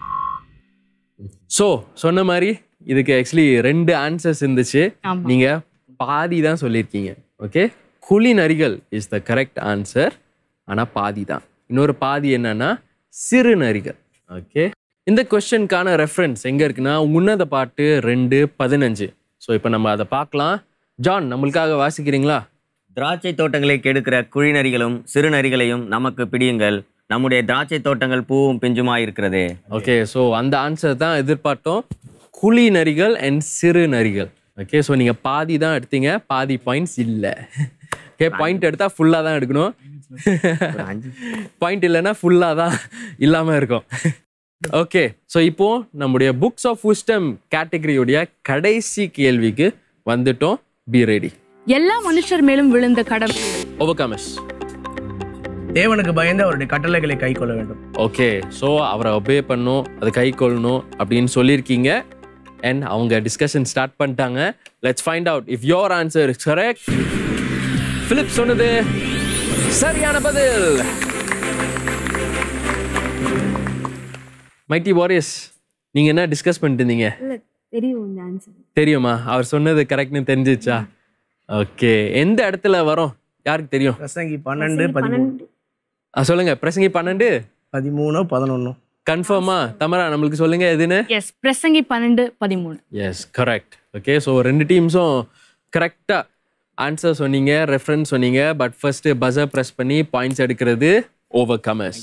so சொன்ன மாதிரி இதுக்கு ஆக்சுவலி ரெண்டு ஆன்சர்ஸ் இருந்துச்சு ஆமா. நீங்க பாதி தான் சொல்லியிருக்கீங்க ஓகே குழி நரிகள் இஸ் த கரெக்ட் ஆன்சர் ஆனா பாதி தான் இன்னொரு பாதி என்னன்னா சிறு நரிகள் ஓகே இந்த கொஸ்டினுக்கான ரெஃபரன்ஸ் எங்க இருக்குன்னா உன்னத பாட்டு ரெண்டு பதினஞ்சு ஸோ இப்போ நம்ம அதை பார்க்கலாம் ஜான் நம்மளுக்காக வாசிக்கிறீங்களா திராட்சை தோட்டங்களை கெடுக்கிற குழிநரிகளும் சிறுநரிகளையும் நமக்கு பிடியுங்கள் நம்முடைய திராட்சை தோட்டங்கள் பூவும் பிஞ்சுமாய் இருக்கிறதே ஓகே ஸோ அந்த ஆன்சர் தான் எதிர்பார்த்தோம் குழி நரிகள் அண்ட் சிறு நரிகள் ஓகே ஸோ நீங்கள் பாதி தான் எடுத்தீங்க பாதி பாயிண்ட்ஸ் இல்லை ஓகே பாயிண்ட் எடுத்தால் ஃபுல்லாக தான் எடுக்கணும் பாயிண்ட் இல்லைன்னா ஃபுல்லாக தான் இல்லாமல் இருக்கும் ஓகே ஸோ இப்போ நம்முடைய புக்ஸ் ஆஃப் விஸ்டம் கேட்டகரியுடைய கடைசி கேள்விக்கு வந்துட்டோம் பி ரெடி எல்லா மனுஷர் மேலும் விழுந்த கடமை ஓவர்கமஸ் தேவனுக்கு பயந்து அவருடைய கட்டளைகளை கை கொள்ள வேண்டும் ஓகே ஸோ அவரை ஒபே பண்ணும் அதை கை கொள்ளணும் அப்படின்னு சொல்லியிருக்கீங்க அண்ட் அவங்க டிஸ்கஷன் ஸ்டார்ட் பண்ணிட்டாங்க let's find out if your answer is correct Philip சொன்னது சரியான பதில் மைட்டி வாரியஸ் நீங்க என்ன டிஸ்கஸ் பண்ணிட்டு இருந்தீங்க இல்ல தெரியும் இந்த ஆன்சர் தெரியுமா அவர் சொன்னது கரெக்ட்னு தெரிஞ்சிச்சா ஓகே எந்த இடத்துல வரும் யாருக்கு தெரியும் பிரசங்கி பன்னெண்டு பதிமூணு ஆ, சொல்லுங்க பிரசங்கி பன்னெண்டு பதிமூணோ பதினொன்னோ கன்ஃபார்மா தமரா நம்மளுக்கு சொல்லுங்க எதுன்னு எஸ் பிரசங்கி பன்னெண்டு பதிமூணு எஸ் கரெக்ட் ஓகே ஸோ ரெண்டு டீம்ஸும் கரெக்டாக ஆன்சர் சொன்னீங்க ரெஃபரன்ஸ் சொன்னீங்க பட் ஃபர்ஸ்ட் பஸர் ப்ரெஸ் பண்ணி பாயிண்ட்ஸ் எடுக்கிறது ஓவர் கமர்ஸ்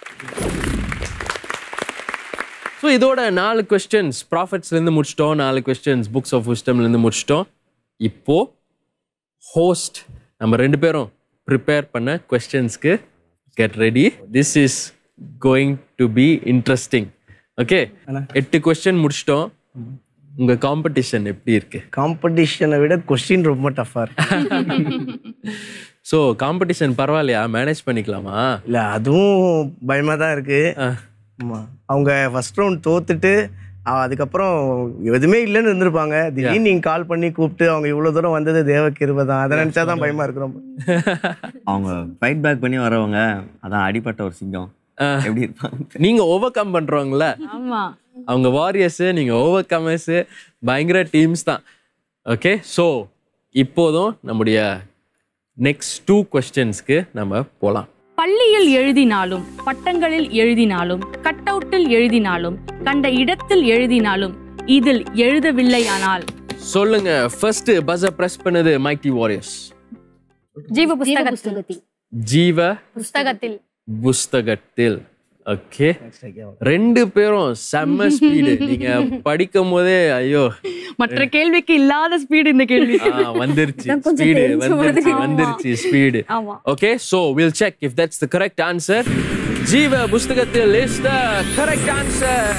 ஸோ இதோட நாலு கொஸ்டின்ஸ் ப்ராஃபிட்ஸ்லேருந்து முடிச்சிட்டோம் நாலு கொஸ்டின்ஸ் புக்ஸ் ஆஃப் விஸ்டம்லேருந்து முடிச்சிட்டோம் இப்போ ஹோஸ்ட் நம்ம ரெண்டு பேரும் ப்ரிப்பேர் பண்ண கொஸ்டின்ஸ்க்கு get ready this is going to be interesting okay எட்டு கொஸ்டின் முடிச்சிட்டோம் உங்க காம்படிஷன் எப்படி இருக்கு காம்படிஷனை விட கொஸ்டின் ரொம்ப டஃபா இருக்கு ஸோ காம்படிஷன் பரவாயில்லையா மேனேஜ் பண்ணிக்கலாமா இல்ல அதுவும் பயமா தான் இருக்கு ஆமா அவங்க ஃபர்ஸ்ட் ரவுண்ட் தோத்துட்டு அஹ் அதுக்கப்புறம் எதுவுமே இல்லைன்னு இருந்திருப்பாங்க திடீர்னு நீங்க கால் பண்ணி கூப்பிட்டு அவங்க இவ்வளவு தூரம் வந்தது தேவ கிருபை தான் அதை நினைச்சாதான் பயமா இருக்கு ரொம்ப அவங்க ஃபைட் பேக் பண்ணி வரவங்க அதான் அடிப்பட்ட ஒரு சிங்கம் எப்படி இருப்பாங்க நீங்க ஓவர் கம் பண்றவங்கள ஆமா அவங்க வாரியர்ஸ் நீங்க ஓவர் கமர்ஸ் பயங்கர டீம்ஸ் தான் ஓகே ஸோ இப்போதும் நம்முடைய நெக்ஸ்ட் டூ கொஸ்டின்ஸ்க்கு நம்ம போகலாம் பள்ளியில் எழுதினாலும் பட்டங்களில் எழுதினாலும் கட் அவுட்டில் எழுதினாலும் கண்ட இடத்தில் எழுதினாலும் இதில் எழுதவில்லையானால் சொல்லுங்க ஃபர்ஸ்ட் பஸ்ஸை ப்ரெஸ் பண்ணது மைட்டி வாரியர்ஸ் ஜீவ புஸ்தகத்தில் ஜீவ புஸ்தகத்தில் புஸ்தகத்தில் ஓகே ரெண்டு பேரும் செம்ம ஸ்பீடு நீங்க படிக்கும் போதே ஐயோ மற்ற கேள்விக்கு இல்லாத ஸ்பீடு இந்த கேள்வி ஆ, வந்துருச்சு நான் கொஞ்சம் ஸ்பீடு tension வந்துருச்சு வருது. வந்துருச்சு ஸ்பீடு ஆமா. Okay so will check if that's the correct answer ஜீவ புஸ்தகத்தில் is the correct answer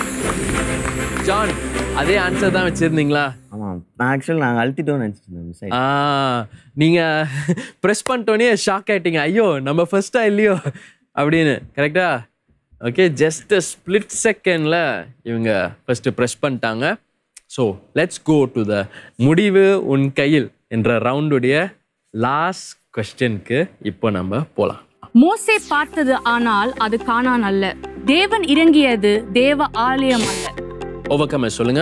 John அதே ஆன்சர் தான் வச்சிருந்தீங்களா ஆமாம் நான் ஆக்சுவலி நாங்கள் அழுத்திட்டோம்னு நினச்சிட்டு இருந்தேன் மிஸ் ஆ நீங்க ப்ரெஸ் பண்ணிட்டோன்னே ஷாக் ஆயிட்டீங்க ஐயோ நம்ம ஃபர்ஸ்டா இல்லையோ அப்படின்னு கரெக்டா ஓகே ஜஸ்ட் ஸ்பிளிட் செகண்ட்ல இவங்க ஃபர்ஸ்ட் ப்ரெஸ் பண்ணிட்டாங்க so let's go to the முடிவு உன் கையில் என்ற ரவுண்டுடைய லாஸ்ட் கொஸ்டினுக்கு இப்போ நம்ம போகலாம் மோசே பார்த்தது ஆனால் அது காணான் அல்ல தேவன் இறங்கியது தேவ ஆலயம் அல்ல ஓவர்கமர் சொல்லுங்க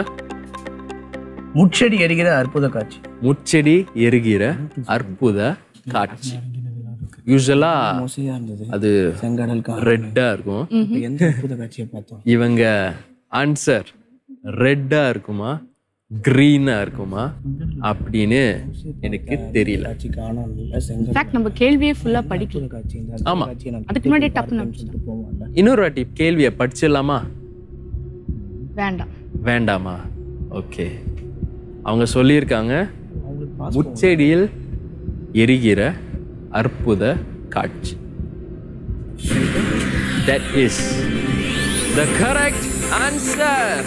முச்செடி எரிகிற அற்புத காட்சி முச்செடி எரிகிற அற்புத காட்சி யூஸ்வலா அது ரெட்டா இருக்கும் எந்த அற்புத காட்சியை பார்த்தோம் இவங்க ஆன்சர் ரெட்டா இருக்குமா கிரீனா இருக்குமா அப்படின்னு எனக்கு தெரியல Fact, நம்ம கேள்வியே ஃபுல்லா படிக்கல ஆமா அதுக்கு முன்னாடி டப்புன்னு இன்னொரு வாட்டி கேள்வியை படிச்சிடலாமா வேண்டாம் வேண்டாமா ஓகே அவங்க சொல்லியிருக்காங்க முச்செடியில் எரிகிற அற்புத காட்சி that is the correct answer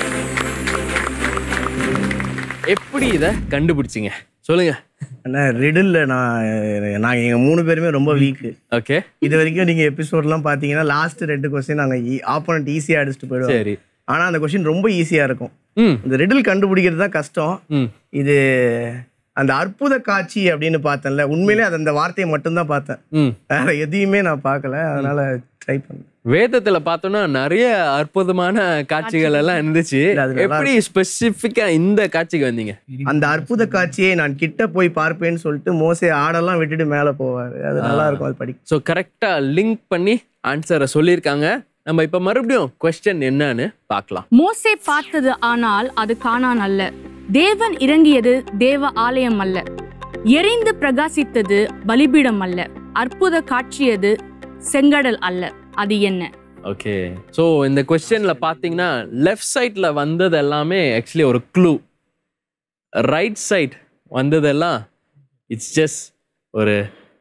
எப்படி இதை கண்டுபிடிச்சிங்க சொல்லுங்க அண்ணா ரிடில் நான் நாங்கள் எங்கள் மூணு பேருமே ரொம்ப வீக்கு ஓகே இது வரைக்கும் நீங்கள் எபிசோட்லாம் பார்த்தீங்கன்னா லாஸ்ட் ரெண்டு கொஸ்டின் நாங்கள் ஆப்போனண்ட் ஈஸியாக அடிச்சுட்டு போயிடுவோம் சரி. ஆனால் அந்த கொஸ்டின் ரொம்ப ஈஸியாக இருக்கும் ம் இந்த ரிடில் கண்டுபிடிக்கிறது தான் கஷ்டம் ம் இது அந்த அற்புத காட்சி அப்படின்னு பார்த்தேன்ல உண்மையிலே அது அந்த வார்த்தையை மட்டும்தான் பார்த்தேன் ம் வேற எதையுமே நான் பார்க்கல அதனால ட்ரை பண்ணேன் வேதத்துல பார்த்தோம்னா நிறைய அற்புதமான காட்சிகள் எல்லாம் இருந்துச்சு அது நல்லா எப்படி ஸ்பெசிஃபிக்கா இந்த காட்சிக்கு வந்தீங்க அந்த அற்புத காட்சியை நான் கிட்ட போய் பார்ப்பேன்னு சொல்லிட்டு மோசே ஆடெல்லாம் விட்டுட்டு மேலே போவார் அது நல்லா இருக்கும் அது படிக்க ஸோ கரெக்டா லிங்க் பண்ணி ஆன்சரை சொல்லியிருக்காங்க நம்ம இப்ப மறுபடியும் கொஸ்டின் என்னன்னு பார்க்கலாம் மோசே பார்த்தது ஆனால் அது காணான் அல்ல தேவன் இறங்கியது தேவ ஆலயம் அல்ல எரிந்து பிரகாசித்தது பலிபீடம் அல்ல அற்புத காட்சியது செங்கடல் அல்ல அது என்ன ஓகே ஸோ இந்த கொஸ்டின்ல பார்த்தீங்கன்னா லெஃப்ட் சைட்ல வந்தது எல்லாமே ஆக்சுவலி ஒரு க்ளூ ரைட் சைட் வந்ததெல்லாம் இட்ஸ் ஜஸ்ட் ஒரு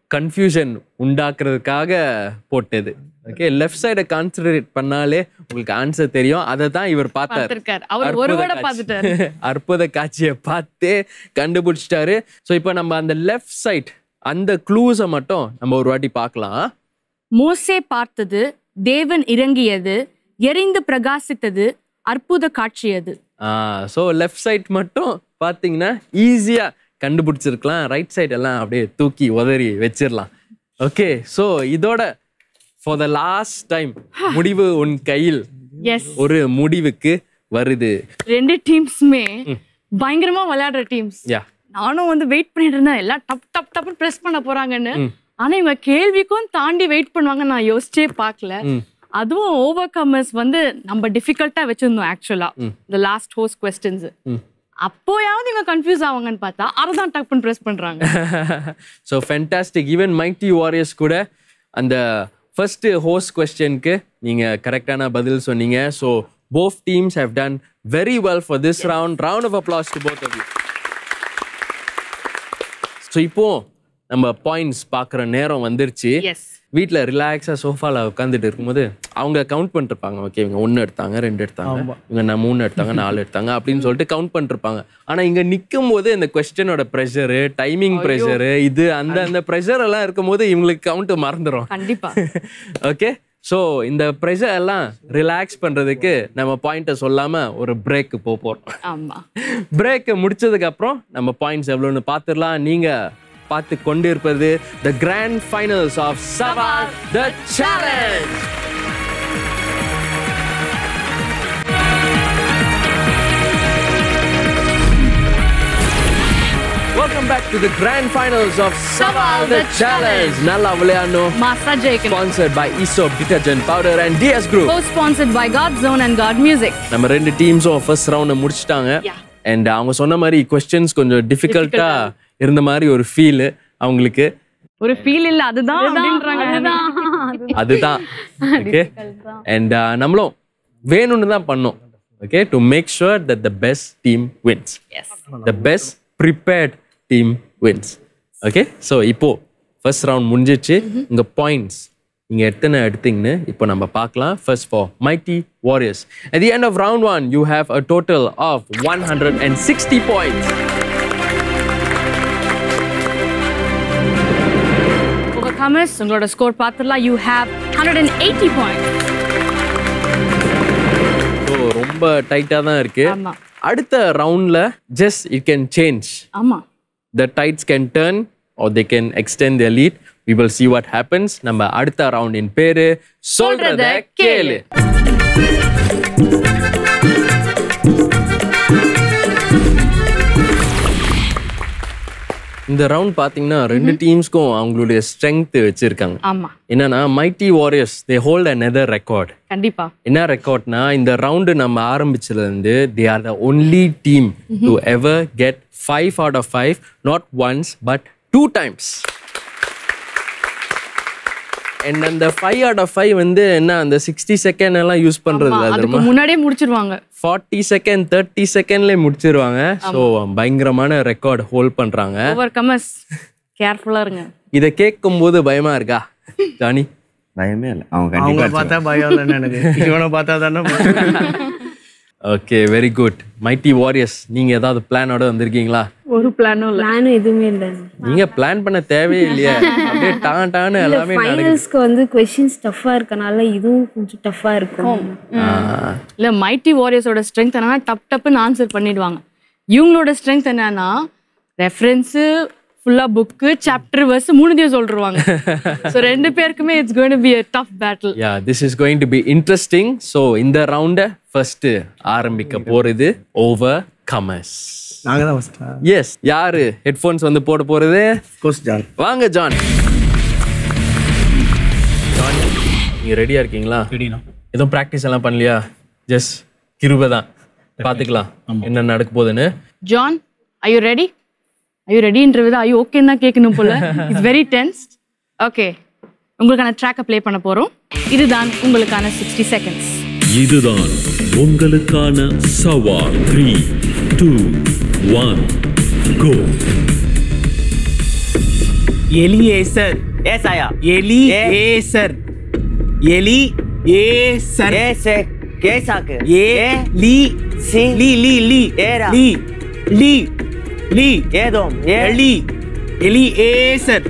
கன்ஃபியூஷன் உண்டாக்குறதுக்காக போட்டது ஓகே லெஃப்ட் சைடை கான்சென்ட்ரேட் பண்ணாலே உங்களுக்கு ஆன்சர் தெரியும் அதை தான் இவர் பார்த்தார் பார்த்திருக்காரு. அவர் ஒரு அற்புத வேளை காட்சி. பார்த்துட்டாரு. அற்புத காட்சியை பார்த்தே கண்டுபிடிச்சிட்டாரு ஸோ இப்போ நம்ம அந்த லெஃப்ட் சைட் அந்த க்ளூஸை மட்டும் நம்ம ஒரு வாட்டி பார்க்கலாம் மோசே பார்த்தது தேவன் இறங்கியது எரிந்து பிரகாசித்தது அற்புத காட்சியது ஸோ லெஃப்ட் சைட் மட்டும் பார்த்தீங்கன்னா ஈஸியாக கண்டுபிடிச்சிருக்கலாம் ரைட் சைட் எல்லாம் அப்படியே தூக்கி உதறி வச்சிடலாம் ஓகே ஸோ இதோட ஃபார் த லாஸ்ட் டைம் முடிவு உன் கையில் எஸ் ஒரு முடிவுக்கு வருது ரெண்டு டீம்ஸுமே பயங்கரமா விளையாடுற டீம்ஸ் யா நானும் வந்து வெயிட் பண்ணிட்டு இருந்தேன் எல்லாம் டப் டப் டப்னு ப்ரெஸ் பண்ண போறாங்கன்னு ம். ஆனா இவங்க கேள்விக்கும் தாண்டி வெயிட் பண்ணுவாங்க நான் யோசிச்சே பார்க்கல ம். அதுவும் ஓவர் கமர்ஸ் வந்து நம்ம டிஃபிகல்ட்டா வச்சிருந்தோம் ஆக்சுவலா ம். இந்த லாஸ்ட் ஹோஸ்ட் கொஸ்டின்ஸ் ம். அப்போயாவது இவங்க கன்ஃபியூஸ் ஆவாங்கன்னு பார்த்தா அதை தான் டக்குன்னு ப்ரெஸ் பண்றாங்க so fantastic even mighty warriors கூட அந்த ஃபர்ஸ்ட் ஹோஸ்ட் கொஸ்டினுக்கு நீங்கள் கரெக்டான பதில் சொன்னீங்க so both teams have done very well for this round round of applause to both of you so இப்போ நம்ம பாயிண்ட்ஸ் பார்க்குற நேரம் வந்துருச்சு எஸ் வீட்டில் ரிலாக்ஸாக சோஃபாவில் உட்காந்துட்டு இருக்கும்போது அவங்க கவுண்ட் பண்ணிருப்பாங்க ஓகே இவங்க ஒன்று எடுத்தாங்க ரெண்டு எடுத்தாங்க ஆமா. இவங்க நான் மூணு எடுத்தாங்க நாலு எடுத்தாங்க அப்படின்னு சொல்லிட்டு கவுண்ட் பண்ணிருப்பாங்க ஆனால் இங்கே நிற்கும் போது இந்த கொஸ்டினோட ப்ரெஷரு டைமிங் ஐயோ. ப்ரெஷரு இது அந்த அந்த ப்ரெஷர் எல்லாம் இருக்கும்போது இவங்களுக்கு கவுண்ட் மறந்துடும் கண்டிப்பா ஓகே ஸோ இந்த ப்ரெஷர் எல்லாம் ரிலாக்ஸ் பண்ணுறதுக்கு நம்ம பாயிண்ட்டை சொல்லாமல் ஒரு பிரேக்கு போக போகிறோம் ஆமா பிரேக் முடிச்சதுக்கு அப்புறம் நம்ம பாயிண்ட்ஸ் எவ்வளோன்னு பார்த்துடலாம் நீங்க பார்த்து கொண்டிருப்பது த grand finals of Saval the challenge welcome back to the grand finals of Saval the challenge நல்லா விளையாடணும் மாசா ஜெயிக்கணும் sponsored by Esop detergent powder and DS group co sponsored by God Zone and God Music நம்ம ரெண்டு டீம்ஸும் ஃபர்ஸ்ட் ரவுண்டை முடிச்சிட்டாங்க அண்ட் அவங்க சொன்ன மாதிரி கொஸ்டின்ஸ் கொஞ்சம் டிஃபிகல்ட்டா இருந்த மாதிரி ஒரு ஃபீல் அவங்களுக்கு ஒரு ஃபீல் இல்ல அதுதான் அப்படின்றாங்க அதுதான் ஓகே அண்ட் நம்மளும் வேணும்னு தான் பண்ணோம் okay to make sure that the best team wins the best prepared team wins okay so இப்போ ஃபர்ஸ்ட் ரவுண்ட் முடிஞ்சிச்சு உங்க பாயிண்ட்ஸ் நீங்க எத்தனை எடுத்தீங்கன்னு இப்போ நம்ம பார்க்கலாம் first for mighty warriors at the end of round one you have a total of 160 points overcomers உங்களோட ஸ்கோர் பார்த்துடலாம் you have hundred and eighty point so ரொம்ப டைட்டாக தான் இருக்கு ஆமா. அடுத்த ரவுண்ட்ல ஜஸ்ட் இட் கேன் சேஞ்ச் ஆமா the tides can turn or they can extend their lead. We will see what happens. நம்ம அடுத்த ரவுண்டின் பேரு சொல்றத கேளு இந்த ரவுண்ட் பாத்தீங்கன்னா ரெண்டு டீம்ஸ்க்கும் அவங்களுடைய ஸ்ட்ரென்த் வச்சிருக்காங்க ஆமா என்னன்னா mighty warriors they hold another record கண்டிப்பா என்ன ரெக்கார்ட்னா இந்த ரவுண்டு நம்ம ஆரம்பிச்சதுல இருந்து they are the only team to ever get five out of five not once but two times and அந்த ஃபைவ் அவுட் ஆஃப் ஃபைவ் வந்து என்ன அந்த சிக்ஸ்டி செகண்ட் எல்லாம் யூஸ் பண்றது இல்ல அதுக்கு தெரியுமா முன்னாடியே முடிச்சிருவாங்க ஃபார்ட்டி செகண்ட் தேர்ட்டி செகண்ட்லேயே முடிச்சிருவாங்க ஸோ பயங்கரமான ரெக்கார்ட் ஹோல்ட் பண்றாங்க ஓவர் கமர்ஸ் கேர்ஃபுல்லா இருங்க இதை கேட்கும் போது பயமா இருக்கா ஜானி பயமே இல்லை அவங்க அவங்க கண்டிப்பா பார்த்தா பயம் இல்லைன்னு எனக்கு இவனை பார்த்தா தானே okay very good mighty warriors நீங்க ஏதாவது பிளானோட வந்திருக்கீங்களா ஒரு பிளானும் இல்ல பிளானும் எதுவுமே இல்லை நீங்க பிளான் பண்ண தேவையே இல்லையா அப்படியே டான் டான்னு இல்ல எல்லாமே நடக்குது ஃபைனல்ஸ்க்கு வந்து கொஸ்டின்ஸ் டஃப்பா இருக்கனால இதுவும் கொஞ்சம் டஃப்பா இருக்கும் இல்ல மைட்டி வாரியர்ஸோட ஸ்ட்ரென்த் என்னன்னா டப் டப்புன்னு ஆன்சர் பண்ணிடுவாங்க இவங்களோட ஸ்ட்ரென்த் என்னன்னா ரெஃபரன்ஸு ஃபுல்லா புக்கு சாப்டர் வர்ஸ் மூணுதையும் சொல்லிருவாங்க ஸோ ரெண்டு பேருக்குமே it's going to be a tough battle yeah this is going to be interesting so இந்த ரவுண்டை ஃபர்ஸ்ட் ஆரம்பிக்க போறது ஓவர் கமர்ஸ் நாங்க தான் ஃபர்ஸ்டா எஸ் யாரு ஹெட்ஃபோன்ஸ் வந்து போட போறது கோஸ் ஜான் வாங்க ஜான் ஜான் நீங்க ரெடியா இருக்கீங்களா ரெடினா எதுவும் ப்ராக்டிஸ் எல்லாம் பண்ணலையா ஜஸ்ட் கிருபை தான் பார்த்துக்கலாம் என்ன நடக்க போகுதுன்னு John I you ready I you ரெடின்ற வித ஐ ஓகேன்னு தான் கேட்கணும் போல இட்ஸ் வெரி டென்ஸ்ட் ஓகே உங்களுக்கான ட்ராக்கை ப்ளே பண்ண போறோம் இதுதான் உங்களுக்கான சிக்ஸ்டி செகண்ட்ஸ் இதுதான் உங்களுக்கான சவால் three two one go Eliezer ஏசாயா எலி ஏசர் எலி ஏசர் ஏசே கேசாக்கு ஏ லி சி லி லி லி ஏரா லி லி லி ஏதோம் ஏ எலி எலி ஏசர்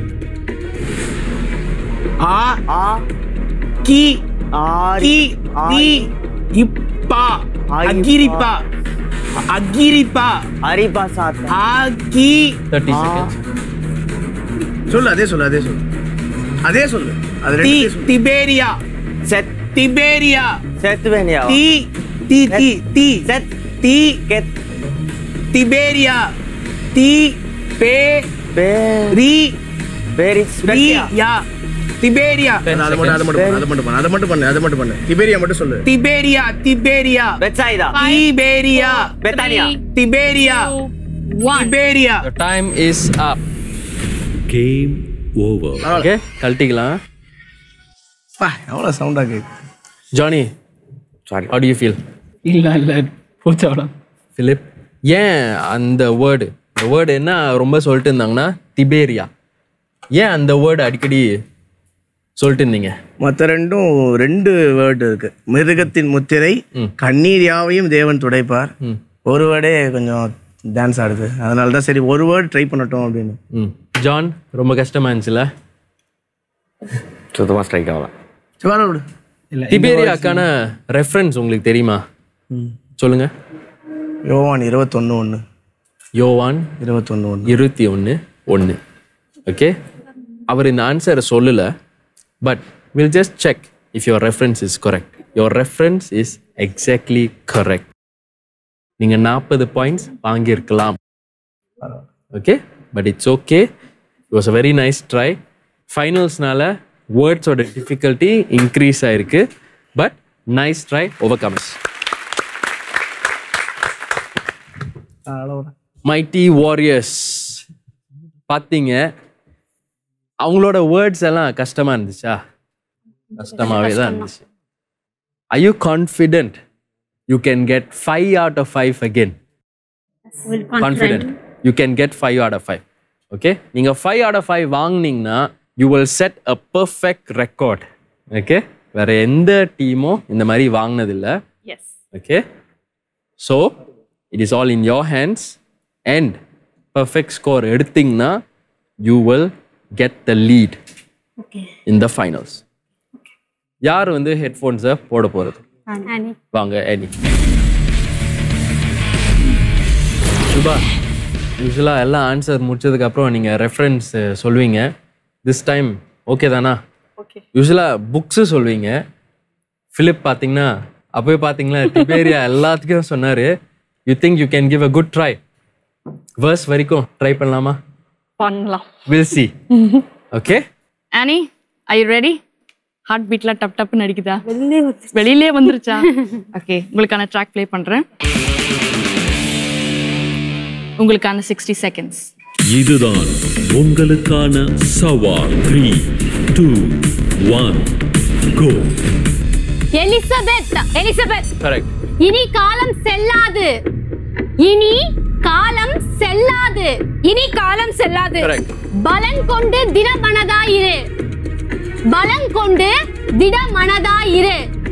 ஆ ஆ கி ஆரி கி தி இப்பா அகிரிப்பா அகிரிப்பா அரிபா சாத்தா ஆகி தேர்ட்டி செகண்ட்ஸ் சொல்லு அதே சொல்லு அதே சொல்லு அதே சொல்லு அது தி ரெண்டு சொல்லு திபேரியா செத் திபேரியா செத்துவேனியா தி தி தி தி செத் தி கெத் திபேரியா தி பே பே ரி பேரி ரி ஸ்பெசியா யா திபேரியா அதை மட்டும் அதை மட்டும் பண்ணு, அதை மட்டும் பண்ணு அதை மட்டும் பண்ணு அதை மட்டும் பண்ணு திபேரியா மட்டும் சொல்லு திபேரியா திபேரியா பெட்சாயிதா திபேரியா பெத்தானியா திபேரியா திபேரியா The time is up. Game over. Okay கழட்டிக்கலாம் பா எவ்வளோ சவுண்டாக கேட்கு Johnny sorry how do you feel இல்ல இல்ல போச்சு அவ்வளோ ஃபிலிப் ஏன் அந்த வேர்டு இந்த வேர்டு என்ன ரொம்ப சொல்லிட்டு இருந்தாங்கன்னா திபேரியா ஏன் அந்த வேர்டு அடிக்கடி சொல்லிட்டு இருந்தீங்க மற்ற ரெண்டும் ரெண்டு வேர்டு இருக்கு மிருகத்தின் முத்திரை கண்ணீர் யாவையும் தேவன் துடைப்பார் ஒரு வேர்டே கொஞ்சம் டான்ஸ் ஆடுது அதனால தான் சரி ஒரு வேர்டு ட்ரை பண்ணட்டும் அப்படின்னு ம் ஜான் ரொம்ப கஷ்டமா இருந்துச்சுல சுத்தமாக ஸ்ட்ரைக் ஆகல சரி வர விடு திபேரியாக்கான ரெஃபரன்ஸ் உங்களுக்கு தெரியுமா சொல்லுங்க யோவான் இருபத்தொன்று ஒன்று யோவான் இருபத்தொன்று ஒன்று இருபத்தி ஒன்று ஒன்று ஓகே அவர் இந்த ஆன்சரை சொல்லல but will just check if your reference is correct your reference is exactly correct நீங்கள் நாற்பது பாயிண்ட்ஸ் வாங்கியிருக்கலாம் okay but it's okay it was a very nice try ஃபைனல்ஸ்னால வேர்ட்ஸோட டிஃபிகல்ட்டி இன்க்ரீஸ் ஆயிருக்கு but nice try overcomers mighty warriors பார்த்தீங்க அவங்களோட வேர்ட்ஸ் எல்லாம் கஷ்டமா இருந்துச்சா கஷ்டமாவே தான் இருந்துச்சு I you confident you can get five out of five again confident you can get five out of five okay நீங்கள் ஃபைவ் அவுட் ஆஃப் ஃபைவ் வாங்குனீங்கன்னா you will set a perfect record okay வேற எந்த டீமும் இந்த மாதிரி வாங்கினதில்லை yes okay so it is all in your hands and perfect score எடுத்தீங்கன்னா you will get the lead in the finals யார் வந்து ஹெட்ஃபோன்ஸை போட போகிறது வாங்க அனி சுபா யூஸ்வலாக எல்லாம் ஆன்சர் முடிச்சதுக்கப்புறம் நீங்கள் ரெஃபரன்ஸ் சொல்வீங்க திஸ் டைம் ஓகே தானா ஓகே யூஸ்வலாக புக்ஸு சொல்வீங்க ஃபிலிப் பார்த்தீங்கன்னா அப்போயே பார்த்தீங்களா டிபேரியா எல்லாத்துக்கும் சொன்னார் you think you can give a good try வேர்ஸ் வரைக்கும் ட்ரை பண்ணலாமா பண்ணலாம் we'll see okay Annie I ready heart பீட்லாம் டப் டப்னு அடிக்குதா வெளியிலே வெளியிலே வந்துருச்சா ஓகே உங்களுக்கான ட்ராக் ப்ளே பண்றேன் உங்களுக்கான சிக்ஸ்டி செகண்ட்ஸ் இதுதான் உங்களுக்கான சவால் three two one go Elizabeth Elizabeth correct இனி காலம் செல்லாது இனி காலம் செல்லாது இனி காலம் செல்லாது Correct. பலன் கொண்டு திடமனதாயிரு பலன் கொண்டு திடமனதாயிரு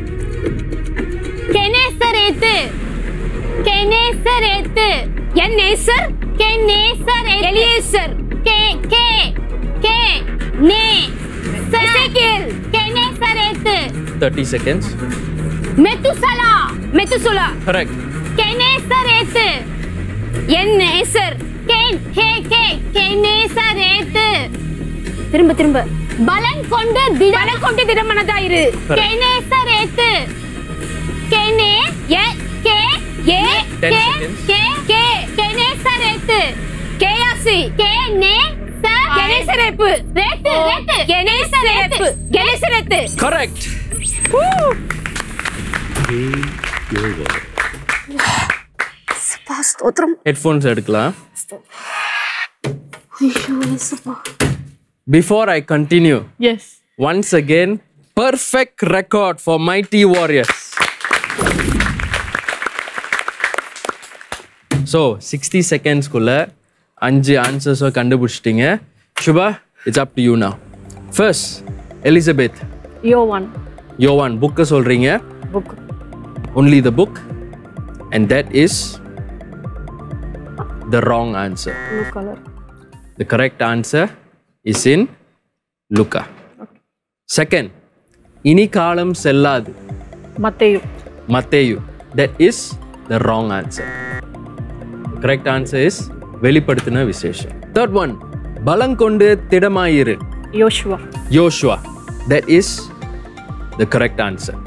கெனேசரேத்து கெனேசரேத்து என் நேசர் கெனேசர் எலியேசர் கே கே கே நே எசேக்கியேல் கெனேசரேத்து தேர்ட்டி செகண்ட்ஸ் மெத்துசலா மெத்துசுலா கரெக்ட் கெனேசரேத்து என் நேசர் கேன் ஹே கே கெனேசரேத்து திரும்ப திரும்ப பலன் கொண்டு திட பலன் கொண்டு திடமனதாயிரு Correct. கெனேசரேத்து கெனே ஏ கே ஏ Ten கே seconds. கே கே கெனேசரேத்து கேயாசி கே நே ச கெனேசரேப்பு ரேத்து ரேத்து கெனேசரேப்பு கெனேசரேத்து கரெக்ட் ஸ்தோத்திரம் ஹெட்ஃபோன்ஸ் எடுக்கலாம் ஐயோ இயேசுப்பா before I continue yes once again perfect record for mighty warriors so sixty செகண்ட்ஸ்குள்ள அஞ்சு ஆன்சர்ஸோ கண்டுபிடிச்சிட்டிங்க Suba it's up to you now first Elizabeth யோ ஒன் யோவான் புக்கை சொல்கிறீங்க book only the book and that is the wrong answer blue colour the correct answer is in luka second இனி காலம் செல்லாது மத்தேயு மத்தேயு that is the wrong answer the correct answer is வெளிப்படுத்தின விசேஷம் third one பலங்கொண்டு திடமாயிரு யோசுவா யோசுவா that is the correct answer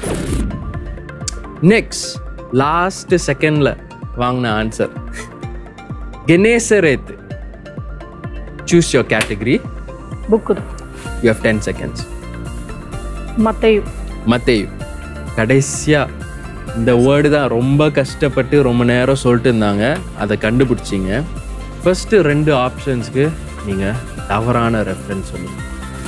next last செகண்ட்ல வாங்கின ஆன்சர் கெனேசரேத் choose your category book you have ten seconds மத்தேயு மத்தேயு கடைசியா இந்த வேர்டு தான் ரொம்ப கஷ்டப்பட்டு ரொம்ப நேரம் சொல்லிட்டு இருந்தாங்க அதை கண்டுபிடிச்சிங்க ஃபர்ஸ்ட் ரெண்டு ஆப்ஷன்ஸ்க்கு நீங்க தவறான ரெஃபரன்ஸ் சொல்லுங்க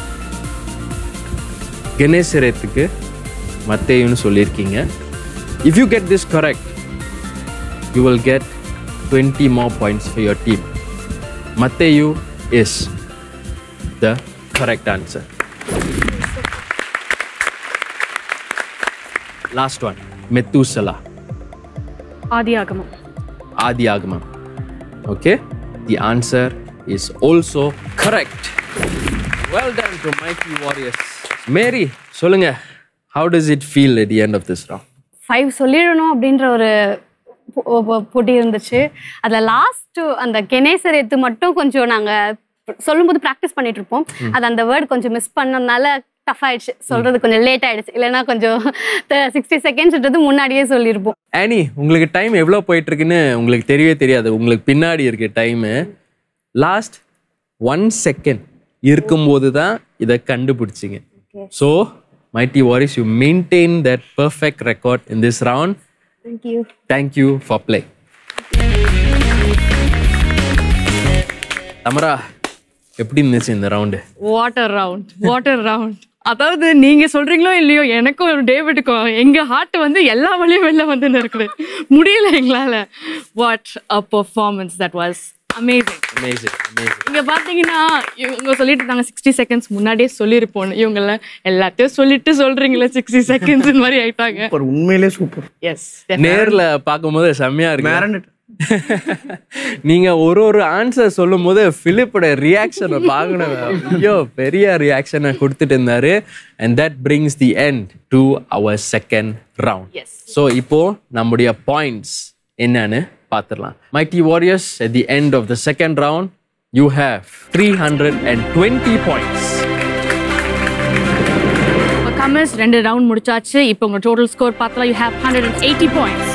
கெனேசரேத்துக்கு மத்தேயுன்னு சொல்லியிருக்கீங்க If you get this correct, you will get 20 more points for your team. Mattheyu is the correct answer. Last one, Methuselah, ஆதியாகமம் Adi Agamam. Okay, the answer is also correct. Well done to Mighty Warriors. Mary, சொல்லுங்க, how does it feel at the end of this round? Five சொல்லிடணும் அப்படின்ற ஒரு போ- போ- போட்டி இருந்துச்சு அதில் லாஸ்ட் அந்த கெனேசர் எத்து மட்டும் கொஞ்சம் நாங்கள் சொல்லும்போது ப்ராக்டிஸ் பண்ணிட்டு இருப்போம் அது அந்த வேர்டு கொஞ்சம் மிஸ் பண்ணனால டஃப் ஆயிடுச்சு சொல்றது கொஞ்சம் லேட் ஆயிடுச்சு இல்லைன்னா கொஞ்சம் சிக்ஸ்டி செகண்ட்ஸ்ன்றது முன்னாடியே சொல்லியிருப்போம் ஆனி உங்களுக்கு டைம் எவ்வளோ போயிட்டு இருக்குன்னு உங்களுக்கு தெரியவே தெரியாது உங்களுக்கு பின்னாடி இருக்கு டைமு லாஸ்ட் ஒன் செகண்ட் இருக்கும்போது தான் இதை கண்டுபிடிச்சிங்க so mighty warriors you maintain that perfect record in this round thank you thank you for play Tamara எப்படி இருந்துச்சு இந்த round water round water round அதாவது நீங்க சொல்றீங்களோ இல்லையோ எனக்கும் ஒரு டேவிடுக்கும் எங்க ஹார்ட் வந்து எல்லா வழியும் வெளில வந்து இருக்குது முடியல எங்களால what a performance that was amazing amazing amazing இங்க பாத்தீங்கன்னா இவங்க சொல்லிட்டு இருந்தாங்க சிக்ஸ்டி செகண்ட்ஸ் முன்னாடியே சொல்லியிருப்போம் இவங்கள எல்லாத்தையும் சொல்லிட்டு சொல்றீங்களே சிக்ஸ்டி செகண்ட்ஸ் மாதிரி ஆயிட்டாங்க சூப்பர் உண்மையிலே சூப்பர் எஸ் நேர்ல பார்க்கும்போது செம்மையா இருக்கு நீங்க ஒரு ஒரு ஆன்சர் சொல்லும் போது பிலிப்போட ரியாக்ஷனை பார்க்கணும் ஐயோ பெரிய ரியாக்ஷனை கொடுத்துட்டு இருந்தாரு and that brings the end to our second round so இப்போ நம்முடைய பாயிண்ட்ஸ் என்னன்னு பார்த்துடலாம் mighty warriors at the end of the second round you have 320 points comers ரெண்டு ரவுண்ட் முடிச்சாச்சு இப்போ உங்க டோட்டல் ஸ்கோர் பார்த்தா you have hundred and eighty points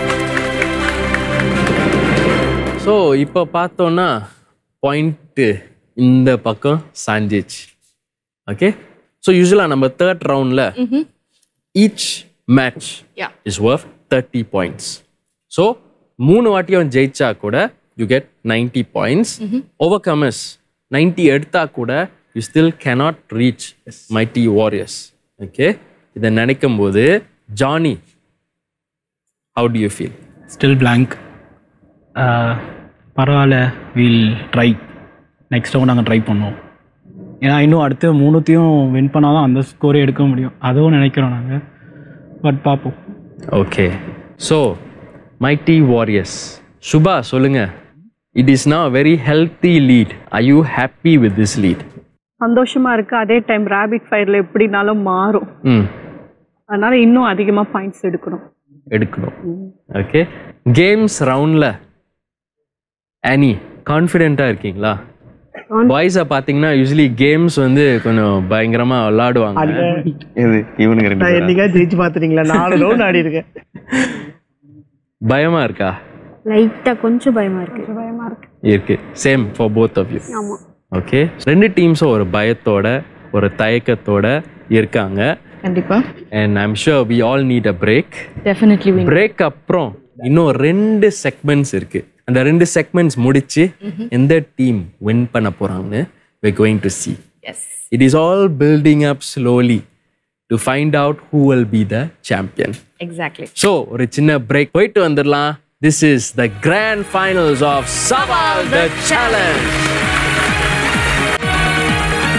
so இப்போ பார்த்தோன்னா பாயிண்ட்டு இந்த பக்கம் சாஞ்சிச்சு ஓகே ஸோ யூஸ்வலாக நம்ம தேர்ட் ரவுண்டில் each match Yeah. Is worth thirty points so மூணு வாட்டியும் ஜெயிச்சா கூட you get ninety points overcomers ninety எடுத்தா கூட you still cannot reach mighty warriors okay இதை நினைக்கும் போது Johnny how do you feel still blank ah, பரவாயில்ல வில் ட்ரை நெக்ஸ்ட் நாங்கள் ட்ரை பண்ணுவோம் ஏன்னா இன்னும் அடுத்து மூணுத்தையும் வின் பண்ணால் தான் அந்த ஸ்கோரே எடுக்க முடியும் அதுவும் நினைக்கிறோம் நாங்கள் பட் பார்ப்போம் okay so mighty warriors Suba சொல்லுங்க it is now very healthy lead are you happy with this lead சந்தோஷமா இருக்கு அதே டைம் ரேபிட் ஃபயர்ல எப்படினாலும் மாறும் ம் அதனால இன்னும் அதிகமா பாயிண்ட்ஸ் எடுக்கணும் எடுக்கணும் ஓகே கேம்ஸ் ரவுண்டில் ஆனி கான்ஃபிடென்ட்டாக இருக்கீங்களா பாய்ஸை பார்த்தீங்கன்னா யூஸ்வலி கேம்ஸ் வந்து கொஞ்சம் பயங்கரமாக விளாடுவாங்க எது இவனுங்க ரெண்டு நான் பேரா? என்னைக்கா ஜெயிச்சு பார்த்துட்டீங்களா நாலு ரவுண்ட் ஆடி இருக்கேன் பயமா இருக்கா லைட்டா கொஞ்சம் பயமா இருக்கு பயமா இருக்கு இருக்கு same for both of you ஆமா ஓகே ரெண்டு டீம்ஸும் ஒரு பயத்தோட ஒரு தயக்கத்தோட இருக்காங்க கண்டிப்பா and I'm sure we all need a break definitely win break அப்புறம் இன்னும் ரெண்டு செக்மெண்ட்ஸ் இருக்கு அந்த ரெண்டு செக்மெண்ட்ஸ் முடிச்சு எந்த டீம் வின் பண்ண போறாங்கன்னு we going to see yes it is all building up slowly to find out who will be the champion exactly so ஒரு சின்ன பிரேக் போயிட்டு வந்துடலாம் this is the grand finals of Saval the challenge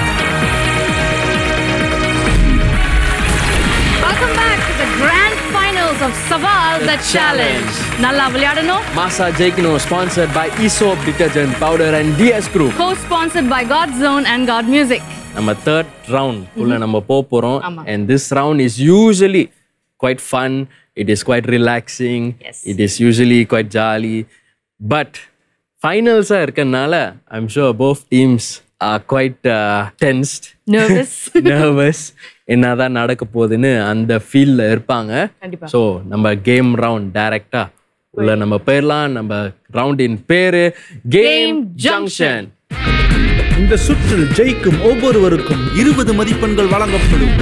the challenge. நல்லா விளையாடணும் மாசா ஜெயிக்கணும் sponsored by Esop detergent powder and DS group co-sponsored by God Zone and God Music. நம்ம தேர்ட் ரவுண்ட் உள்ள நம்ம போக போறோம் ஆமா. And this round is usually quite fun it is quite relaxing it is usually quite jolly but ஃபைனல்ஸாக இருக்கறனால I'm sure both teams are quite tensed Nervous. Nervous என்னதான் நடக்க போகுதுன்னு அந்த ஃபீல்ல இருப்பாங்க கண்டிப்பா. ஸோ நம்ம கேம் ரவுண்ட் டைரக்டா உள்ள நம்ம போயிடலாம் நம்ம ரவுண்டின் பேரு கேம் ஜங்ஷன் இந்த சுற்றில் ஜெயிக்கும் ஒவ்வொருவருக்கும் இருபது மதிப்பெண்கள் வழங்கப்படும்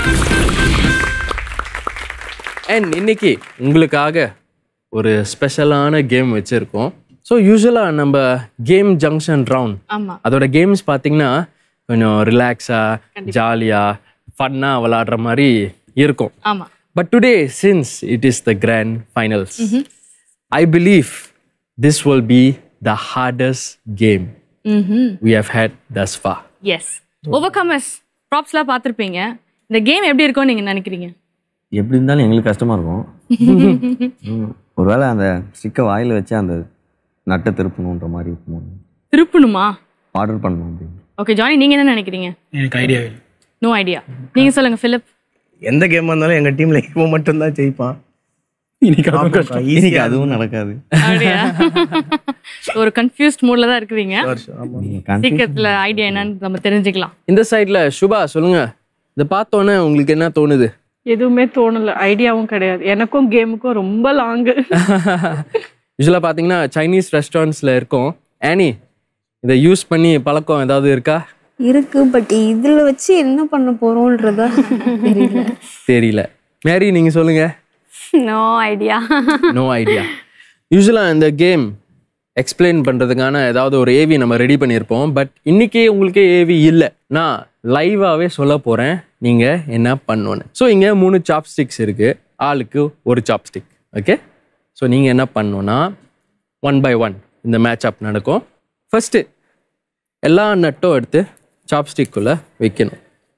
அண்ட் இன்னைக்கு உங்களுக்காக ஒரு ஸ்பெஷலான கேம் வச்சுருக்கோம் ஸோ யூஸ்வலாக நம்ம கேம் ஜங்ஷன் ரவுண்ட் ஆமா அதோட கேம்ஸ் பார்த்தீங்கன்னா கொஞ்சம் ரிலாக்ஸாக ஜாலியாக ஃபன்னாக விளாடுற மாதிரி இருக்கும் ஆமா but today since it is the grand finals Mhm. I believe this will be the hardest game hmm. We have had thus far yes ஓவர்கமர்ஸ் ப்ராப்ஸ்லாம் பார்த்துருப்பீங்க இந்த கேம் எப்படி இருக்கும்னு நீங்க நினைக்கிறீங்க எப்படி இருந்தாலும் எங்களுக்கு கஷ்டமாக இருக்கும் ம், ஒருவேளை அந்த ஸ்டிக்கை வாயில் வச்சு அந்த நட்டை திருப்பணுன்ற மாதிரி இருக்கும் திருப்பணுமா ஆர்டர் பண்ணணும் அப்படின்னு ஓகே ஜானி நீங்க என்ன நினைக்கிறீங்க எனக்கு ஐடியா நோ ஐடியா நீங்க சொல்லுங்க ஃபிலிப் எந்த கேம் இருந்தாலும் எங்க டீம்ல இவன் மட்டும் தான் ஜெயிப்பான் ஆமாப்பா, easy இன்னைக்கு ஆ அதுவும் இருக்கும். நடக்காது அப்படியா ஒரு கன்ஃபியூஸ்ட் மூட்ல தான் இருக்கிறீங்க confused. சீக்கிரத்துல ஐடியா என்னன்னு நம்ம தெரிஞ்சுக்கலாம் இந்த சைடில் சுபா சொல்லுங்க இதை பார்த்தோன்னே உங்களுக்கு என்ன தோணுது எதுவுமே தோணல ஐடியாவும் கிடையாது எனக்கும் கேமுக்கும் ரொம்ப லாங்கு யூஸ்வலாக பார்த்தீங்கன்னா சைனீஸ் ரெஸ்டாரண்ட்ஸில் இருக்கும் ஆனி இதை யூஸ் பண்ணி பழக்கம் ஏதாவது இருக்கா இருக்கு பட் இதுல வச்சு என்ன பண்ண போறோம்ன்றதா தெரியல தெரியல மேரி நீங்கள் சொல்லுங்கள் நோ ஐடியா நோ ஐடியா யூஸ்வலாக இந்த கேம் எக்ஸ்பிளைன் பண்ணுறதுக்கான ஏதாவது ஒரு ஏவி நம்ம ரெடி பண்ணியிருப்போம் பட் இன்னைக்கே உங்களுக்கே ஏவி இல்லை நான் லைவாகவே சொல்ல போகிறேன் நீங்கள் என்ன பண்ணணும்னு ஸோ இங்கே மூணு சாப்ஸ்டிக்ஸ் இருக்குது ஆளுக்கு ஒரு சாப்ஸ்டிக் ஓகே ஸோ நீங்கள் என்ன பண்ணணும்னா ஒன் பை ஒன் இந்த மேட்ச் அப் நடக்கும் ஃபஸ்ட்டு எல்லா நட்டும் எடுத்து சாப்ஸ்டிக்குள்ளே வைக்கணும்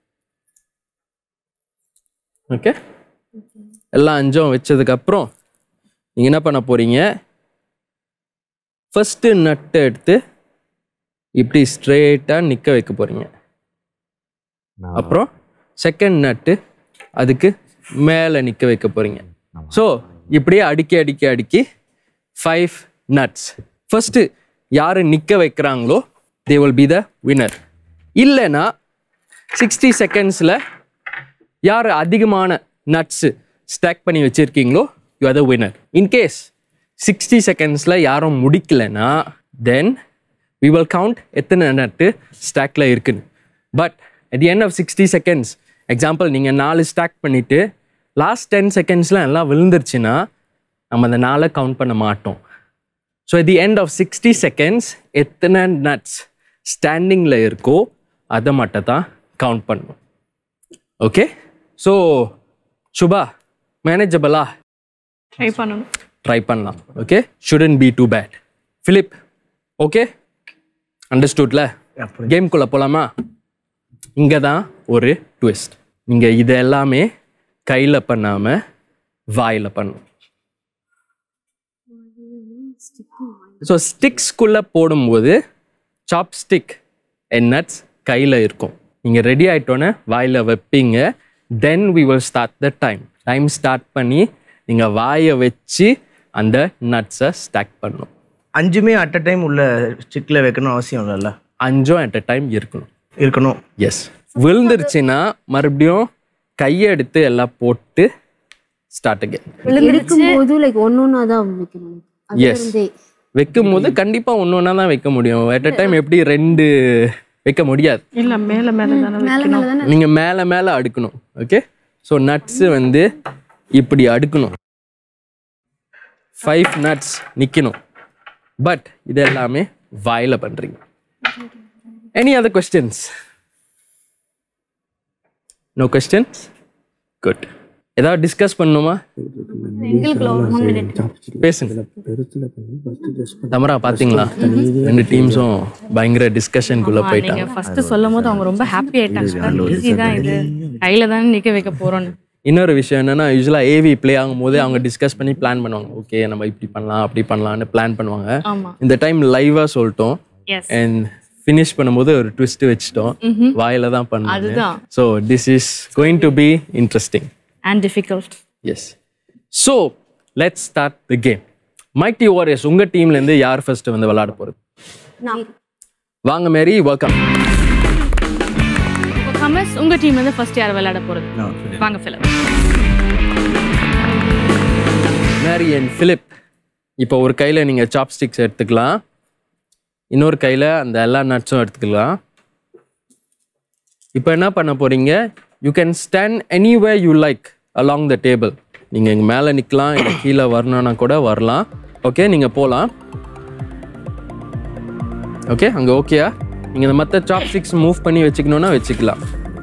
ஓகே எல்லா அஞ்சும் வச்சதுக்கப்புறம் நீங்கள் என்ன பண்ண போகிறீங்க ஃபஸ்ட்டு நட்டை எடுத்து இப்படி ஸ்ட்ரெயிட்டாக நிற்க வைக்க போகிறீங்க அப்புறம் செகண்ட் நட்டு அதுக்கு மேலே நிற்க வைக்க போகிறீங்க ஸோ இப்படியே அடுக்கி அடுக்கி அடுக்கி ஃபைவ் நட்ஸ் ஃபஸ்ட்டு யார் நிற்க வைக்கிறாங்களோ தே வில் பி த வினர் இல்லைன்னா சிக்ஸ்டி செகண்ட்ஸில் யார் அதிகமான நட்ஸு ஸ்டாக் பண்ணி வச்சுருக்கீங்களோ you are the winner in case sixty செகண்ட்ஸில் யாரும் முடிக்கலைன்னா தென் வி வில் கவுண்ட் எத்தனை நட்டு ஸ்டாக்ல இருக்குன்னு but at the end of sixty seconds example நீங்கள் நாலு ஸ்டாக் பண்ணிவிட்டு லாஸ்ட் டென் செகண்ட்ஸில் எல்லாம் விழுந்துருச்சுன்னா நம்ம அந்த நாளை கவுண்ட் பண்ண மாட்டோம் so at the end of sixty seconds எத்தனை நட்ஸ் ஸ்டாண்டிங்கில் இருக்கோ அதை மட்டும் தான் கவுண்ட் பண்ணணும் ஓகே ஸோ சுபா மேனேஜபிளா ட்ரை பண்ணணும் ட்ரை பண்ணலாம் okay shouldn't be too bad Philip okay அண்டர்ஸ்டூட்ல கேம்குள்ளே போகலாமா இங்கே தான் ஒரு ட்விஸ்ட் நீங்கள் இது எல்லாமே கையில் பண்ணாமல் வாயில் பண்ணணும் ஸோ ஸ்டிக்ஸ்குள்ளே போடும்போது சாப்ஸ்டிக் அண்ட் நட்ஸ் கையில் இருக்கும் நீங்கள் ரெடி ஆகிட்டோன்னே வாயில் வைப்பீங்க then we will start the time time start பண்ணி நீங்கள் வாயை வச்சு அந்த நட்ஸை ஸ்டாக் பண்ணணும் அஞ்சுமே அட் அ டைம் உள்ள ஸ்டிக்ல வைக்கணும் அவசியம் இல்லைல்ல அஞ்சும் அட் அ டைம் இருக்கணும் இருக்கணும் எஸ் விழுந்துருச்சுன்னா மறுபடியும் கையை எடுத்து எல்லாம் போட்டு ஸ்டார்ட் அகேன் இருக்கும்போது லைக் ஒன்னொன்னா தான் வைக்கணும் அதுல எஸ் இருந்தே வைக்கும் போது கண்டிப்பாக ஒன்று ஒன்றா தான் வைக்க முடியும் அட் அ டைம் எப்படி ரெண்டு வைக்க முடியாது இல்ல மேல மேல தானே வைக்கணும் நீங்கள் மேலே மேலே அடுக்கணும் ஓகே ஸோ நட்ஸு வந்து இப்படி அடுக்கணும் ஃபைவ் நட்ஸ் நிற்கணும் பட் இது எல்லாமே வாயில் பண்ணுறீங்க any other questions no questions good ஏதாவது டிஸ்கஸ் பண்ணணுமா எங்களுக்கு one minute. பேசுங்க தமரா பாத்தீங்களா ரெண்டு டீம்ஸும் பயங்கர டிஸ்கஷனுக்குள்ள ஆமா, போயிட்டாங்க நீங்க ஃபர்ஸ்ட் சொல்லும் போது அவங்க ரொம்ப ஹாப்பி ஆயிட்டாங்க ஈஸி தான் இது கையில தானே நிக்க வைக்க போறோம்னு இன்னொரு விஷயம் என்னன்னா யூஸ்வலாக ஏவி ப்ளே ஆகும்போது அவங்க டிஸ்கஸ் பண்ணி பிளான் பண்ணுவாங்க ஓகே நம்ம இப்படி பண்ணலாம் அப்படி பண்ணலாம்னு பிளான் பண்ணுவாங்க ஆமா. இந்த டைம் லைவாக சொல்லிட்டோம் Yes. அண்ட் ஃபினிஷ் பண்ணும்போது ஒரு ட்விஸ்ட் வச்சுட்டோம் Mhm. வாயில தான் பண்ணாங்க அதுதான். So this is going to be interesting and difficult yes so let's start the game mighty warriors உங்கள் டீம்லேருந்து யார் ஃபர்ஸ்ட் வந்து விளையாட போகிறது வாங்க மேரி வெல்கம் கமர்ஸ் உங்க டீம் வந்து ஃபர்ஸ்ட் யார் விளையாட போறது வாங்க ஃபிலிப் மேரி அண்ட் ஃபிலிப் இப்போ ஒரு கையில் நீங்கள் சாப்ஸ்டிக்ஸ் எடுத்துக்கலாம் இன்னொரு கையில் அந்த எல்லா நட்ஸும் எடுத்துக்கலாம் இப்போ என்ன பண்ண போறீங்க you can stand anyway you like along the table நீங்கள் இங்கே மேலே நிற்கலாம் இல்லை கீழே வரணும்னா கூட வரலாம் ஓகே நீங்கள் போகலாம் ஓகே அங்கே ஓகேயா நீங்கள் இந்த மற்ற சாப்ஸ்டிக்ஸ் மூவ் பண்ணி வச்சுக்கணுன்னா வச்சுக்கலாம்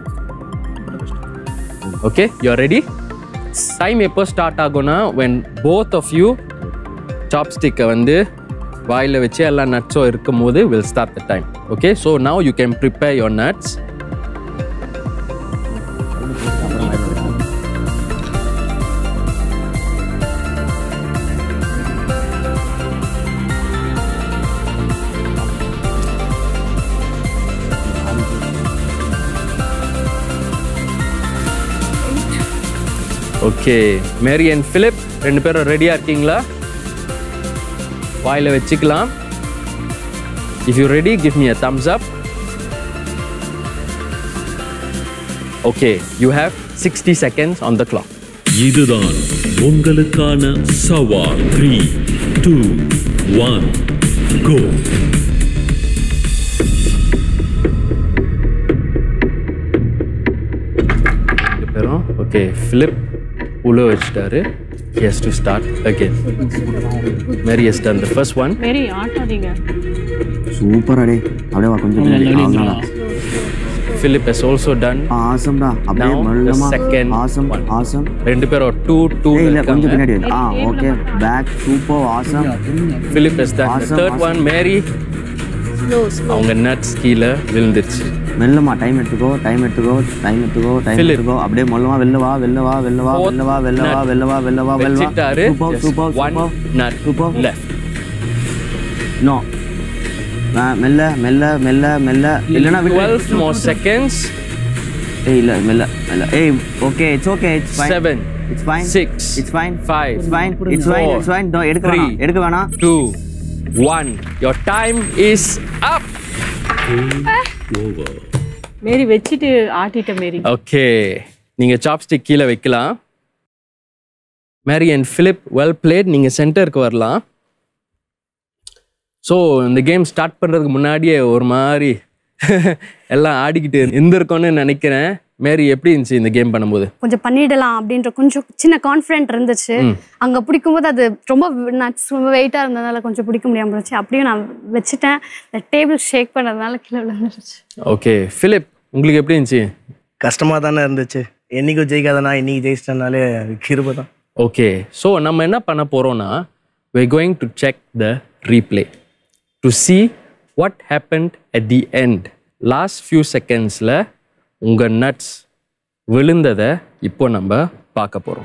ஓகே யூ ரெடி டைம் எப்போ ஸ்டார்ட் ஆகும்னா வென் போத் ஆஃப் யூ சாப்ஸ்டிக்கை வந்து வாயில் வச்சு எல்லா நட்ஸும் இருக்கும் போது will start the time okay so now you can prepare your nuts okay Mary and Philip ரெண்டு பேரும் ரெடியாக இருக்கீங்களா வாயில் வச்சுக்கலாம் if you ready give me a thumbs up okay you have sixty seconds on the clock இதுதான் உங்களுக்கான சவால் த்ரீ டூ ஒன் கோ ரெண்டு பேரும் ஓகே ஃபிலிப் உள்ள வச்சுட்டாரு he has to start again Mary has done the first one மேரி ஆட்டாதீங்க சூப்பரா டே அப்படியே வா கொஞ்சம் பின்னாடி அவ்வளோடா Philip has also done ஆசம்டா அப்படியே now the மெல்லமா second ஆசம் one ஆசம் ரெண்டு பேரும் டூ டூ ஏய், இல்ல கொஞ்சம் பின்னாடி வை. ஆ okay back super awesome Philip has done the Awesome, third awesome. one Mary அவங்க நட்ஸ் கீழே விழுந்துருச்சு மெல்லமா டைம் எடுத்துக்கோ டைம் எடுத்துக்கோ டைம் எடுத்துக்கோ டைம் Philip. எடுத்துக்கோ அப்படியே மெல்லமா வெளில வா வெளில வா வெளில வா வெளில வா வெளில வா வெளில வா வெளில வா வெளில வா வச்சிட்டாரு super Just super one super nut super left no மெல்ல மெல்ல மெல்ல மெல்ல இல்லனா விட்டு 12 more seconds ஏய் இல்ல மெல்ல மெல்ல ஏய் okay it's okay it's fine seven it's fine six it's fine five it's fine it's fine four, it's fine எடுக்க three, வேணாம் எடுக்க வேணாம் two one your time is up over Mary வச்சுட்டு ஆட்டிட்ட மேரி ஓகே நீங்க சாப்ஸ்டிக் கீழே வைக்கலாம் Mary and Philip well played நீங்க சென்டருக்கு வரலாம் ஸோ இந்த கேம் ஸ்டார்ட் பண்றதுக்கு முன்னாடியே ஒரு மாதிரி எல்லாம் ஆடிக்கிட்டு இருந்திருக்கோன்னு நினைக்கிறேன் மேரி எப்படி இருந்துச்சு இந்த கேம் பண்ணும்போது கொஞ்சம் பண்ணிடலாம் அப்படின்ற கொஞ்சம் சின்ன கான்ஃபிடென்ட் இருந்துச்சு ம். அங்க பிடிக்கும்போது அது ரொம்ப நட்ஸ் வெயிட்டா இருந்ததுனால கொஞ்சம் பிடிக்க முடியாம இருந்துச்சு அப்படியும் நான் வச்சுட்டேன் இந்த டேபிள் ஷேக் பண்ணதுனால கீழே விழுந்துருச்சு ஓகே ஃபிலிப் உங்களுக்கு எப்படி இருந்துச்சு கஷ்டமா தானே இருந்துச்சு என்னைக்கும் ஜெயிக்காதனா இன்னைக்கு ஜெயிச்சிட்டனாலே கிருபை தான் ஓகே ஸோ நம்ம என்ன பண்ண போகிறோம்னா we're going to check the replay to see what happened at the end last few செகண்ட்ஸில் உங்கள் நட்ஸ் விழுந்ததை இப்போ நம்ம பார்க்க போகிறோம்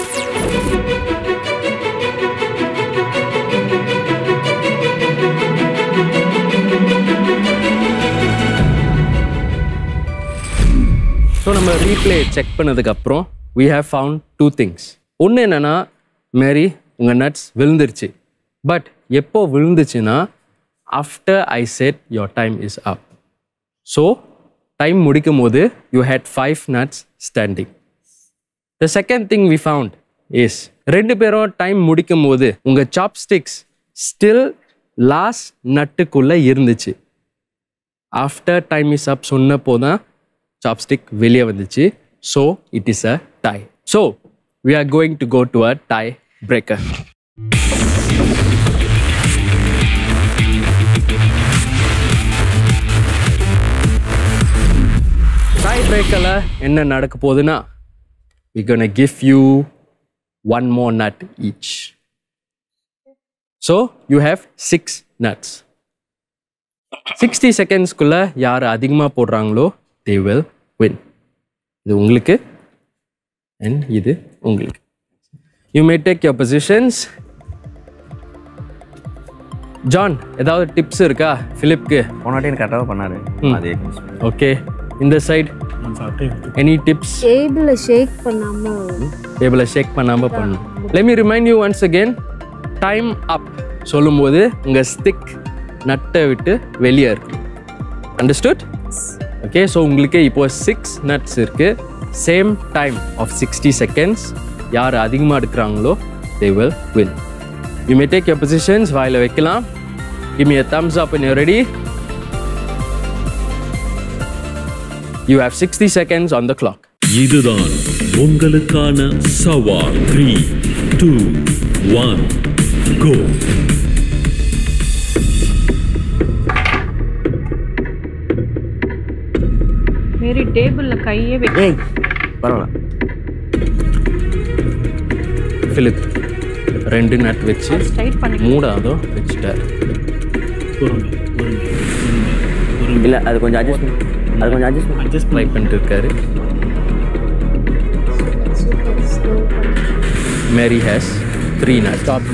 ஸோ நம்ம ரீப்ளே செக் பண்ணதுக்கப்புறம் we have found two things ஒன்று என்னன்னா மேரி உங்கள் நட்ஸ் விழுந்துருச்சு பட் எப்போ விழுந்துச்சுன்னா after I said your time is up so time முடிக்கும் போது you had five nuts standing the second thing we found is ரெண்டு பேரும் டைம் முடிக்கும் போது உங்கள் சாப்ஸ்டிக்ஸ் ஸ்டில் லாஸ்ட் நட்டுக்குள்ளே இருந்துச்சு ஆஃப்டர் டைம் இஸ் அப் சொன்னப்போ தான் சாப்ஸ்டிக் வெளியே வந்துச்சு so it is a tie so we are going to go to a tie breaker tie பிரேக்கரில் என்ன நடக்க போகுதுன்னா we gonna give you one more nut each so you have six nuts sixty செகண்ட்ஸ்க்குள்ளே யார் அதிகமாக போடுறாங்களோ தே வில் வின் இது உங்களுக்கு அண்ட் இது உங்களுக்கு you may take your positions John ஏதாவது டிப்ஸ் இருக்கா ஃபிலிப்க்கு போனாட்டி எனக்கு கரெக்டாக பண்ணாரு அதே ஓகே இந்த சைடு எனி டிப்ஸ் டேபிள ஷேக் பண்ணாம டேபிளை ஷேக் பண்ணாமல் பண்ணணும் let me remind you once again time up சொல்லும்போது உங்கள் ஸ்டிக் நட்டை விட்டு வெளியே இருக்கு அண்டர்ஸ்டுட் ஓகே ஸோ உங்களுக்கு இப்போ சிக்ஸ் நட்ஸ் இருக்கு same time of sixty seconds யார் அதிகமாக எடுக்கிறாங்களோ they will win you may take your positions வாயில் வைக்கலாம் give me a thumbs up when you're ready you have 60 seconds on the clock இதுதான் உங்களுக்கான சவால் three two one go Mary டேபிள்ல கையே வை பரவாயில்ல ஃபிலிப் ரெண்டு நட் வச்சு ஸ்ட்ரைட் பண்ணி மூடாதோ வச்சுட்டார் இல்லை அது கொஞ்சம் அட்ஜஸ்ட் அது கொஞ்சம் அட்ஜஸ்ட் அட்ஜஸ்ட் ட்ரை பண்ணிட்டு இருக்காரு Mary has three nut stop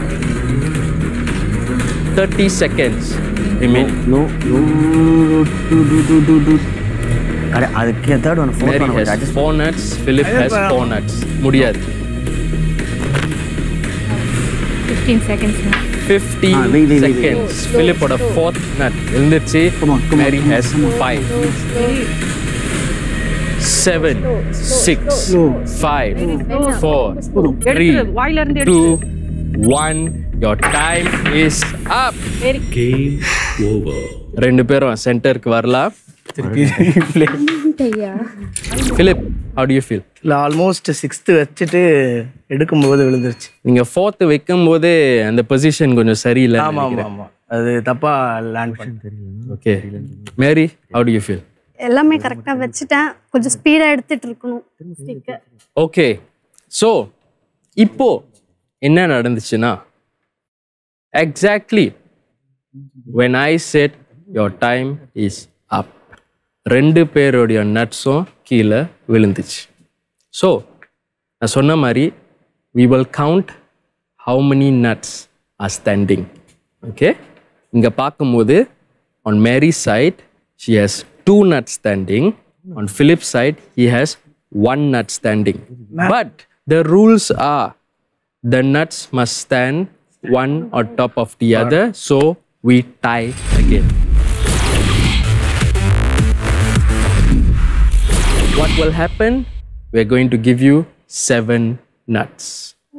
thirty seconds remain no no அட அதுக்கு third one four Mary has four nuts Philip has four nuts முடியாது 15 seconds now. 50 Ah, wait, wait, wait, wait. seconds ஃபிலிப்போட ஃபோர்த் நட் எழுந்துருச்சு Mary has five seven six five four three எடுத்துரு, வாயில இருந்து டூ எடுத்துரு. One your time is up game over ரெண்டு பேரும் சென்டருக்கு வரலாம் Philip how do you feel இல்லை ஆல்மோஸ்ட் சிக்ஸ்த்து வச்சுட்டு எடுக்கும்போது விழுந்துருச்சு நீங்கள் ஃபோர்த்து வைக்கும் போதே அந்த பொசிஷன் கொஞ்சம் சரியில்லை ஆமாம் ஆமாம் ஆமாம் அது தப்பாக லேண்ட் பண்ணி okay Mary how do you feel எல்லாமே கரெக்டாக வச்சுட்டேன் கொஞ்சம் ஸ்பீடாக எடுத்துட்டு இருக்கணும் ஸ்டிக்கை ஓகே ஸோ இப்போ என்ன நடந்துச்சுன்னா exactly when I said your time is up ரெண்டு பேருடைய நட்ஸும் கீழே விழுந்துச்சு ஸோ நான் சொன்ன மாதிரி we will count how many nuts are standing okay இங்கே பார்க்கும்போது on Mary's side she has two nuts standing on Philip's side he has one nut standing but the rules are the nuts must stand one on top of the other so we tie again what will happen we're going to give you seven nuts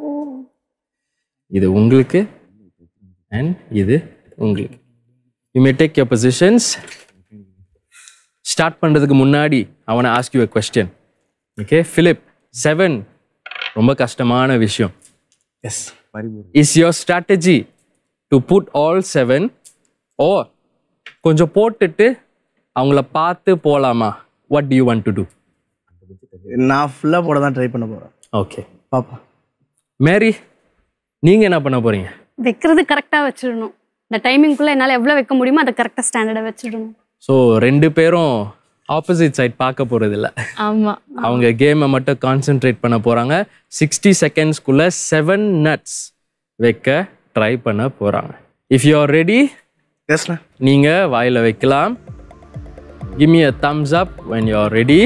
இது உங்களுக்கு and இது உங்களுக்கு you may take your positions start பண்ணுறதுக்கு முன்னாடி அவனை ask you a question okay Philip seven ரொம்ப கஷ்டமான விஷயம் yes is your strategy to put all seven ஓ கொஞ்சம் போட்டுட்டு அவங்கள பார்த்து போகலாமா what do you want to do நான் ஃபுல்லாக போட தான் ட்ரை பண்ண போகிறேன் ஓகே பாப்பா மேரி நீங்கள் என்ன பண்ண போகிறீங்க வைக்கிறது கரெக்டாக வச்சிடணும் இந்த டைமிங்குள்ளே என்னால் எவ்வளோ வைக்க முடியுமோ அதை கரெக்டாக ஸ்டாண்டர்டாக வச்சிடணும் ஸோ ரெண்டு பேரும் ஆப்போசிட் சைட் பார்க்க போகிறதில்ல ஆமா அவங்க கேமை மட்டும் கான்சென்ட்ரேட் பண்ண போகிறாங்க சிக்ஸ்டி செகண்ட்ஸ்க்குள்ளே செவன் நட்ஸ் வைக்க ட்ரை பண்ண போகிறாங்க இஃப் யூ ஆர் ரெடி எஸ்ண்ணா நீங்கள் வாயில் வைக்கலாம் give me a thumbs up when you are ready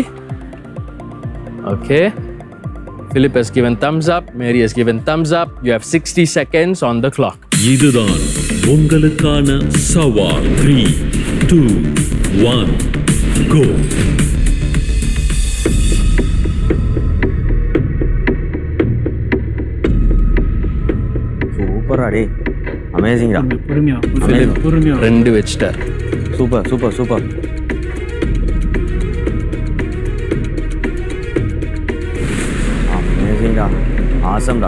okay Philip has given thumbs up Mary has given thumbs up you have 60 seconds on the clock இதுதான் உங்களுக்கான சவால் த்ரீ டூ ஒன் கோ சூப்பரா டே அமேசிங்டா பொறுமையா Philip பொறுமையா ரெண்டு வச்சிட்டார் சூப்பர் சூப்பர் சூப்பர் அமேசிங்டா ஆசம்டா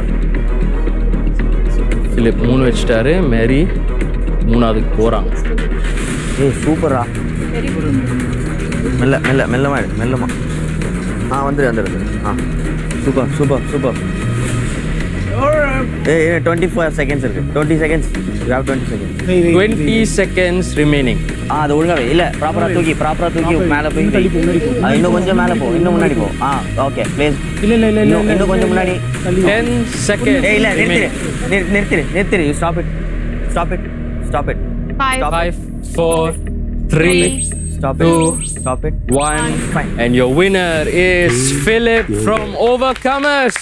Philip மூணு வச்சிட்டாரு மேரி மூணாவதுக்கு போகிறாங்க ஏய் சூப்பரா மெல்ல மெல்ல மெல்லமா எடு மெல்லமா ஆ வந்துடு வந்துடு வந்துடு. ஆ super super super twenty four seconds இருக்கு twenty seconds you have twenty seconds twenty seconds remaining ஆ அது ஒழுங்காவே இல்ல ப்ராப்பரா தூக்கி ப்ராப்பரா தூக்கி மேல போய் ஆ, இன்னும் கொஞ்சம் மேல போ இன்னும் முன்னாடி போ ஆ ஓகே ப்ளீஸ் இல்ல இல்ல இல்ல இல்ல இன்னும் இன்னும் கொஞ்சம் முன்னாடி டென் செகண்ட் ஏய் இல்ல நிறுத்திரு நிறு- நிறுத்திரு நிறுத்திரு you stop it stop it stop it Five, four, three, Stop two, it. Stop it. one, and your winner is Philip from Overcomers.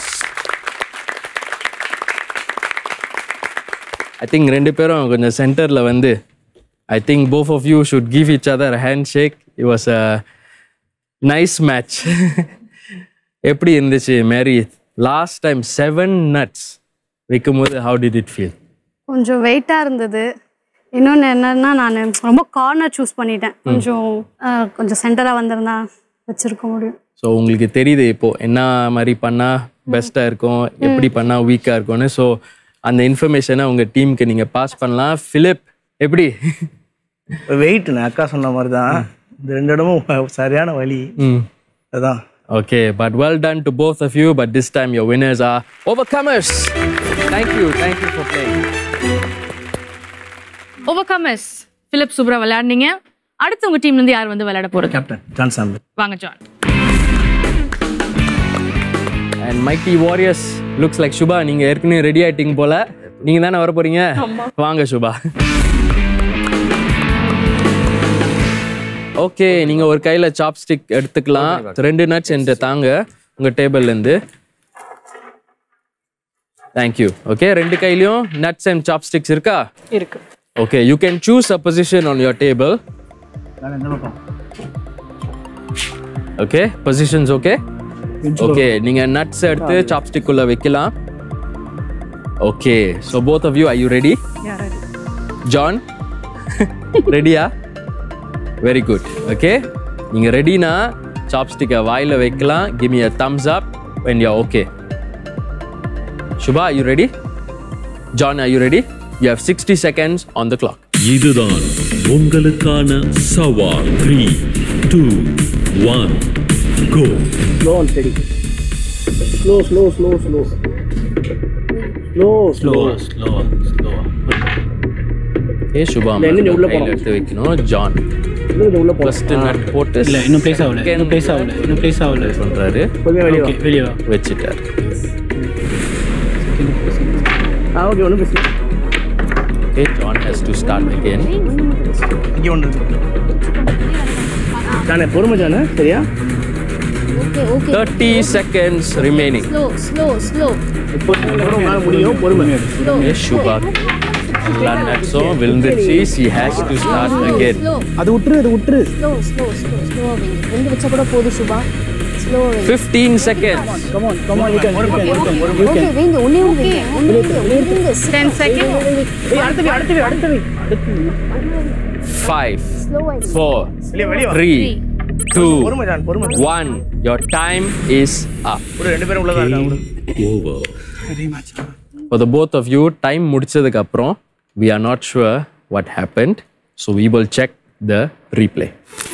I think ரெண்டு பேரும் கொஞ்சம் சென்டர்ல வந்து I think both of you should give each other a handshake. It was a nice match. எப்படி இருந்துச்சு Mary last time seven nuts வைக்கும்போது how did it feel கொஞ்சம் வெயிட்டாக இருந்தது இன்னொன்று என்னன்னா நான் ரொம்ப கார்னர் சூஸ் பண்ணிட்டேன் கொஞ்சம் அஹ், கொஞ்சம் சென்டராக வந்திருந்தா வச்சிருக்க முடியும் ஸோ உங்களுக்கு தெரியுது இப்போ என்ன மாதிரி பண்ணால் பெஸ்ட்டாக இருக்கும் எப்படி பண்ணால் வீக்காக இருக்கும்னு ஸோ அந்த இன்ஃபர்மேஷனை உங்கள் டீமுக்கு நீங்கள் பாஸ் பண்ணலாம் ஃபிலிப் எப்படி வெயிட் அக்கா சொன்ன மாதிரி தான் இந்த ரெண்டு இடமும் சரியான வலி ம் அதான் okay but well done to both of you but this time your winners are overcomers thank you thank you for playing overcomers Philip சூப்பரா விளையாடுனீங்க அடுத்து உங்க டீம்ல இருந்து யார் வந்து விளையாட போறது கேப்டன் ஜான் சாம்பி வாங்க John and mighty warriors looks like Subha நீங்கள் ஏற்கனவே ரெடி ஆயிட்டீங்க போல நீங்கள் தானே வர போறீங்க வாங்க சுபா ஓகே நீங்கள் ஒரு கையில் சாப்ஸ்டிக் எடுத்துக்கலாம் ரெண்டு நட்ஸ் என்ற தாங்க உங்கள் டேபிள்லேருந்து தேங்க்யூ ஓகே ரெண்டு கையிலையும் நட்ஸ் அண்ட் சாப்ஸ்டிக்ஸ் இருக்கா இருக்கு okay you can choose a position on your table okay positions okay okay நீங்க நட்ஸ் எடுத்து சாப்ஸ்டிக் குள்ள வைக்கலாம் okay so both of you I you ready John ரெடியா வெரி குட் ஓகே நீங்க ரெடினா சாப்ஸ்டிக்கை வாயில வைக்கலாம் give me a thumbs up when you're okay Subha you ready John are you ready you have 60 seconds on the clock இதுதான் உங்களுக்கான சவால் three two one go slow and steady slow slow slow slow slow slow slow slow ஏ சுபா இல்ல, இன்னும் உள்ள கையில போலாம். எடுத்து வைக்கணும் ஜான் உள்ள ஃபர்ஸ்ட் நட் போட்டு இல்ல இன்னும் பிளேஸ் ஆகல இன்னும் பிளேஸ் ஆகல இன்னும் பிளேஸ் ஆகல பண்றாரு கொஞ்சம் வெளியே வா. ஓகே வெளியே வா வச்சிட்டார் ஆ ஓகே ஒன்றும் பிரச்சனை Okay, John has to start again. இங்கே ஒன்று ஜானே பொறுமை ஜானே சரியா okay okay 30 seconds remaining. Slow slow slow இப்போ உங்களால முடியும் பொறுமை Okay, Shubha. எல்லா நட்ஸும் விழுந்துருச்சு she has to start again. Slow அது விட்டுரு அது விட்டுரு ஸ்லோ ஸ்லோ ஸ்லோ ஸ்லோ வைங்க ரெண்டு வச்சா கூட போதும் சுபா ஸ்லோ வைங்க 15 seconds. Come on come on you can you can you can you okay can வைங்க ஒண்ணே ஒண்ணு வைங்க ஒண்ணே வைங்க ஒண்ணே வைங்க 10 seconds ஏய் அடுத்து வை அடுத்து வை அடுத்து வை அடுத்து வை. 5, ஸ்லோ வைங்க 4, வெளியே வெளியே வா 3, 2, பொறுமை ஜான் பொறுமை 1. Your time is up. ஒரு ரெண்டு பேரும் உள்ளதா இருக்காங்க over For the both of you, time முடிச்சதுக்கு அப்புறம் we are not sure what happened. So we will check the replay.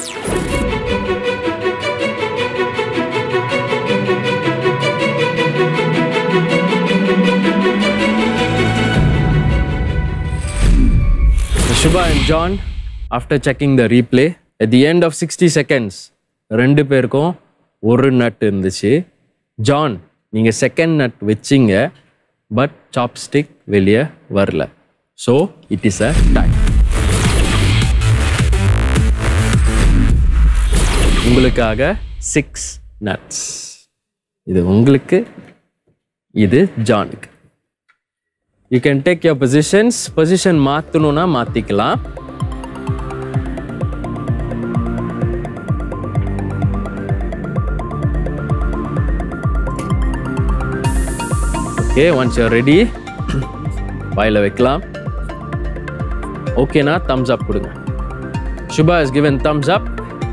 Shubha and John, after checking the replay, at the end of 60 seconds, ரெண்டு பேருக்கும் ஒரு நட் இருந்துச்சு ஜான் நீங்கள் செகண்ட் நட் வச்சிங்க பட் சாப்ஸ்டிக் வெளியே வரல so it is a time உங்களுக்காக சிக்ஸ் நட்ஸ் இது உங்களுக்கு இது ஜானுக்கு you can take your positions position மாற்றணும்னா மாற்றிக்கலாம் ஓகே ஒன்ஸ் யூர் ரெடி வாயில் வைக்கலாம் ஓகேனா தம்ஸ் அப் கொடுங்க Subha is given thumbs up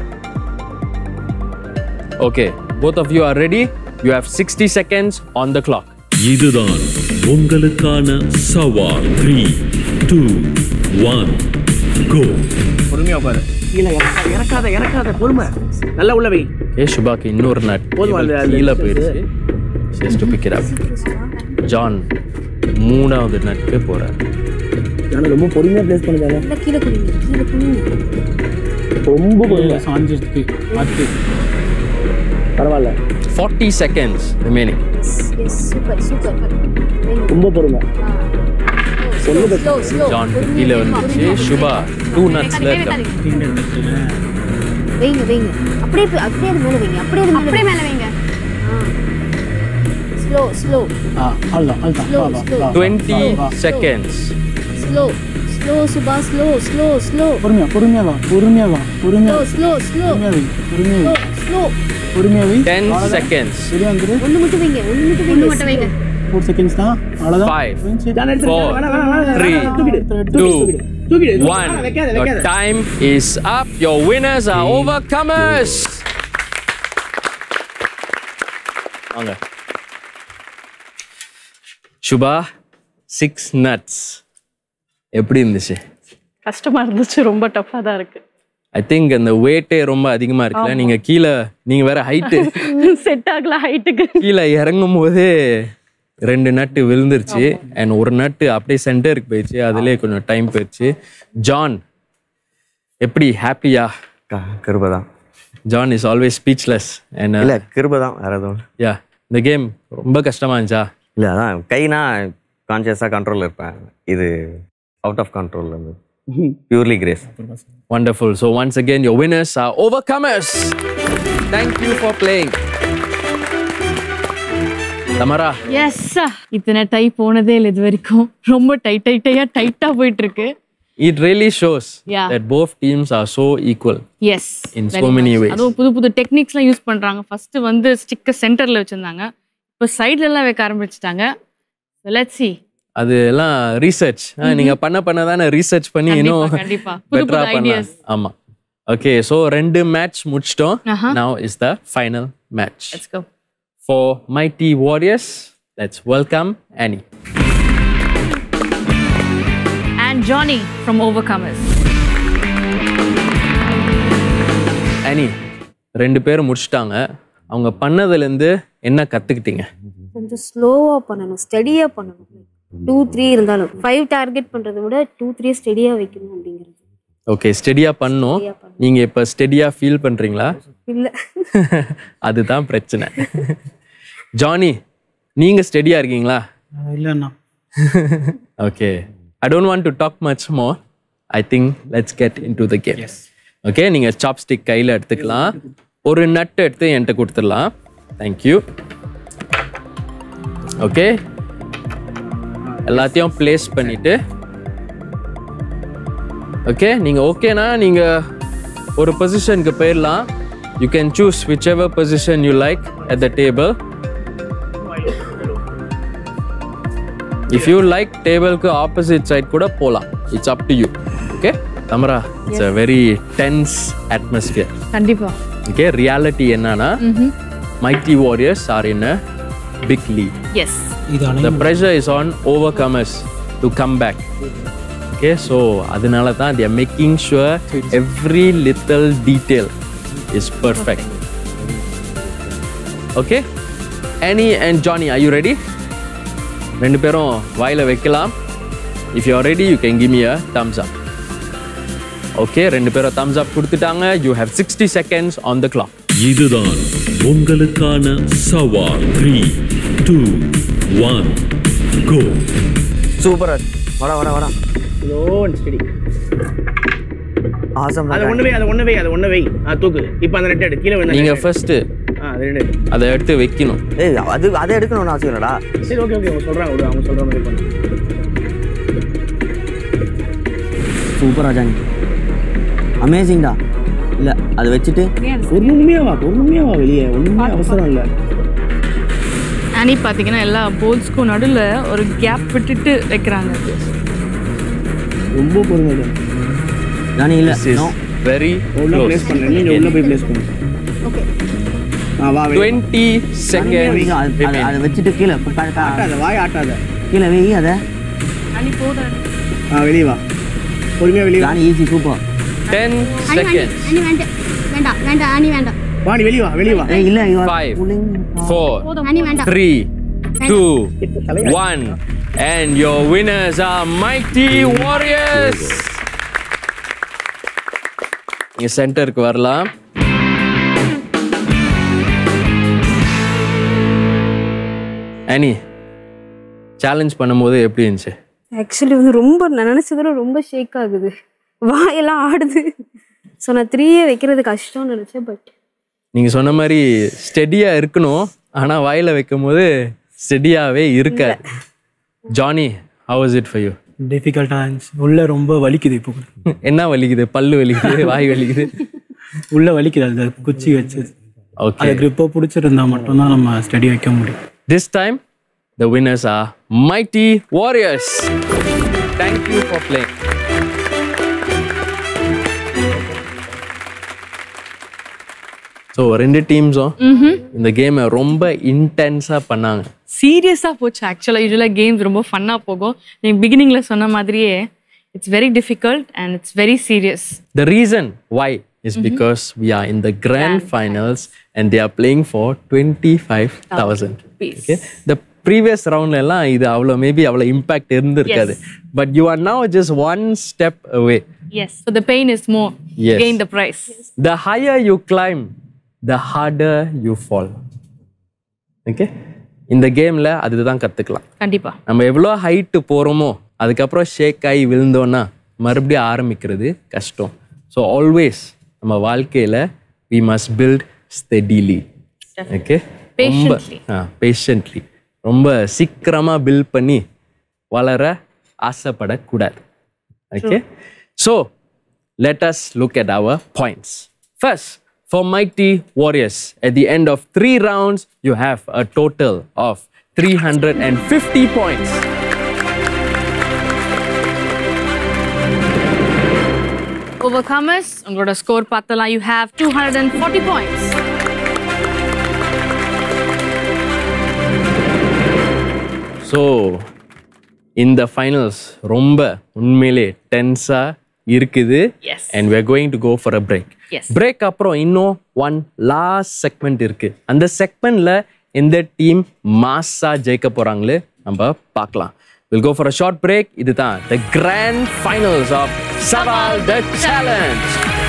okay both of you are ready you have sixty seconds on the clock இதுதான் உங்களுக்கான சவால் த்ரீ டூ ஒன் கோ பொறுமையா உட்காரு கீழே இறக்காத இறக்காத இறக்காத பொறுமை நல்லா உள்ள வை ஏ சுபாக்கு இன்னொரு நட் போதுமா, அது- அது- கீழே அது- போயிடுச்சு just to pick it up John மூணாவது நட்டு போறாரு ஆனால் ரொம்ப பொறுமையாக ப்ளேஸ் பண்ணுறாங்க இல்லை கீழே குடிங்க கீழே குடிங்க ரொம்ப பொறுமை சாஞ்சிருக்கு பார்த்து பரவாயில்ல forty seconds remaining yes super super ரொம்ப பொறுமை சொல்லுங்க ஸ்லோ ஸ்லோ ஜான் கீழே வந்துச்சு சுபா டூ நட்ஸ்ல வைங்க வைங்க அப்படியே போய்- அப்படியே அது மேலே வைங்க அப்படியே அது மேலே அப்படியே மேலே வைங்க ஸ்லோ ஸ்லோ ஆ அவ்வளோதான் அவ்வளோதான் Slow, வா வா slow. வா twenty seconds slow slow Subha slow slow slow பொறுமையா பொறுமையா வா பொறுமையா வா பொறுமையா ஸ்லோ ஸ்லோ ஸ்லோ பொறுமையா வை பொறுமையா வை ஸ்லோ பொறுமையா வை டென் அவ்வளவுதான். செகண்ட்ஸ் வெளியே வந்துரு ஒன்று மட்டும் வைங்க ஒன்று மட்டும் வைங்க மட்டும் வைங்க ஃபோர் செகண்ட்ஸ் தான் அவ்வளோதான் ஃபைவ் புரிஞ்சுச்சு? Four three two one Your time is up. Your winners are overcomers. வாங்க சுபா சிக்ஸ் நட்ஸ் எப்படி இருந்துச்சு கஷ்டமா இருந்துச்சு ரொம்ப டஃபா தான் இருக்கு ஐ திங்க் அந்த வெயிட்டே ரொம்ப அதிகமா இருக்குல்ல நீங்க கீழே நீங்க வேற ஹைட்டு செட் ஆகல ஹைட்டுக்கு கீழே இறங்கும் போதே ரெண்டு நட்டு விழுந்துருச்சு அண்ட் ஒரு நட்டு அப்படியே சென்டருக்கு போயிடுச்சு அதுலயே கொஞ்சம் டைம் போயிடுச்சு ஜான் எப்படி ஹாப்பியா கிருபை தான் John is always speechless and இல்லை கிருபை தான் வேற எதுவும் யா இந்த கேம் ரொம்ப கஷ்டமா இருந்துச்சா இல்லை அதான் கைனா கான்சியஸாக கண்ட்ரோலில் இருப்பேன் இது அவுட் ஆஃப் கண்ட்ரோல் இருந்து purely grace Wonderful. So once again, your winners are overcomers. Thank you for playing. Tamara, yes இத்தனை டை போனதே இல்லை இது வரைக்கும் ரொம்ப டைட் டைட்டையா டைட்டா போயிட்டு இருக்கு it really shows Yeah. that both teams are so equal yes in so many ways. அதுவும் புது புது டெக்னிக்ஸ்லாம் யூஸ் பண்றாங்க ஃபர்ஸ்ட் வந்து ஸ்டிக்கர் சென்டர்ல வச்சிருந்தாங்க இப்போ சைடுல எல்லாம் வைக்க ஆரம்பிச்சிட்டாங்க லெட்ஸ் சி அது எல்லாம் ரீசர்ச் நீங்க பண்ண பண்ண தானே ரீசர்ச் பண்ணி கண்டிப்பா, இன்னும் கண்டிப்பா. புது புது பெட்டரா பண்ணலாம் ideas. ஆமா ஓகே ஸோ ரெண்டு மேட்ச் முடிச்சிட்டோம் Uh-huh. now is the final match let's go for mighty warriors let's welcome annie and Johnny from overcomers annie ரெண்டு பேரும் முடிச்சிட்டாங்க அவங்க பண்ணதுலேருந்து என்ன கத்துக்கிட்டீங்க கொஞ்சம் ஸ்லோவாக பண்ணணும் ஸ்டடியாக பண்ணணும் டூ த்ரீ இருந்தாலும் ஃபைவ் டார்கெட் பண்ணுறதை விட டூ த்ரீ ஸ்டடியாக வைக்கணும் அப்படிங்கிறது ஓகே ஸ்டெடியா பண்ணோம் நீங்க இப்ப ஸ்டெடியா ஃபீல் பண்றீங்களா இல்லை அதுதான் பிரச்சனை ஜானி நீங்க ஸ்டெடியா இருக்கீங்களா இல்லைண்ணா okay I don't want to talk much more I think let's get in to the game okay நீங்க சாப்ஸ்டிக் கையில எடுத்துக்கலாம் ஒரு நட் எடுத்து என்கிட்ட கொடுத்துடலாம் தேங்க்யூ ஓகே எல்லாத்தையும் ப்ளேஸ் பண்ணிட்டு ஓகே நீங்க ஓகேனா நீங்க ஒரு பொசிஷனுக்கு போயிடலாம் you can choose whichever position you like at the table if you like டேபிளுக்கு ஆப்போசிட் சைட் கூட போகலாம் it's up to you okay Tamara it's a very tense atmosphere கண்டிப்பா ஓகே ரியாலிட்டி என்னன்னா mighty warriors are in a big league yes the pressure is on overcomers to come back okay so அதனால தான் they are making sure every little detail is perfect okay Annie and Johnny are you ready ரெண்டு பேரும் வாயில வைக்கலாம் if you are ready you can give me a thumbs up okay ரெண்டு பேரும் thumbs up கொடுத்துட்டாங்க you have 60 seconds on the clock இதுதான் உங்களுக்கான சவால் த்ரீ டூ ஒன் கோ சூப்பரா வாடா வாடா வாடா ஸ்லோ அண்ட் ஸ்டடி ஆசம் அது ஒண்ணு வை அது ஒண்ணு வை அது ஒண்ணு வை ஆ தூக்கு இப்போ அந்த ரெட் எடு கீழே விழுந்த நீங்க net எடு. ஃபர்ஸ்ட் ஆ அது ரெண்டு எடு. அதை எடுத்து வைக்கணும் ஏய் அது அதை எடுக்கணும்னு அவசியம் இல்லடா சரி ஓகே ஓகே அவங்க சொல்றாங்க விடு அவங்க சொல்ற மாதிரி பண்ணு சூப்பரா ஜானி அமேசிங்டா இல்ல அதை வச்சுட்டு பொறுமையா வா பொறுமையா வா வெளியே ஒண்ணுமே அவசரம் இல்லை அனி பார்த்தீங்கன்னா எல்லா போல்ஸ்க்கும் நடுவில் ஒரு கேப் விட்டுட்டு வைக்கிறாங்க ரொம்ப பொறுமை ஜானி இல்ல This is no. very உள்ள close. ப்ளேஸ் பண்ணு நீங்க உள்ள போய் ப்ளேஸ் பண்ணு ஆ வா வெளியே 20 ஜானி, seconds நீங்க அது- அதை- அதை remain. வச்சுட்டு கீழே ப- ப- ப- ஆட்டாத வாய் ஆட்டாத கீழே வை அதை அனி போதும் ஆ வெளியே வா பொறுமையா வெளியே வா ஜானி ஈஸி சூப்பர் 10 seconds அனி வேண்டாம் வேண்டாம் வேண்டாம் அனி வேண்டாம் வா நீ வெளியே வா வெளியே வா ஏய் இல்ல you are 5 pulling. 4 அனி வேண்டாம் 3 2 1 And your winners are Mighty Warriors. இங்க சென்டருக்கு வரலாம் அனி சேலஞ்ச் பண்ணும்போது எப்படி இருந்துச்சு ஆக்சுவலி வந்து ரொம்ப நான் நினச்சதோட ரொம்ப ஷேக் ஆகுது வாயெல்லாம் ஆடுது ஸோ நான் த்ரீயே வைக்கிறது கஷ்டம்னு நினச்சேன் பட் நீங்க சொன்ன மாதிரி ஸ்டெடியா இருக்கணும் ஆனா வாயில வைக்கும் போது ஸ்டெடியாவே இருக்காது Johnny how is it for you டிஃபிகல்ட்டாக இருந்துச்சு உள்ளே ரொம்ப வலிக்குது இப்போ என்ன வலிக்குது பல்லு வலிக்குது வாய் வலிக்குது உள்ளே வலிக்குது அந்த குச்சி வச்சது ஓகே அது grip-ஆ பிடிச்சிருந்தா மட்டும்தான் நம்ம ஸ்டடி வைக்க முடியும் This time, the winners are Mighty Warriors. Thank you for playing. So ரெண்டு டீம்ஸும் ம்ஹும். இந்த கேமை ரொம்ப இன்டென்ஸாக பண்ணாங்க சீரியஸாக போச்சு ஆக்சுவலாக யூஸ்வலாக கேம்ஸ் ரொம்ப ஃபன்னாக போகும் நீங்கள் பிகினிங்கில் சொன்ன மாதிரியே it's very difficult and it's very serious The reason why is because we are in the grand finals and they are playing for 25,000. Okay? The previous round எல்லாம் இது அவ்வளோ மேபி அவ்வளோ இம்பாக்ட் இருந்திருக்காது but you are now just one step away yes so the pain is more Yes. Gain the prize the higher you climb the harder you fall okay இந்த கேமில் அதுதான் கற்றுக்கலாம் கண்டிப்பாக நம்ம எவ்வளோ ஹைட்டு போகிறோமோ அதுக்கப்புறம் ஷேக் ஆகி விழுந்தோன்னா மறுபடியும் ஆரம்பிக்கிறது கஷ்டம் ஸோ ஆல்வேஸ் நம்ம வாழ்க்கையில் we must build steadily okay ரொம்ப Patiently. ஆ பேஷண்ட்லி ரொம்ப சீக்கிரமாக பில்ட் பண்ணி வளர ஆசைப்படக்கூடாது okay so let us look at our points. First, for Mighty Warriors, at the end of three rounds, you have a total of 350 points. Overcomers உங்களோட ஸ்கோர் பார்த்தலாம் you have two hundred and forty points so இந்த ஃபைனல்ஸ் ரொம்ப உண்மையிலே டென்ஸாக இருக்குது Yes. And we're going to go for a break Yes. Break அப்புறம் இன்னும் ஒன் லாஸ்ட் செக்மெண்ட் இருக்கு அந்த செக்மெண்ட்ல எந்த டீம் மாஸா ஜெயிக்க போறாங்களே நம்ம பார்க்கலாம் will go for a short break இதுதான் the grand finals of Saval the challenge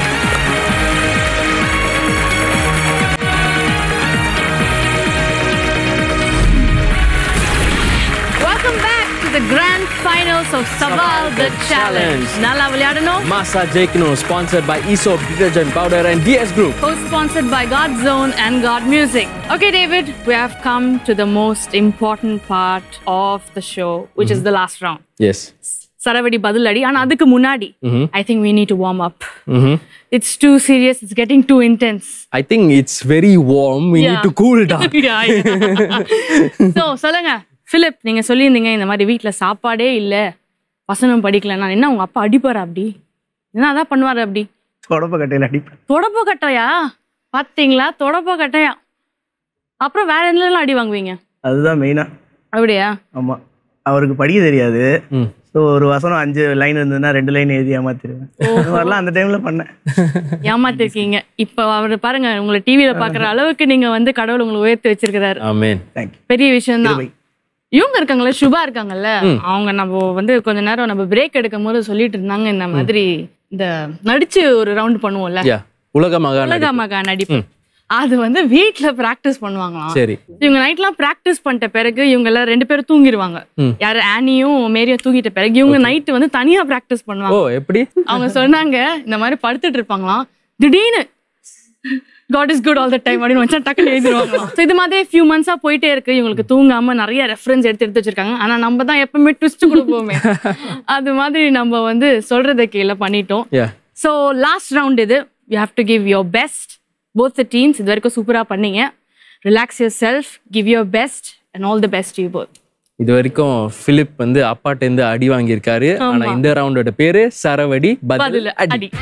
welcome back to the grand finals of Saval the challenge நல்லா விளையாடணும் மாசா ஜெயிக்கணும் sponsored by Esop detergent powder and DS group Co-sponsored by God Zone and God Music. Okay, David, we have come to the most important part of the show, which is the last round. Yes சரவடி பதில் அடி ஆனா அதுக்கு முன்னாடி Mhm. I think we need to warm up it's too serious it's getting too intense I think it's very warm we need to cool down Yeah, yeah. so சொல்லுங்க பிலிப் நீங்க சொல்லியிருந்தீங்க இந்த மாதிரி வீட்ல சாப்பாடே இல்ல வசனம் படிக்கலன்னா என்ன உங்க அப்பா அடிப்பாரா அப்படி என்ன அதான் பண்ணுவாரு அப்படி தொடப்ப கட்டையில் அடிப்பேன் தொடப்ப கட்டையா பாத்தீங்களா தொடப்ப கட்டையா அப்புறம் வேற எதுலாம் அடி வாங்குவீங்க அதுதான் மெயினா அப்படியா ஆமா அவருக்கு படிக்க தெரியாது ஸோ ஒரு வசனம் அஞ்சு லைன் இருந்ததுன்னா ரெண்டு லைன் எழுதி ஏமாத்திருவேன் அந்த மாதிரிலாம் அந்த டைம்ல பண்ணேன் ஏமாத்திருக்கீங்க இப்ப அவர் பாருங்க உங்களை டிவியில பாக்குற அளவுக்கு நீங்க வந்து கடவுள் உங்களை உயர்த்தி வச்சிருக்கிறாரு ஆமென் பெரிய விஷயம் தான் இவங்க இருக்காங்கல்ல சுபா இருக்காங்கல்ல ம். அவங்க நம்ம வந்து கொஞ்ச நேரம் நம்ம பிரேக் எடுக்கும் போது சொல்லிட்டு இருந்தாங்க இந்த மாதிரி இந்த நடிச்சு ஒரு ரவுண்ட் பண்ணுவோம்ல யா உலக மகா உலக நடிப்பு. மகா நடிப்பு அது வந்து வீட்ல பிராக்டிஸ் பண்ணுவாங்களாம் சரி இவங்க நைட்லாம் பிராக்டிஸ் பண்ணிட்ட பிறகு இவங்க எல்லாம் ரெண்டு பேரும் தூங்கிடுவாங்க ம். யாரு ஆனியும் மேரியும் தூங்கிட்ட பிறகு இவங்க நைட்டு வந்து தனியா பிராக்டிஸ் ஓ பண்ணுவாங்க எப்படி அவங்க சொன்னாங்க இந்த மாதிரி படுத்துட்டு இருப்பாங்களாம் திடீர்னு God is good all the time அப்படின்னு வச்சா டக்குன்னு எழுதிருவாங்க ஸோ இது மாதிரி ஃபியூ மந்த்ஸா போயிட்டே இருக்கு இவங்களுக்கு தூங்காம நிறைய ரெஃபரன்ஸ் எடுத்து எடுத்து வச்சிருக்காங்க ஆனா நம்ம தான் எப்பவுமே ட்விஸ்ட் கொடுப்போமே அது மாதிரி நம்ம வந்து சொல்றதை கீழே பண்ணிட்டோம் யா ஸோ லாஸ்ட் ரவுண்ட் இது you have to give your best both the teams இது வரைக்கும் சூப்பராக பண்ணீங்க relax yourself give your best and all the best you both இது வரைக்கும் பிலிப் வந்து அப்பாட்டேருந்து அடி வாங்கியிருக்காரு ஆனா ஆமா. இந்த ரவுண்டோட பேரு சரவடி பதில் பதில் அடி அடி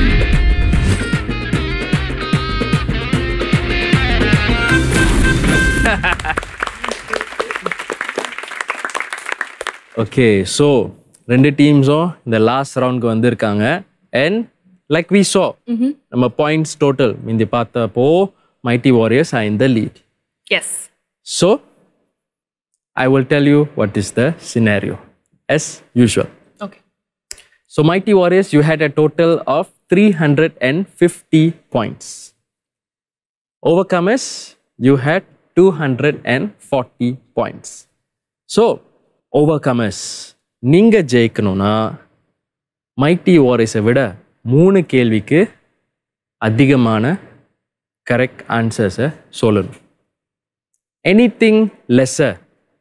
ஓகே ஸோ ரெண்டு டீம்ஸும் இந்த லாஸ்ட் ரவுண்டுக்கு வந்திருக்காங்க and like we so Mhm. நம்ம பாயிண்ட்ஸ் டோட்டல் முந்தி பார்த்தப்போ mighty warriors are in the lead yes so I will tell you what is the scenario as usual. Okay. So, Mighty Warriors, you had a total of 350 points. Overcomers, you had 240 points. So, overcomers, நீங்க ஜெயிக்கணும்னா மைட்டி வாரிஸை விட மூணு கேள்விக்கு அதிகமான கரெக்ட் ஆன்சர்ஸை சொல்லணும் anything lesser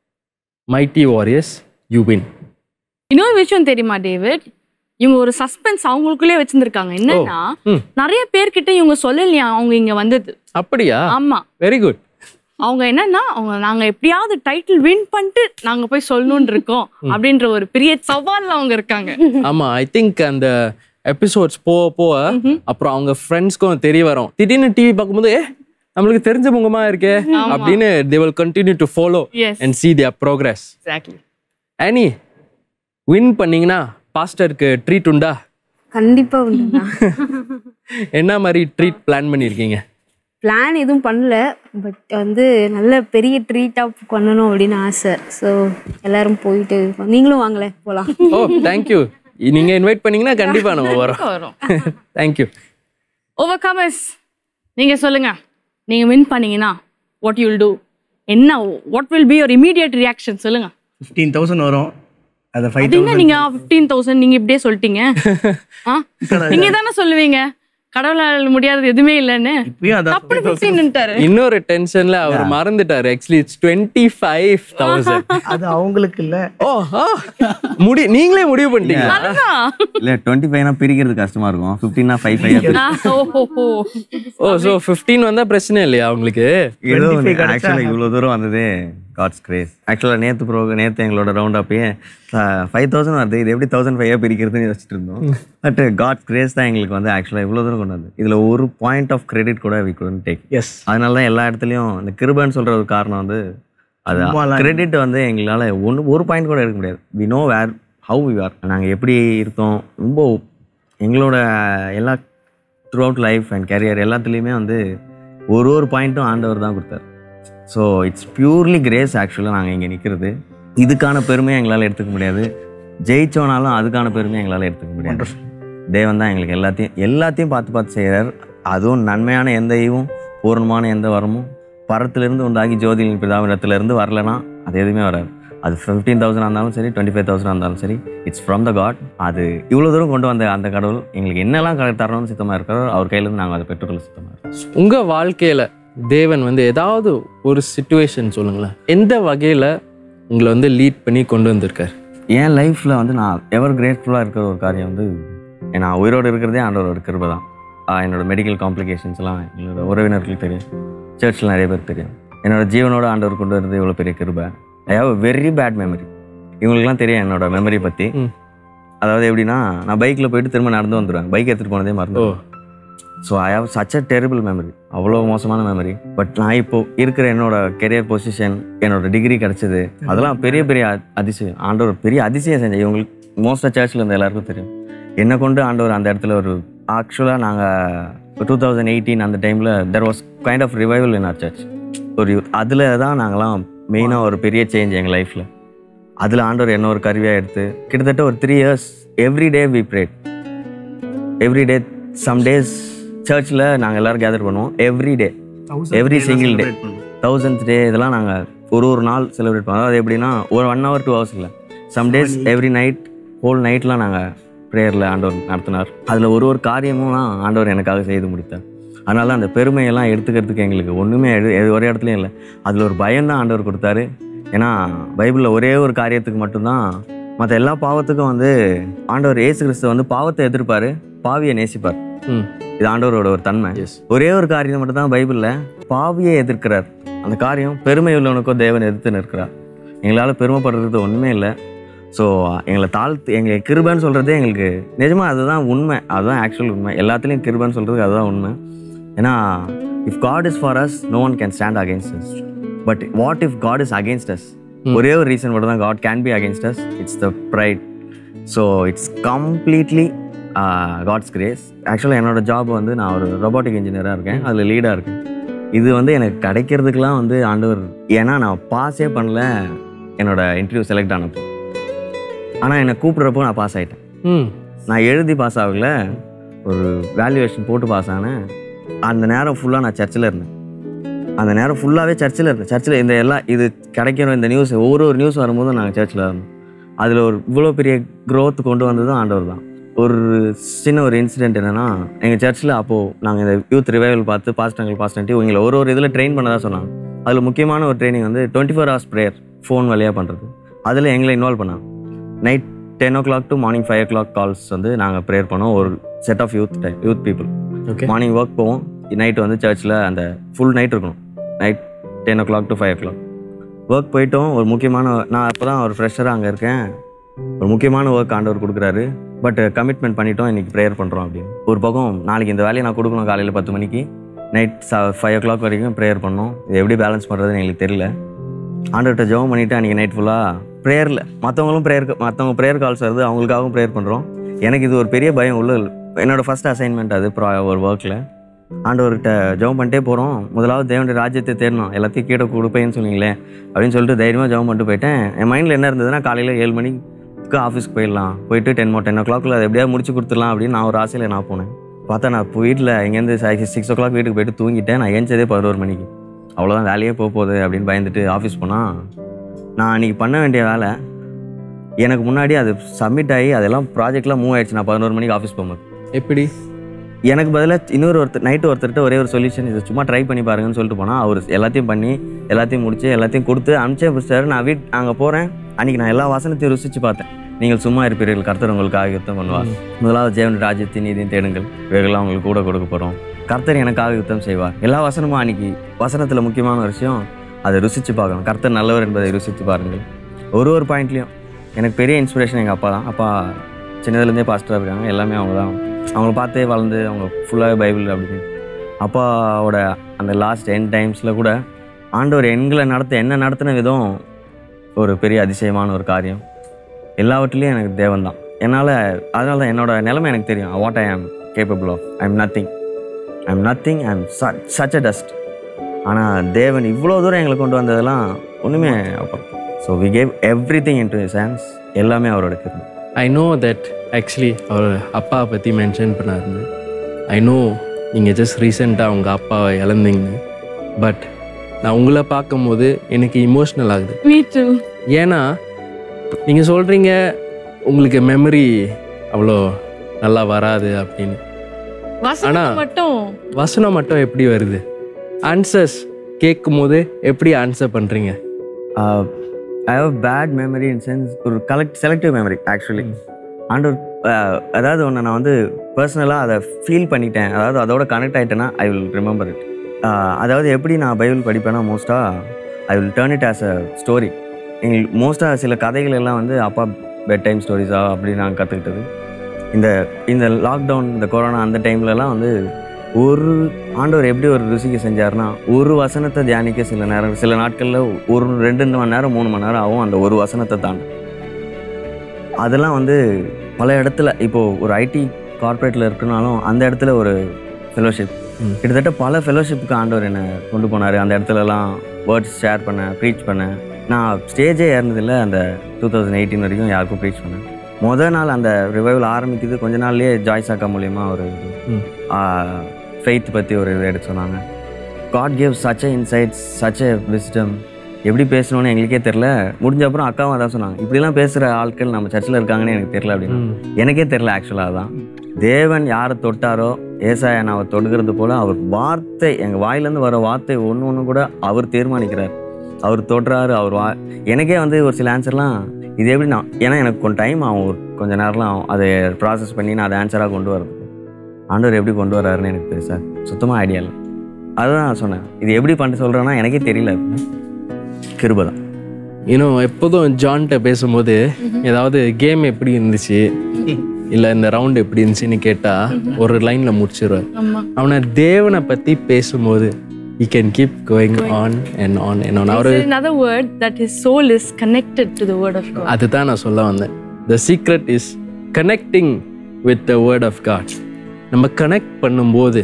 mighty warriors you win இன்னொரு விஷயம் தெரியுமா டேவிட் இவங்க ஒரு சஸ்பென்ஸ் அவங்களுக்குள்ளே வச்சிருந்திருக்காங்க என்னன்னா ம். நிறைய பேர்கிட்ட இவங்க சொல்லலையா அவங்க இங்க வந்தது அப்படியா ஆமா வெரி குட் அவங்க என்னன்னா அவங்க நாங்க எப்படியாவது டைட்டில் வின் பண்ணிட்டு நாங்க போய் சொல்லணும்னு இருக்கோம் அப்படின்ற ஒரு பெரிய சவால்ல அவங்க இருக்காங்க ஆமா ஐ திங்க் அந்த எபிசோட்ஸ் போக போக அப்புறம் அவங்க ஃப்ரெண்ட்ஸ்க்கும் தெரிய வரும் திடீர்னு டிவி பார்க்கும்போது ஏ நம்மளுக்கு தெரிஞ்ச முகமா இருக்கே ஆமா. அப்படின்னு they will continue to follow Yes. And see their progress exactly Annie win பண்ணீங்கன்னா பாஸ்டருக்கு ட்ரீட் உண்டா கண்டிப்பா உண்டுண்ணா என்ன மாதிரி ட்ரீட் பிளான் பண்ணியிருக்கீங்க பிளான் எதுவும் பண்ணல பட் வந்து நல்ல பெரிய ட்ரீட்டாக பண்ணணும் அப்படின்னு ஆசை ஸோ எல்லாரும் போயிட்டு நீங்களும் வாங்களே போகலாம் ஓ தேங்க்யூ நீங்க இன்வைட் பண்ணீங்கன்னா கண்டிப்பா நம்ம வரோம் வரோம் தேங்க்யூ ஓவர் கமர்ஸ் நீங்க சொல்லுங்க நீங்க வின் பண்ணீங்கன்னா வாட் யூல் டூ என்ன what will be your immediate reaction சொல்லுங்க ஃபிஃப்டீன் தௌசண்ட் வரும் அதை ஃபைவ் அது என்ன நீங்க ஃபிஃப்டீன் தௌசண்ட் நீங்க இப்படியே சொல்லிட்டீங்க ஆ? நீங்க தானே சொல்லுவீங்க கடவுளால் முடியாதது எதுவுமே இல்லைன்னு இப்பயும் அதான் அப்படி ஃபிஃப்டீன்ட்டாரு இன்னொரு டென்ஷன்ல அவர் மறந்துட்டாரு actually it's twenty five thousand அது அவங்களுக்கு இல்ல ஓ ஆ. முடி நீங்களே முடிவு பண்ணிட்டீங்க இல்லை டுவெண்ட்டி ஃபைவ்னா பிரிக்கிறது கஷ்டமா இருக்கும் ஃபிஃப்டின்னா ஃபைவ் ஃபைவ் ஓஹோ ஓ ஸோ ஃபிஃப்டீன் வந்தா பிரச்சனை இல்லையா உங்களுக்கு ஏதோ 25 கிடைச்சா ஆக்சுவலாக இவ்வளோ தூரம் வந்ததே காட்ஸ் கிரேஸ் ஆக்சுவலாக நேற்று ப்ரோ நேற்று எங்களோட ரவுண்ட் அப்பயே ஃபைவ் தௌசண்ட் வருது இது எப்படி தௌசண்ட் ஃபைவாக பிரிக்கிறதுன்னு யோசிச்சுட்டு இருந்தோம் பட் காட்ஸ் கிரேஸ் தான் எங்களுக்கு வந்து ஆக்சுவலாக இவ்வளோ தூரம் கொண்டு வந்து இதில் ஒரு பாயிண்ட் ஆஃப் கிரெடிட் கூட வி குடன் டேக் எஸ் அதனால தான் எல்லா இடத்துலையும் இந்த கிருபன்னு சொல்கிற ஒரு காரணம் வந்து அது சும்மாலாம் கிரெடிட் வந்து எங்களால் ஒன்று ஒரு பாயிண்ட் கூட எடுக்க முடியாது we know where how we are நாங்கள் எப்படி இருக்கோம் ரொம்ப எங்களோட எல்லா throughout life and career எல்லாத்துலேயுமே வந்து ஒரு ஒரு பாயிண்ட்டும் ஆண்டவர் தான் கொடுத்தாரு ஸோ இட்ஸ் பியூர்லி கிரேஸ் ஆக்சுவலாக நாங்கள் இங்கே நிற்கிறது இதுக்கான பெருமையை எங்களால் எடுத்துக்க முடியாது ஜெயிச்சோனாலும் அதுக்கான பெருமையை எங்களால் எடுத்துக்க முடியாது தேவன் தான் எங்களுக்கு எல்லாத்தையும் எல்லாத்தையும் பார்த்து பார்த்து செய்கிறார் அதுவும் நன்மையான எந்த ஈவும் பூர்ணமான எந்த வரமும் பரத்திலிருந்து உண்டாகி ஜோதியின் பிதாவிடத்திலிருந்து வரலனா அது எதுவுமே வராது அது ஃபிஃப்டீன் தௌசண்ட் இருந்தாலும் சரி டுவெண்ட்டி ஃபைவ் தௌசண்ட் இருந்தாலும் சரி இட்ஸ் ஃப்ரம் த காட் அது இவ்வளோ தூரம் கொண்டு வந்த அந்த கடவுள் எங்களுக்கு என்னெல்லாம் க- தரணும்னு சித்தமாக இருக்காரோ அவர் கையிலேருந்து நாங்கள் அதை பெற்றுக்கொள்ள சித்தமாக இருக்கோம் உங்க வாழ்க்கையில தேவன் வந்து ஏதாவது ஒரு சுச்சுவேஷன் சொல்லுங்களேன் எந்த வகையில உங்களை வந்து லீட் பண்ணி கொண்டு வந்திருக்காரு என் லைஃப்பில் வந்து நான் எவர் கிரேட்ஃபுல்லாக இருக்கிற ஒரு காரியம் வந்து நான் உயிரோடு இருக்கிறதே ஆண்டவரோட கிருபை தான் ஆஹ் என்னோட மெடிக்கல் காம்ப்ளிகேஷன்ஸ்லாம் என்னோட உறவினர்களுக்கு தெரியும் சர்ச்சில் நிறைய பேர் தெரியும் என்னோட ஜீவனோட ஆண்டவர் கொண்டு வரது இவ்வளோ பெரிய கிருபை I have very bad memory இவங்களுக்குலாம் தெரியும் என்னோட மெமரி பற்றி அதாவது எப்படின்னா நான் பைக்கில் போயிட்டு திரும்ப நடந்து வந்துடுவேன் பைக் எடுத்துகிட்டு போனதே மறந்து so I have such a terrible memory அவ்வளோ மோசமான மெமரி பட் நான் இப்போ இருக்கிற என்னோட கெரியர் பொசிஷன் என்னோட டிகிரி கிடைச்சது அதெல்லாம் பெரிய பெரிய அ- அதிசயம் ஆண்டவர் பெரிய அதிசயம் செஞ்சேன் இவங்களுக்கு மோஸ்ட்டாக சர்ச்சில் இருந்த எல்லாருக்கும் தெரியும் என்னை கொண்டு ஆண்டவர் அந்த இடத்துல ஒரு ஆக்சுவலாக நாங்கள் டூ தௌசண்ட் எயிட்டீன் அந்த டைமில் there was kind of revival in our church ஒரு youth. அதில் தான் நாங்களாம் மெயினாக ஒரு பெரிய சேஞ்ச் எங்கள் லைஃப்பில் அதில் ஆண்டவர் என்ன ஒரு கருவியாக எடுத்து கிட்டத்தட்ட ஒரு three years every day we prayed every day some days சர்ச்சில் நாங்கள் எல்லோரும் கேதர் பண்ணுவோம் every day every single day thousand day இதெல்லாம் நாங்கள் ஒரு ஒரு நாள் செலிப்ரேட் பண்ணுவோம் அதாவது எப்படின்னா ஒரு ஒன் ஹவர் டூ ஹவர்ஸ் இல்லை some days every night whole நைட்லாம் நாங்கள் ப்ரேயரில் ஆண்டவர் நடத்தினார் அதில் ஒரு ஒரு காரியமும்லாம் ஆண்டவர் எனக்காக செய்து முடித்தார் அதனால அந்த பெருமையெல்லாம் எடுத்துக்கிறதுக்கு எங்களுக்கு ஒன்றுமே எது- எது ஒரே இடத்துலையும் இல்லை அதில் ஒரு பயம்தான் ஆண்டவர் கொடுத்தாரு ஏன்னா பைபிளில் ஒரே ஒரு காரியத்துக்கு மட்டும்தான் மற்ற எல்லா பாவத்துக்கும் வந்து ஆண்டவர் இயேசு கிறிஸ்து வந்து பாவத்தை எதிர்ப்பாரு பாவியை நேசிப்பார் இது ஆண்டவரோட ஒரு தன்மை ஒரே ஒரு காரியம் மட்டும் தான் பைபிளில் பாவியை எதிர்க்கிறார் அந்த காரியம் பெருமை உள்ளவனுக்கோ தேவன் எதிர்த்து நிற்கிறார் எங்களால் பெருமைப்படுறது ஒன்றுமே இல்லை ஸோ எங்களை தாழ்த்து எங்களை கிருபன்னு சொல்கிறதே எங்களுக்கு நிஜமாக அதுதான் உண்மை அதுதான் ஆக்சுவல் உண்மை எல்லாத்துலேயும் கிருபன்னு சொல்கிறதுக்கு அதுதான் உண்மை ஏன்னா if God is for us no one can stand against us but what if God is against us ஒரே ஒரு ரீசன் மட்டும் தான் God can be against us it's the pride so it's completely God's grace ஆக்சுவலாக என்னோட ஜாப் வந்து நான் ஒரு ரொபாட்டிக் இன்ஜினியராக இருக்கேன் அதில் லீடாக இருக்கேன் இது வந்து எனக்கு கிடைக்கிறதுக்கெலாம் வந்து ஆண்டவர் ஏன்னா நான் பாஸே பண்ணல என்னோட இன்டர்வியூ செலக்ட் ஆனப்போ ஆனால் என்னை கூப்பிட்றப்போ நான் பாஸ் ஆகிட்டேன் ம் நான் எழுதி பாஸ் ஆகல ஒரு வேல்யூவேஷன் போட்டு பாஸ் ஆனேன் அந்த நேரம் ஃபுல்லாக நான் சர்ச்சில் இருந்தேன் அந்த நேரம் ஃபுல்லாகவே சர்ச்சில் இருந்தேன் சர்ச்சில் இந்த எல்லா இது கிடைக்கிற இந்த நியூஸ் ஒவ்வொரு ஒரு நியூஸ் வரும்போதும் நாங்கள் சர்ச்சில் இருந்தோம் அதில் ஒரு இவ்வளோ பெரிய growth கொண்டு வந்ததும் ஆண்டவர் தான் ஒரு சின்ன ஒரு இன்சிடென்ட் என்னென்னா எங்கள் சர்ச்சில் அப்போது நாங்கள் இந்த யூத் ரிவைவல் பார்த்து பாஸ்டங்கள் பாஸ்டன்ட்டி இவங்களை ஒரு ஒரு இதில் ட்ரெயின் பண்ணதா சொன்னாங்க அதில் முக்கியமான ஒரு ட்ரைனிங் வந்து twenty four hours prayer phone வழியாக பண்ணுறது அதில் எங்களை இன்வால்வ் பண்ணாங்க night ten o'clock to morning five o'clock calls வந்து நாங்கள் ப்ரேயர் பண்ணோம் ஒரு set of youth time youth people Okay. Morning work போவோம் நைட் வந்து சர்ச்சில் அந்த ஃபுல் நைட் இருக்கணும் night ten o'clock to five o'clock work போயிட்டோம் ஒரு முக்கியமான நான் அப்போ தான் ஒரு ஃப்ரெஷராக அங்கே இருக்கேன் ஒரு முக்கியமான ஒர்க் ஆண்டவர் கொடுக்குறாரு பட் கமிட்மெண்ட் பண்ணிட்டோம் இன்றைக்கி ப்ரேயர் பண்ணுறோம் அப்படின்னு ஒரு பக்கம் நாளைக்கு இந்த வேலையை நான் கொடுக்கணும் காலையில் பத்து மணிக்கு நைட் ஃபைவ் ஓ கிளாக் வரைக்கும் ப்ரேயர் பண்ணோம் இது எப்படி பேலன்ஸ் பண்ணுறதுன்னு எங்களுக்கு தெரியல ஆண்டவர்கிட்ட ஜெபம் பண்ணிவிட்டு அன்றைக்கி நைட் ஃபுல்லாக ப்ரேயரில் மற்றவங்களும் ப்ரேயர் மற்றவங்க ப்ரேயர் கால்ஸ் வருது அவங்களுக்காகவும் ப்ரேயர் பண்ணுறோம் எனக்கு இது ஒரு பெரிய பயம் உள்ள என்னோடய ஃபஸ்ட் அசைன்மெண்ட் அது ப்ரா ஒரு ஒர்க்கில் ஆண்டவர்கிட்ட ஜெபம் பண்ணிட்டே போகிறோம் முதலாவது தேவனுடைய ராஜ்யத்தை தேடணும் எல்லாத்தையும் கீழே கொடுப்பேன்னு சொன்னீங்களே அப்படின்னு சொல்லிட்டு தைரியமாக ஜெபம் பண்ணிட்டு போயிட்டேன் என் மைண்டில் என்ன இருந்ததுன்னா காலையில் ஏழு மணிக்கு ஆஃபீஸ்க்கு போயிடலாம் போயிட்டு டென் மோ டென் ஓ கிளாக்கில் அதை எப்படியாவது முடிச்சு கொடுத்துடலாம் அப்படின்னு நான் ஒரு ஆசையில் நான் போனேன் பார்த்தா நான் இப்போ வீட்டில் இங்கேருந்து சிக்ஸ் ஓ கிளாக் வீட்டுக்கு போயிட்டு தூங்கிட்டேன் நான் ஏஞ்சதே பதினோரு மணிக்கு அவ்வளோதான் வேலையே போக போகுது அப்படின்னு பயந்துட்டு ஆஃபீஸ் போனால் நான் அன்றைக்கி பண்ண வேண்டிய வேலை எனக்கு முன்னாடி அது சப்மிட் ஆகி அதெல்லாம் ப்ராஜெக்ட்லாம் மூவ் ஆயிடுச்சு நான் பதினோரு மணிக்கு ஆஃபீஸ் போகும்போது எப்படி எனக்கு பதிலாக இன்னொரு ஒருத்தர் நைட்டு ஒருத்தர்கிட்ட ஒரே ஒரு சொல்யூஷன் இதை சும்மா ட்ரை பண்ணி பாருங்கன்னு சொல்லிட்டு போனால் அவர் எல்லாத்தையும் பண்ணி எல்லாத்தையும் முடிச்சு எல்லாத்தையும் கொடுத்து அனுப்பிச்சே பிடிச்சாரு நான் வீட் அங்கே போகிறேன் அன்றைக்கி நான் எல்லா வாசனத்தையும் ருசிச்சு பார்த்தேன் நீங்கள் சும்மா இருப்பீர்கள் கர்த்தர் உங்களுக்காக யுத்தம் பண்ணுவார் முதலாவது ஜெயவன் ராஜ்யத்தின் நீதியும் தேடுங்கள் இவைகள்லாம் உங்களுக்கு கூட கொடுக்க போகிறோம் கர்த்தர் எனக்காக யுத்தம் செய்வார் எல்லா வசனமும் அன்னைக்கு வசனத்தில் முக்கியமான ஒரு விஷயம் அதை ருசிச்சு பார்க்கணும் கர்த்தர் நல்லவர் என்பதை ருசித்து பாருங்கள் ஒரு ஒரு பாயிண்ட்லேயும் எனக்கு பெரிய இன்ஸ்பிரேஷன் எங்கள் அப்பா தான் அப்பா சின்னதுலேருந்தே பாஸ்டராக இருக்காங்க எல்லாமே அவங்க தான் அவங்கள பார்த்தே வளர்ந்து அவங்க ஃபுல்லாகவே பைபிள் அப்படின்னு அப்பாவோட அந்த லாஸ்ட் என் டைம்ஸில் கூட ஆண்டவர் எண்களை நடத்த என்ன நடத்தின விதம் ஒரு பெரிய அதிசயமான ஒரு காரியம் எல்லாவற்றிலையும் எனக்கு தேவன் தான் என்னால் அதனால தான் என்னோட நிலைமை எனக்கு தெரியும் what I am capable of I am nothing I am nothing I am such a dust ஆனால் தேவன் இவ்வளோ தூரம் எங்களை கொண்டு வந்ததெல்லாம் ஒன்றுமே so we gave everything into hands எல்லாமே அவரோட கிருபை ஐ நோ தட் ஆக்சுவலி அவர் அப்பா பற்றி மென்ஷன் பண்ணாருங்க ஐ நோ நீங்கள் ஜஸ்ட் ரீசெண்டாக உங்கள் அப்பாவை இழந்தீங்கன்னு பட் நான் உங்களை பார்க்கும்போது எனக்கு இமோஷ்னல் ஆகுது மீ டூ ஏன்னா நீங்கள் சொல்கிறீங்க உங்களுக்கு மெமரி அவ்வளோ நல்லா வராது அப்படின்னு வசனம் மட்டும் வசனம் மட்டும் எப்படி வருது ஆன்சர்ஸ் கேட்கும் போது எப்படி ஆன்சர் பண்ணுறீங்க I have bad memory in sense ஒரு கலெக்ட் செலக்டிவ் மெமரி ஆக்சுவலி ஆண்டவர் அஹ், அதாவது ஒன்று நான் வந்து பர்சனலாக அதை ஃபீல் பண்ணிட்டேன் அதாவது அதோட கனெக்ட் ஆகிட்டேன்னா ஐ வில் ரிமெம்பர் இட் அதாவது எப்படி நான் பைபிள் படிப்பேன்னா மோஸ்ட்டாக I will turn it as a story எங்களுக்கு மோஸ்ட்டாக சில கதைகள் எல்லாம் வந்து அப்பா பெட் டைம் ஸ்டோரிஸா அப்படி நான் கற்றுக்கிட்டது இந்த இந்த லாக்டவுன் இந்த கொரோனா அந்த டைம்லலாம் வந்து ஒரு ஆண்டவர் எப்படி ஒரு ருசிக்கு செஞ்சாருன்னா ஒரு வசனத்தை தியானிக்க சில நேரம் சில நாட்களில் ஒரு ரெண்டு மணி நேரம் மூணு மணி நேரம் ஆகும் அந்த ஒரு வசனத்தை தாண்ட அதெல்லாம் வந்து பல இடத்துல இப்போது ஒரு ஐடி கார்ப்பரேட்டில் இருக்குனாலும் அந்த இடத்துல ஒரு ஃபெலோஷிப் கிட்டத்தட்ட பல ஃபெலோஷிப்புக்கு ஆண்டவர் என்னை கொண்டு போனார் அந்த இடத்துலலாம் வேர்ட்ஸ் ஷேர் பண்ணேன் ப்ரீச் பண்ணேன் நான் ஸ்டேஜே ஏறினதில்ல அந்த டூ தௌசண்ட் எயிட்டீன் வரைக்கும் யாருக்கும் ப்ரீச் பண்ணேன் மொதல் நாள் அந்த ரிவைவல் ஆரம்பிக்குது கொஞ்ச நாள்லயே ஜாய் சாக்கா மூலியமாக ஒரு ஃபெய்த் பற்றி ஒரு இது எடுத்து சொன்னாங்க God gave such a insights such a wisdom எப்படி பேசணும்னு எங்களுக்கே தெரில முடிஞ்ச அப்புறம் அக்காவும் அதான் சொன்னாங்க இப்படிலாம் பேசுகிற ஆட்கள் நம்ம சர்ச்சில் இருக்காங்கன்னு எனக்கு தெரியல அப்படின்னு எனக்கே தெரில ஆக்சுவலாக தான் தேவன் யாரை தொட்டாரோ ஏசாயா நான் தொடுகிறது போல அவர் வார்த்தை எங்கள் வாயிலேருந்து வர வார்த்தை ஒன்று ஒன்று கூட அவர் தீர்மானிக்கிறார் அவர் தொடுறாரு அவர் வா எனக்கே வந்து ஒரு சில ஆன்சர்லாம் இது எப்படி நான் ஏன்னா எனக்கு கொஞ்சம் டைம் ஆகும் ஒரு கொஞ்ச நேரம்லாம் ஆகும் அதை ப்ராசஸ் பண்ணி நான் அதை ஆன்சராக கொண்டு வரதுக்கு ஆண்டவர் எப்படி கொண்டு வராருன்னு எனக்கு பெருசாக சுத்தமாக ஐடியா இல்லை அதுதான் நான் சொன்னேன் இது எப்படி பண்ண சொல்கிறேன்னா எனக்கே தெரியல கிருபை தான் இன்னும் எப்போதும் ஜான்கிட்ட பேசும்போது ஏதாவது கேம் எப்படி இருந்துச்சு இல்லை இந்த ரவுண்ட் எப்படி இருந்துச்சுன்னு கேட்டால் ஒரு லைனில் முடிச்சிருவார் ஆமா அவனை தேவனை பற்றி பேசும்போது he can keep going on and on and on He அவரு said another word that his soul is connected to the word of God. அதுதான் நான் சொல்ல வந்தேன் the secret is connecting with the word of God நம்ம கனெக்ட் பண்ணும்போது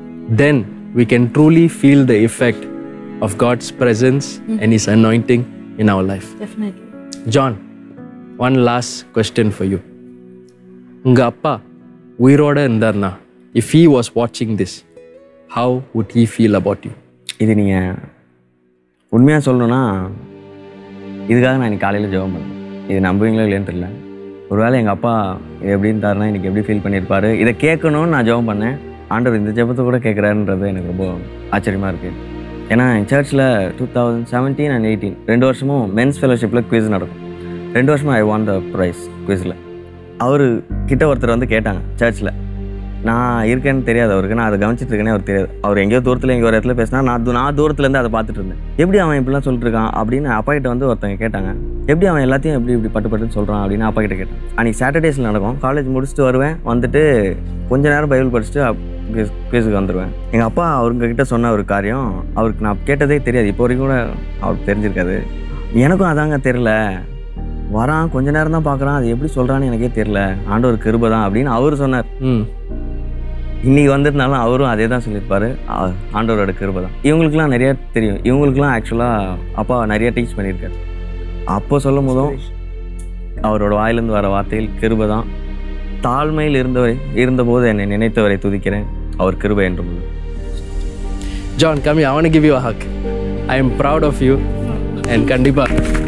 then we can truly feel the effect of God's presence and is anointing in our life. Definitely. John, one last question for you. உங்க அப்பா உயிரோட இருந்தார்னா இஃப் he was watching this how would he feel about you இது நீங்கள் உண்மையாக சொல்லணும்னா இதுக்காக நான் இன்னைக்கு காலையில் ஜெபம் பண்ணேன் இது நம்புவீங்களோ இல்லைன்னு தெரியல ஒருவேளை எங்கள் அப்பா இது எப்படி இருந்தாருன்னா இன்னைக்கு எப்படி ஃபீல் பண்ணியிருப்பாரு இதை கேட்கணும்னு நான் ஜெபம் பண்ணேன் ஆண்டவர் இந்த ஜெபத்தை கூட கேட்குறாருன்றது எனக்கு ரொம்ப ஆச்சரியமாக இருக்குது ஏன்னா என் சர்ச்சில் two thousand seventeen and eighteen ரெண்டு வருஷமும் மென்ஸ் ஃபெலோஷிப்பில் குவிஸ் நடக்கும் ரெண்டு வருஷமா ஐ வான் த ப்ரைஸ் குவிஸில் அவர் கிட்ட ஒருத்தர் வந்து கேட்டாங்க சர்ச்சில் நான் இருக்கேன்னு தெரியாது அவருக்கு நான் அதை கவனிச்சிட்டு இருக்கேனே அவர் தெரியாது அவர் எங்கேயோ தூரத்தில் எங்கேயோ ஒரு இடத்துல பேசினா நான் தூ- நான் தூரத்துலேருந்து அதை பார்த்துட்டு இருந்தேன் எப்படி அவன் இப்படிலாம் சொல்லிட்டு இருக்கான் அப்படின்னு அப்பா கிட்ட வந்து ஒருத்தங்க கேட்டாங்க எப்படி அவன் எல்லாத்தையும் எப்படி இப்படி பட்டு பட்டுன்னு சொல்கிறான் அப்படின்னு அப்பா கிட்ட கேட்டேன் அன்றைக்கி சாட்டர்டேஸில் நடக்கும் காலேஜ் முடிச்சுட்டு வருவேன் வந்துட்டு கொஞ்ச நேரம் பைபிள் படிச்சுட்டு குவிஸுக்கு வந்துடுவேன் எங்கள் அப்பா அவருங்க கிட்ட சொன்ன ஒரு காரியம் அவருக்கு நான் கேட்டதே தெரியாது இப்போ வரைக்கும் கூட அவருக்கு தெரிஞ்சிருக்காது எனக்கும் அதாங்க தெரில வரான் கொஞ்ச நேரம் தான் பார்க்குறான் அது எப்படி சொல்கிறான்னு எனக்கே தெரில ஆண்டவர் கிருபை தான் அப்படின்னு அவர் சொன்னார் இன்னைக்கு வந்திருந்தாலும் அவரும் அதே தான் சொல்லியிருப்பாரு ஆ- ஆண்டவரோட கிருபை தான் இவங்களுக்குலாம் நிறைய தெரியும் இவங்களுக்குலாம் ஆக்சுவலாக அப்பா நிறைய டீச் பண்ணியிருக்காரு அப்போ சொல்லும் போதும் அவரோட வாயிலிருந்து வர வார்த்தைகள் கிருபை தான் தாழ்மையில் இருந்தவரை இருந்தபோது என்னை நினைத்தவரை துதிக்கிறேன் அவர் கிருபை என்று John, come here. I want to give you a hug. I am proud of you. And கண்டிப்பா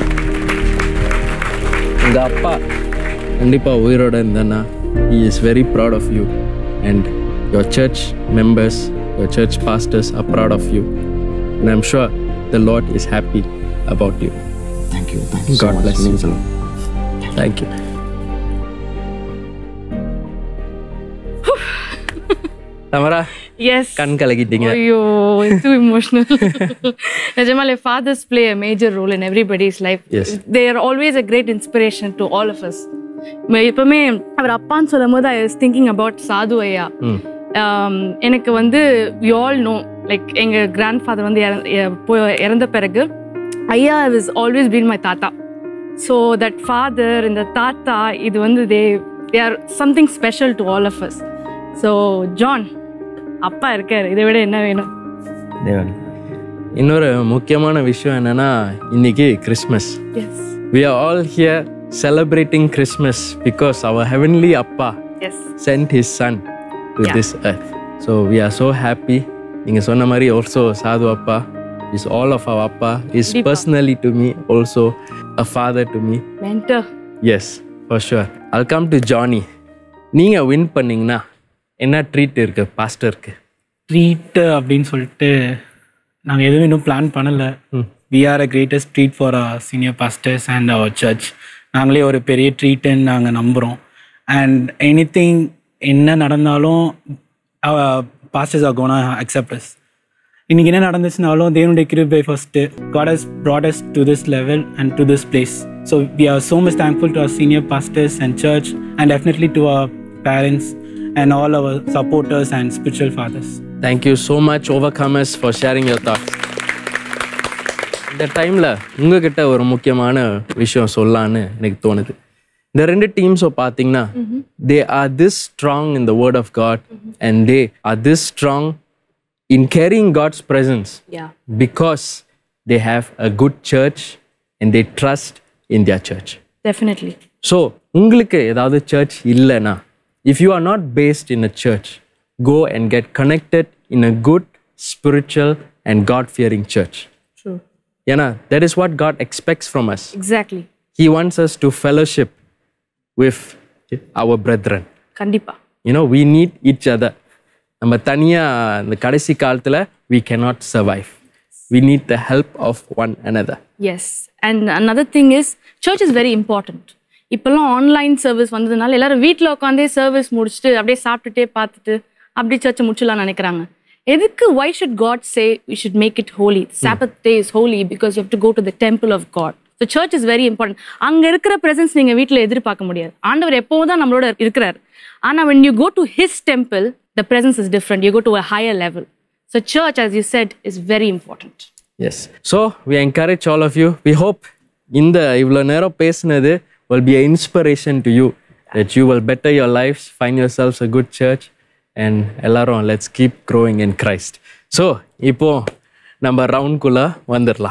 உங்க அப்பா கண்டிப்பா உயிரோட இருந்தானா he is very proud of you and your church members your church pastors are proud of you and i'm sure the lord is happy about you thank you thank you so god much. bless Means a you lot. thank you Tamara, Yes. கண் கலக்கிட்டீங்க ஐயோ it's too emotional நிஜமாலே fathers play a major role in everybody's life Yes. they are always a great inspiration to all of us ம- எப்பவுமே அவர் அப்பான்னு சொல்லும் போது ஐ வாஸ் திங்கிங் அபவுட் சாது ஐயா ம் Um, எனக்கு வந்து வி ஆல் நோ லைக் எங்கள் கிராண்ட் ஃபாதர் வந்து இற- இ- போ- இறந்த பிறகு ஐயா இஸ் ஆல்வேஸ் பீன் மை தாத்தா ஸோ தட் ஃபாதர் இந்த தாத்தா இது வந்து they they are something special to all of us so John அப்பா இருக்கார் இதை விட என்ன வேணும் தேவன் இன்னொரு முக்கியமான விஷயம் என்னன்னா இன்னைக்கு Christmas yes we are all here celebrating Christmas because our heavenly Appa Yes. sent his son to Yeah. this earth. So we are so happy. நீங்க சொன்ன மாதிரி also Sadhu Appa is all of our Appa is Deepa. personally to me also a father to me. Mentor Yes, for sure. I'll come to Johnny. நீங்க வின் பண்ணீங்கன்னா என்ன ட்ரீட் இருக்கு பாஸ்டருக்கு ட்ரீட் அப்படின்னு சொல்லிட்டு நாங்கள் எதுவும் இன்னும் பிளான் பண்ணலை we are a greatest treat for a senior pastors and our church நாங்களே ஒரு பெரிய ட்ரீட்டுன்னு நாங்கள் நம்புகிறோம் அண்ட் எனி என்ன நடந்தாலும் பாஸ்டர்ஸ் ஆர் கோனா அக்செப்டஸ் இன்னைக்கு என்ன நடந்துச்சுனாலும் தேவனுடைய கிருபை first God has brought us to this level and to this place so we are so much thankful to our senior pastors and church and definitely to our parents and all our supporters and spiritual fathers Thank you so much, Overcomers, for sharing your thoughts. இந்த டைமில் உங்ககிட்ட ஒரு முக்கியமான விஷயம் சொல்லலான்னு எனக்கு தோணுது இந்த ரெண்டு டீம்ஸை பார்த்தீங்கன்னா they are this strong in the word of God and they are this strong in carrying God's presence Yeah. Because they have a good church and they trust in their church definitely so உங்களுக்கு ஏதாவது சர்ச் இல்லைன்னா if you are not based in a church go and get connected in a good spiritual and God fearing church true ஏன்னா that is what God expects from as exactly he wants us to fellowship with our brethren கண்டிப்பா you know we need each other நம்ம தனியாக இந்த கடைசி காலத்தில் we cannot survive we need the help of one another yes and another thing is church is very important இப்போல்லாம் ஆன்லைன் சர்வீஸ் வந்ததுனால எல்லாரும் வீட்டில் உட்காந்தே சர்வீஸ் முடிச்சுட்டு அப்படியே சாப்பிட்டுட்டே பார்த்துட்டு அப்படி சர்ச்சை முடிச்சலாம்னு நினைக்கிறாங்க எதுக்கு why should God say we should make it holy sabbath day is holy because you to go to the temple of God so church is very important அங்கே இருக்கிற presence நீங்கள் வீட்டில் எதிர்பார்க்க முடியாது ஆண்டவர் எப்போவும் தான் நம்மளோட இருக்கிறார் ஆனால் when you go to his temple the presence is different you go to a higher level so church as you said is very important yes so we encourage all of you we hope இந்த இவ்வளோ நேரம் பேசுனது will be a inspiration to you that you will better your life find yourselves a good church and எல்லாரும் let's keep growing in Christ so இப்போ நம்ம ரவுண்ட்குள்ளே வந்துடலாம்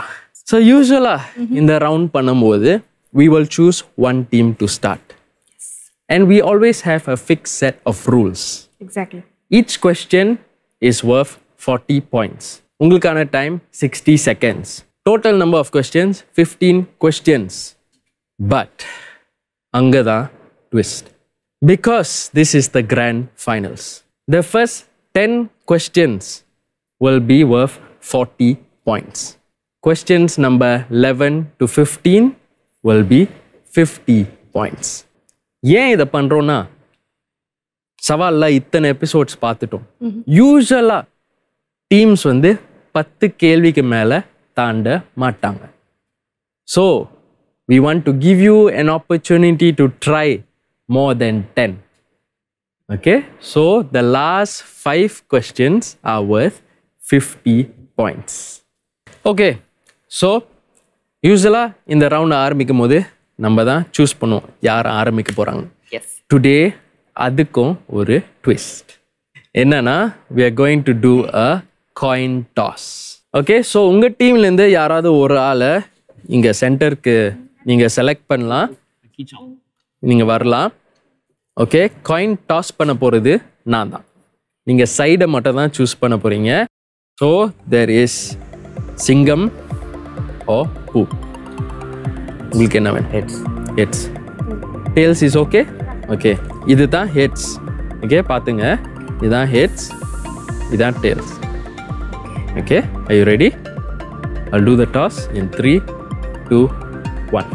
ஸோ யூஸ்வலாக இந்த ரவுண்ட் பண்ணும்போது we will choose one team to start and we always have a fixed set of rules exactly each question is worth 40 points உங்களுக்கான time 60 seconds total number of questions 15 questions but அங்கே தான் twist because this is the grand finals the first 10 questions will be worth 40 points questions number 11 to 15 will be 50 points ஏன் இதை பண்ணுறோன்னா சவால்ல இத்தனை எபிசோட்ஸ் பார்த்துட்டோம் யூஸ்வலா டீம்ஸ் வந்து பத்து கேள்விக்கு மேலே தாண்ட மாட்டாங்க so we want to give you an opportunity to try more then ten okay so the last five questions are worth fifty points okay so யூஸ்வலாக இந்த ரவுண்ட் ஆரம்பிக்கும் போது நம்ம தான் சூஸ் பண்ணுவோம் யார் ஆரம்பிக்க போகிறாங்க டுடே அதுக்கும் ஒரு ட்விஸ்ட் என்னன்னா we are going to do a coin toss okay so உங்கள் டீம்லேருந்து யாராவது ஒரு ஆளை இங்கே சென்டருக்கு நீங்கள் செலக்ட் பண்ணலாம் நீங்கள் வரலாம் ஓகே காயின் டாஸ் பண்ண போகிறது நான் தான் நீங்கள் சைடை மட்டும் தான் சூஸ் பண்ண போகிறீங்க ஸோ தேர் இஸ் சிங்கம் ஓ பூ உங்களுக்கு என்ன வேணும் heads heads tails is okay okay இது தான் ஹெட்ஸ் ஓகே பார்த்துங்க இதுதான் ஹெட்ஸ் இதுதான் tails okay I you ready I'll do the toss in three two one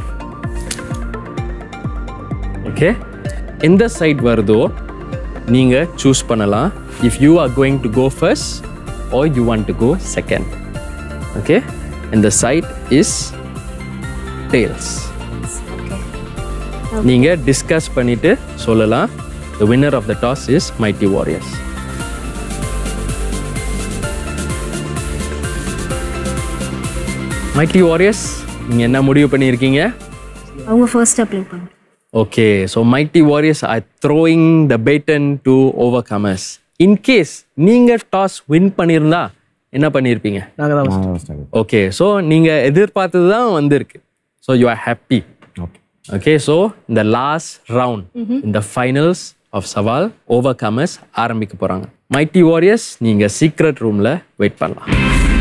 okay எந்த சைட் வருதோ நீங்கள் சூஸ் பண்ணலாம் if you are going to go first or you want to go second okay and the side is tails நீங்க டிஸ்கஸ் பண்ணிட்டு சொல்லலாம் the winner of the toss is mighty warriors mighty warriors நீங்க என்ன முடிவு பண்ணியிருக்கீங்க அவங்க ஃபர்ஸ்ட் அப்ளை பண்ணு okay so mighty warriors are throwing the baton to overcomers in case நீங்கள் டாஸ் வின் பண்ணியிருந்தா என்ன பண்ணியிருப்பீங்க ஓகே ஸோ நீங்கள் எதிர்பார்த்தது தான் வந்திருக்கு so you are happy okay so இந்த லாஸ்ட் ரவுண்ட் Mhm. இந்த finals of Saval overcomers ஆரம்பிக்க போகிறாங்க மைட்டி வாரியர்ஸ் நீங்கள் சீக்ரெட் ரூமில் வெயிட் பண்ணலாம்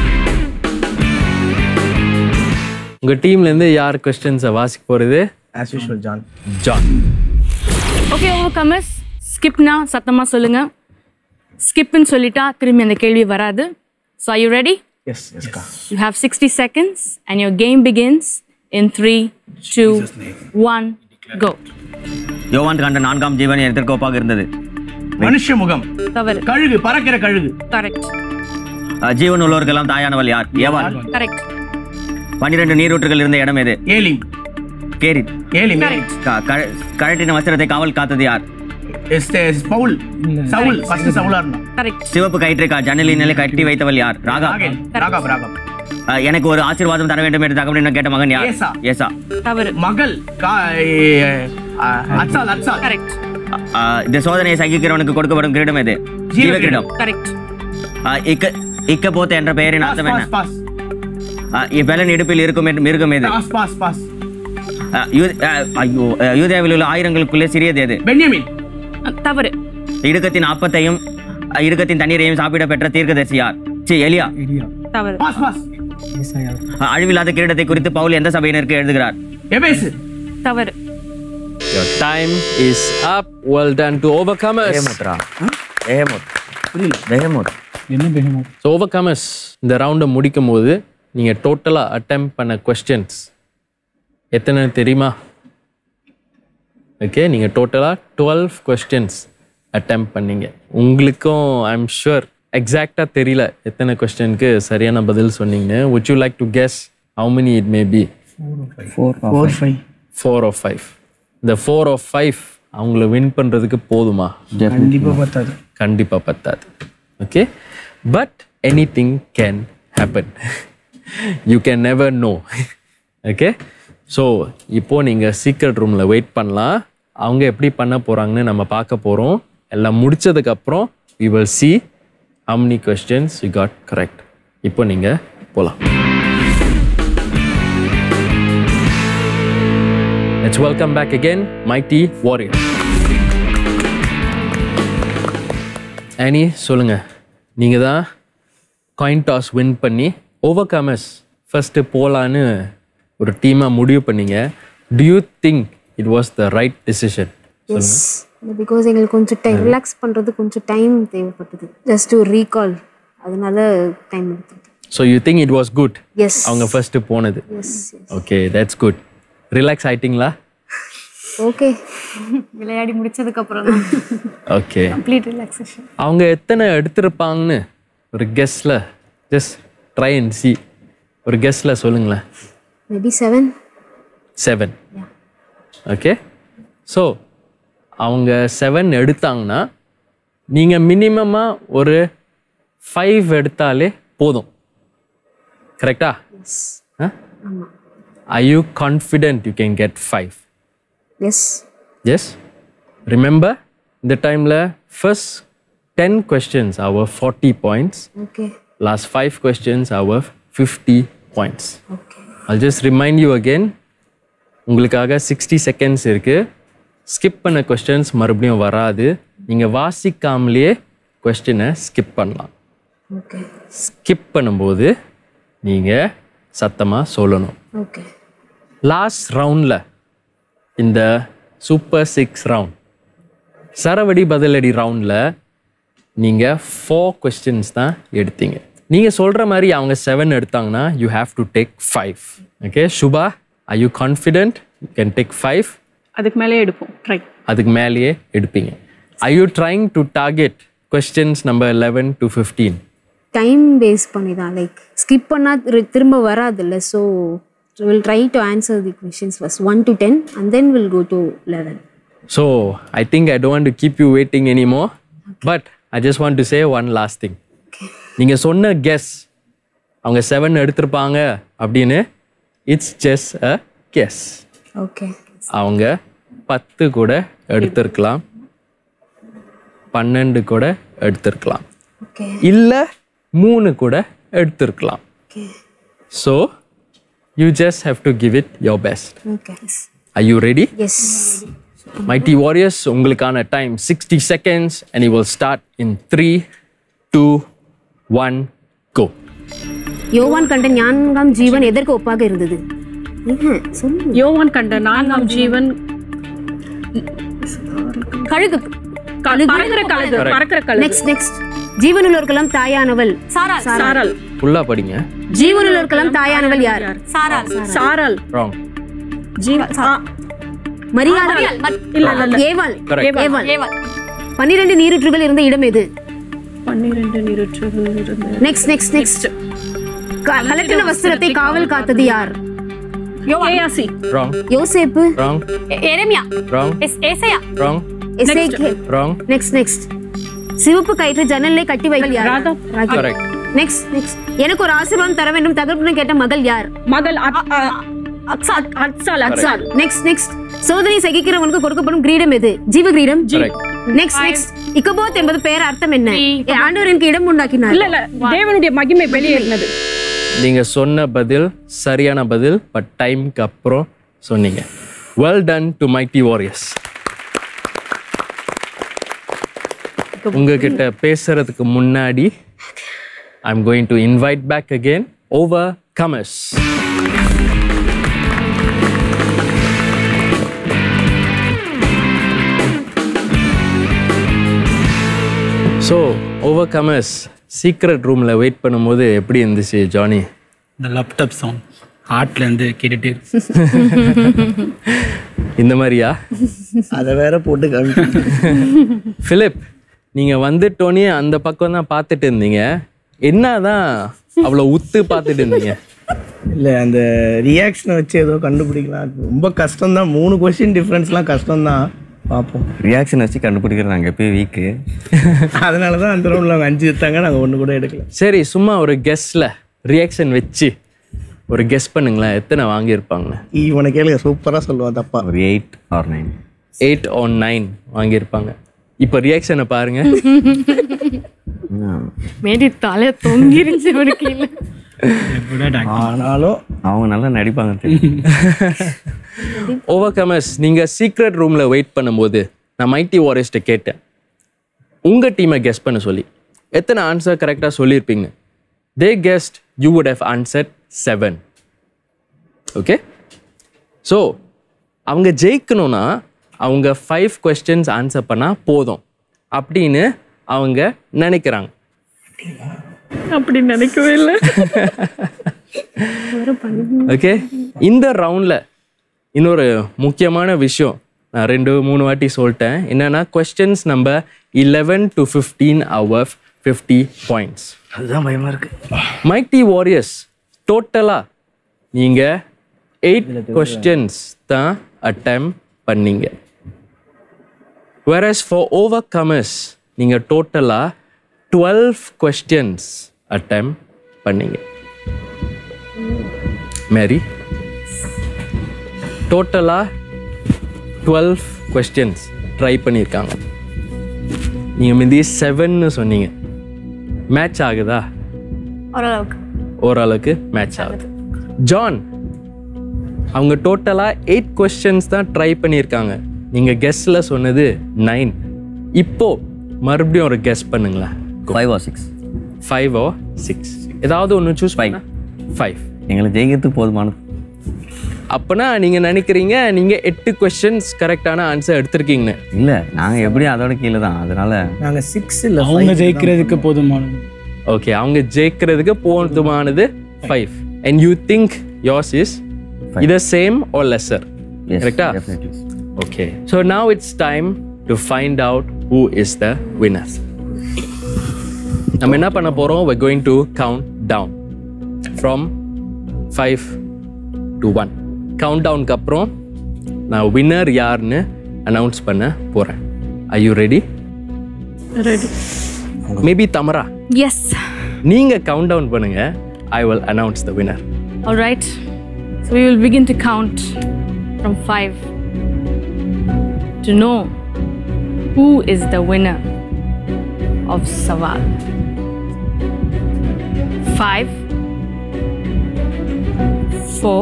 உங்கள் டீம்லேருந்து யார் கொஸ்டின்ஸை வாசிக்க போகிறது as usual John John okay overcomers ஸ்கிப்னா சத்தமா சொல்லுங்க ஸ்கிப்னு சொல்லிட்டா திரும்பி அந்த கேள்வி வராது so I you ready yes எஸ்கா you have sixty seconds and your game begins in three two one go யோவான் கண்ட நான்காம் ஜீவன் எதிர்கோப்பாக இருந்தது மனுஷ முகம் தவறு கழுகு பறக்கிற கழுகு கரெக்ட் அஹ், ஜீவன் உள்ளவருக்கெல்லாம் தாயானவள் யார் ஏவாள் கரெக்ட் பன்னிரண்டு நீரூற்றுகள் இருந்த இடம் எது ஏலி கேரி ஏலி க- க- கழட்டின வஸ்திரத்தை காவல் காத்தது யார் பவுல் சவுல் ஃபர்ஸ்ட் சவுலா இருந்தான் கரெக்ட் சிவப்பு கயிற்றை கா- ஜன்னலின் கட்டி வைத்தவள் யார் ராகா ராகேல் ராகப் ராகப் அஹ், எனக்கு ஒரு ஆசீர்வாதம் தர வேண்டும் என்று தகவல் கேட்ட மகன் யார் ஏசா. ஏசா தவறு மகள் கா- ஏ, ஆ, அச்சால் அச்சால் கரெக்ட் அஹ், இந்த சோதனையை சகிக்கிறவனுக்கு கொடுக்கப்படும் கிரீடம் எது ஜீவ கிரீடம் கரெக்ட் அஹ், இக்க இக்க போத்த என்ற பெயரின் அர்த்தம் என்ன பாஸ் அஹ், இப்பெலன் இடுப்பில் இருக்கும் என்று மிருகம் எது பாஸ் பாஸ் பாஸ் அஹ், யூ- அஹ், ஐயோ அஹ், யூதேயாவில் உள்ள ஆயிரங்களுக்குள்ளே சிறியது எது பென்யமின் தவறு இடுக்கத்தின் அப்பத்தையும் அஹ், இடுக்கத்தின் தண்ணீரையும் சாப்பிட பெற்ற தீர்க்கதரிசி யார் சி எலியா தவறு பாஸ் பாஸ் அஹ், அழிவில்லாத கிரீடத்தை குறித்து பவுல் எந்த சபையினருக்கு எழுதுகிறார் எபேசு தவறு Your time is up. Well done to overcomers. So overcomers ரவுண்டை முடிக்கும் போது நீங்கள் டோட்டலாக அட்டம் பண்ண கொஸ்டின்ஸ் எத்தனை தெரியுமா ஓகே நீங்கள் டோட்டலாக டுவெல் கொஸ்டின்ஸ் அட்டம் பண்ணீங்க உங்களுக்கும் ஐ எம் ஷுர் எக்ஸாக்டாக தெரியல எத்தனை கொஸ்டினுக்கு சரியான பதில் சொன்னீங்க would you like to guess how many it may be four five four of five இந்த ஃபோர் ஆஃப் ஃபைவ் அவங்கள வின் பண்ணுறதுக்கு போதுமா கண்டிப்பா பத்தாது கண்டிப்பாக பத்தாது okay but anything can happen you can never know okay so இப்போது நீங்கள் சீக்ரெட் ரூமில் வெயிட் பண்ணலாம் அவங்க எப்படி பண்ண போகிறாங்கன்னு நம்ம பார்க்க போகிறோம் எல்லாம் முடிச்சதுக்கப்புறம் we will see how many questions you got correct இப்போ நீங்கள் போகலாம் let's welcome back again mighty warrior Annie சொல்லுங்க நீங்கள் தான் காயின் டாஸ் வின் பண்ணி ஓவர் கமர்ஸ் ஃபஸ்ட்டு போகலான்னு ஒரு டீமாக முடிவு பண்ணீங்க do you think it was the right decision yes because எங்களுக்கு கொஞ்சம் டைம் ரிலாக்ஸ் பண்ணுறது கொஞ்சம் டைம் தேவைப்பட்டது ஜஸ்ட் ஒரு ரீகால் அதனால டைம் எடுத்தது so you think it was good Yes. அவங்க ஃபஸ்ட்டு போனது yes okay that's good relax ஆயிட்டிங்களா ஓகே விளையாடி முடிச்சதுக்கு அப்புறம் தான் ஓகே கம்ப்ளீட் ரிலாக்ஸேஷன் அவங்க எத்தனை எடுத்திருப்பாங்கன்னு ஒரு கெஸ்டில் ஜஸ்ட் ட்ரை அண்ட் சி ஒரு கெஸ்டில் சொல்லுங்களேன் maybe seven seven okay so அவங்க செவன் எடுத்தாங்கன்னா நீங்கள் மினிமமாக ஒரு ஃபைவ் எடுத்தாலே போதும் கரெக்டா ஆமாம் I you confident you can get five yes yes remember இந்த டைமில் first ten questions our forty points okay last five questions our fifty points I'll just remind you again உங்களுக்காக சிக்ஸ்டி செகண்ட்ஸ் இருக்குது ஸ்கிப் பண்ண கொஸ்டின்ஸ் மறுபடியும் வராது நீங்கள் வாசிக்காமலேயே கொஸ்டினை ஸ்கிப் பண்ணலாம் ஓகே ஸ்கிப் பண்ணும்போது நீங்கள் சத்தமாக சொல்லணும் ஓகே லாஸ்ட் ரவுண்டில் இந்த சூப்பர் சிக்ஸ் ரவுண்ட் சரவடி பதிலடி ரவுண்டில் நீங்கள் ஃபோர் கொஸ்டின்ஸ் தான் எடுத்தீங்க நீங்கள் சொல்கிற மாதிரி அவங்க செவன் எடுத்தாங்கன்னா you have to take five okay Subha I you confident you can take five அதுக்கு மேலே எடுப்போம் ட்ரை அதுக்கு மேலேயே எடுப்பீங்க I you trying to target questions number eleven to fifteen time pace பண்ணி தான் லைக் ஸ்கிப் பண்ணால் திரும்ப வராதுல்ல so will try to answer the questions first one to ten and then will go to eleven so I think I don't to keep you waiting any more but I just want to say one last thing நீங்கள் சொன்ன கெஸ் அவங்க செவன் எடுத்திருப்பாங்க அப்படின்னு it's just a guess okay அவங்க பத்து கூட எடுத்திருக்கலாம் பன்னெண்டு கூட எடுத்திருக்கலாம் ஓகே இல்லை மூணு கூட எடுத்திருக்கலாம் so you just have to give it your best okay I you ready yes mighty warriors உங்களுக்கான time sixty seconds and you will start in three two one go யோவான் கண்ட ஞான்காம் ஜீவன் எதற்கு ஒப்பாக இருந்தது ஏன், சொல்லு யோவான் கண்ட நான்காம் ஜீவன் கழுகு பறக்கிற கழுகு பறக்கிற கழுகு நெக்ஸ்ட் நெக்ஸ்ட் ஜீவனுள்ளோருக்கெல்லாம் தாயானவள் சாரால் சாரல் ஃபுல்லாக படிங்க ஜீவனுள்ளோருக்கெல்லாம் தாயானவள் யார் சாரால் சாரல் ராங் ஜீவ ஆ, மரியாதை இல்ல இல்ல இல்ல ஏவாள் Correct. ஏவாள் ஏவாள் பன்னிரண்டு நீரூற்றுகள் இருந்த இடம் எது பன்னிரண்டு நீருற்றுகள் இருந்து நெக்ஸ்ட் நெக்ஸ்ட் நெக்ஸ்ட் கலட்டின வஸ்திரத்தை காவல் காத்தது யார் கேயாசி ராங் யோசேப்பு ராங் எ- எரேமியா ராங் எஸ் ஏசையா ராங் எசேக்கியேல் ராங் நெக்ஸ்ட் நெக்ஸ்ட் சிவப்பு கயிற்று ஜன்னலை கட்டி வைத்தல் யார் ராகா. கரெக்ட் நெக்ஸ்ட் நெக்ஸ்ட் எனக்கு ஒரு ஆசீர்வாதம் தர வேண்டும் தகப்பன கேட்ட மகள் யார் மகள் அ- அ- அக்சால் அக்சால் அக்சால் நெக்ஸ்ட் நெக்ஸ்ட் சோதனை சகிக்கிறவனுக்கு கொடுக்கப்படும் கிரீடம் எது ஜீவ கிரீடம் கரெக்ட் நெக்ஸ்ட் நெக்ஸ்ட் இக்கபோத் என்பது பெயர் அர்த்தம் என்ன ஆண்டவர் எனக்கு இடம் உண்டாக்கினார் இல்ல இல்ல தேவனுடைய மகிமை வெளியேறினது நீங்கள் சொன்ன பதில் சரியான பதில் பட் டைம்க்கு அப்புறம் சொன்னீங்க well done to mighty warriors உங்ககிட்ட பேசுறதுக்கு முன்னாடி I'm going to invite back again overcomers so overcomers secret ரூமில் வெயிட் பண்ணும்போது எப்படி இருந்துச்சு ஜானி இந்த லேப்டாப் சவுண்ட் ஹார்ட்லேருந்து கேட்டுட்டு இந்த மாதிரியா அதை வேற போட்டு காமி ஃபிலிப் நீங்கள் வந்துட்டோன்னே அந்த பக்கம் தான் பார்த்துட்டு இருந்தீங்க என்னதான் அவ்வளோ உத்து பார்த்துட்டு இருந்தீங்க இல்லை அந்த ரியாக்ஷனை வச்சு ஏதோ கண்டுபிடிக்கலாம் ரொம்ப கஷ்டம்தான் மூணு கொஸ்டின் டிஃப்ரென்ஸ்லாம் கஷ்டம்தான் பார்ப்போம் ரியாக்ஷன் வச்சு கண்டுபிடிக்கிறது நாங்கள் எப்பயும் வீக்கு அதனால தான் அந்த ரவுண்டில் அவங்க அஞ்சு எடுத்தாங்க நாங்கள் ஒன்று கூட எடுக்கல சரி சும்மா ஒரு கெஸ்டில் ரியாக்ஷன் வச்சு ஒரு கெஸ் பண்ணுங்களேன் எத்தனை வாங்கியிருப்பாங்க இவனை கேளுங்க சூப்பராக சொல்லுவான் தப்பா ஒரு eight or nine eight or nine வாங்கியிருப்பாங்க இப்போ ரியாக்ஷனை பாருங்க மேடி தலை தொங்கிருச்சு ஒரு கீழே ஆனாலும் அவங்க நல்லா நடிப்பாங்க தெரியும் ஓவர் கமர்ஸ் நீங்கள் சீக்ரெட் ரூமில் வெயிட் பண்ணும்போது நான் மைட்டி வாரியஸ்ட்டை கேட்டேன் உங்கள் டீமை கெஸ் பண்ண சொல்லி எத்தனை ஆன்சர் கரெக்டாக சொல்லியிருப்பீங்க they guessed you would have answer seven okay so அவங்க ஜெயிக்கணும்னா அவங்க ஃபைவ் கொஸ்டின்ஸ் ஆன்சர் பண்ணால் போதும் அப்படின்னு அவங்க நினைக்கிறாங்க அப்படி நினைக்கவே இல்லை ஓகே இந்த ரவுண்டில் இன்னொரு முக்கியமான விஷயம் நான் ரெண்டு மூணு வாட்டி சொல்லிட்டேன் என்னன்னா questions number eleven to fifteen our fifty points அதுதான் பயமா இருக்கு மைட்டி வாரியர்ஸ் டோட்டலாக நீங்கள் எயிட் கொஸ்டின்ஸ் தான் அட்டம் பண்ணீங்க whereas for overcomers நீங்கள் டோட்டலாக டுவெல் கொஸ்டின்ஸ் அட்டம் பண்ணீங்க மேரி டோட்டலாக டுவெல் கொஸ்டின்ஸ் ட்ரை பண்ணியிருக்காங்க நீங்கள் முந்தி செவன்னு சொன்னீங்க மேட்ச் ஆகுதா ஓரளவுக்கு ஓரளவுக்கு மேட்ச் ஆகுது ஜான் அவங்க டோட்டலாக எயிட் கொஸ்டின்ஸ் தான் ட்ரை பண்ணியிருக்காங்க நீங்கள் கெஸ்டில் சொன்னது நைன் இப்போ மறுபடியும் ஒரு கெஸ் பண்ணுங்களேன் five or six five or six ஏதாவது ஒன்று சூஸ் பண்ண ஃபைவ் எங்களை ஜெயிக்கிறதுக்கு போதுமானது அப்போனா நீங்கள் நினைக்கிறீங்க நீங்கள் எட்டு கொஸ்டின்ஸ் கரெக்டான ஆன்சர் எடுத்திருக்கீங்கன்னு இல்லை நாங்கள் எப்படியும் அதோட கீழே தான் அதனால நாங்கள் சிக்ஸ் இல்லை அவங்க ஜெயிக்கிறதுக்கு போதுமானது ஓகே அவங்க ஜெயிக்கிறதுக்கு போதுமானது five and you think yours is either same or lesser Yes, கரெக்டா definitely. Okay so now it's time to find out who is the winner நம்ம என்ன பண்ண போகிறோம் we're going to count down from five to one count டவுனுக்கு அப்புறம் நான் வின்னர் யாருன்னு அனௌன்ஸ் பண்ண போகிறேன் I you ready ready maybe Tamara yes நீங்கள் கவுண்ட் டவுன் பண்ணுங்க I will announce the winner All right. So we will begin to count from five to know who is the winner of Sawal. Five, four,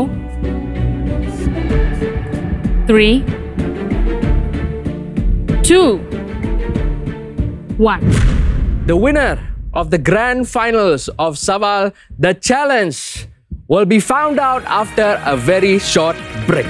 three, two, one. The winner of the grand finals of Saval, the challenge, will be found out after a very short break.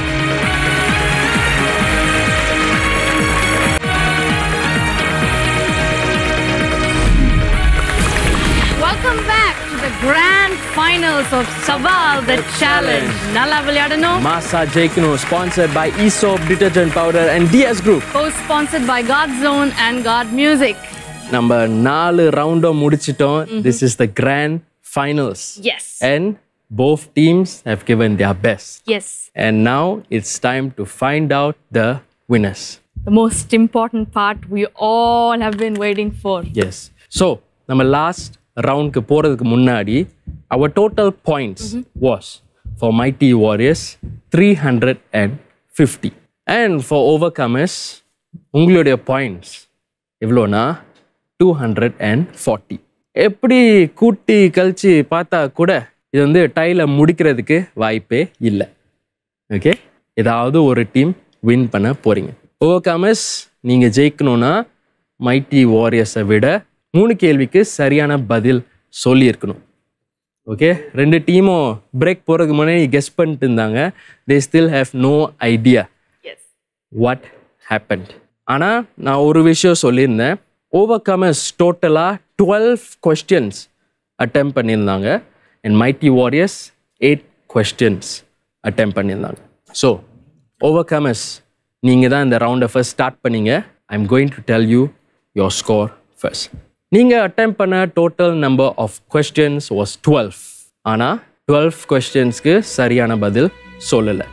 Welcome back to the grand finals of Saval the Challenge. நல்லா விளையாடணும் Masa Jaikino, sponsored by Aesop Detergent Powder and DS Group. co-sponsored by God Zone and God Music. நம்ம நாலு ரவுண்டும் முடிச்சிட்டோம் this is the grand finals Yes. And both teams have given their best Yes. and now it's time to find out the winners The most important part we all have been waiting for. Yes so நம்ம லாஸ்ட் ரவுண்டுக்கு போகிறதுக்கு முன்னாடி our total points was for mighty warriors three hundred and fifty and for overcomers உங்களுடைய பாயிண்ட்ஸ் எவ்வளோனா டூ ஹண்ட்ரட் அண்ட் ஃபார்ட்டி எப்படி கூட்டி கழிச்சு பார்த்தா கூட இது வந்து டைல முடிக்கிறதுக்கு வாய்ப்பே இல்லை ஓகே ஏதாவது ஒரு டீம் வின் பண்ண போறீங்க ஓவர் கமர்ஸ் நீங்கள் ஜெயிக்கணும்னா மைட்டி வாரியர்ஸை விட மூணு கேள்விக்கு சரியான பதில் சொல்லியிருக்கணும் ஓகே ரெண்டு டீமும் பிரேக் போகிறதுக்கு முன்னாடி கெஸ் பண்ணிட்டு இருந்தாங்க they still have no idea what happened ஆனால் நான் ஒரு விஷயம் சொல்லியிருந்தேன் ஓவர் கமர்ஸ் டோட்டலாக டுவெல் கொஸ்டின்ஸ் அட்டம் பண்ணியிருந்தாங்க and mighty warriors eight questions attempt பண்ணியிருந்தாங்க ஸோ ஓவர் கமர்ஸ் நீங்கள் தான் இந்த ரவுண்டை ஃபர்ஸ்ட் ஸ்டார்ட் பண்ணீங்க I am going to tell you your score first நீங்கள் அட்டம் பண்ண total number of questions was twelve ஆனால் டுவெல் கொஸ்டின்ஸ்க்கு சரியான பதில் சொல்லலை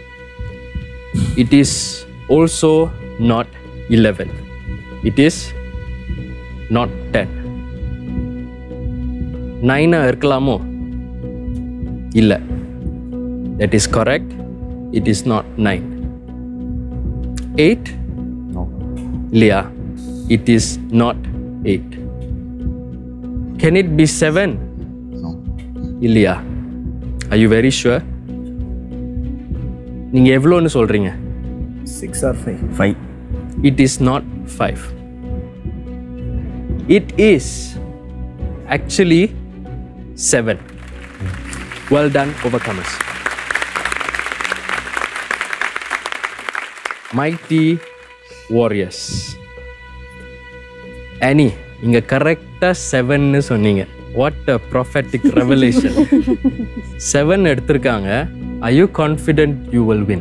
it is also not 11 it is not 10 நைனா இருக்கலாமோ இல்லை that is correct it is not 9 8 இல்லையா it is not 8 can it be 7 இல்லையா are you very sure நீங்க எவ்வளோன்னு சொல்றீங்க six or five five it is not five it is actually seven well done overcomers mighty warriors Annie இங்க கரெக்டா செவன்னு சொன்னீங்க what a prophetic revelation seven எடுத்திருக்காங்க I you confident you will win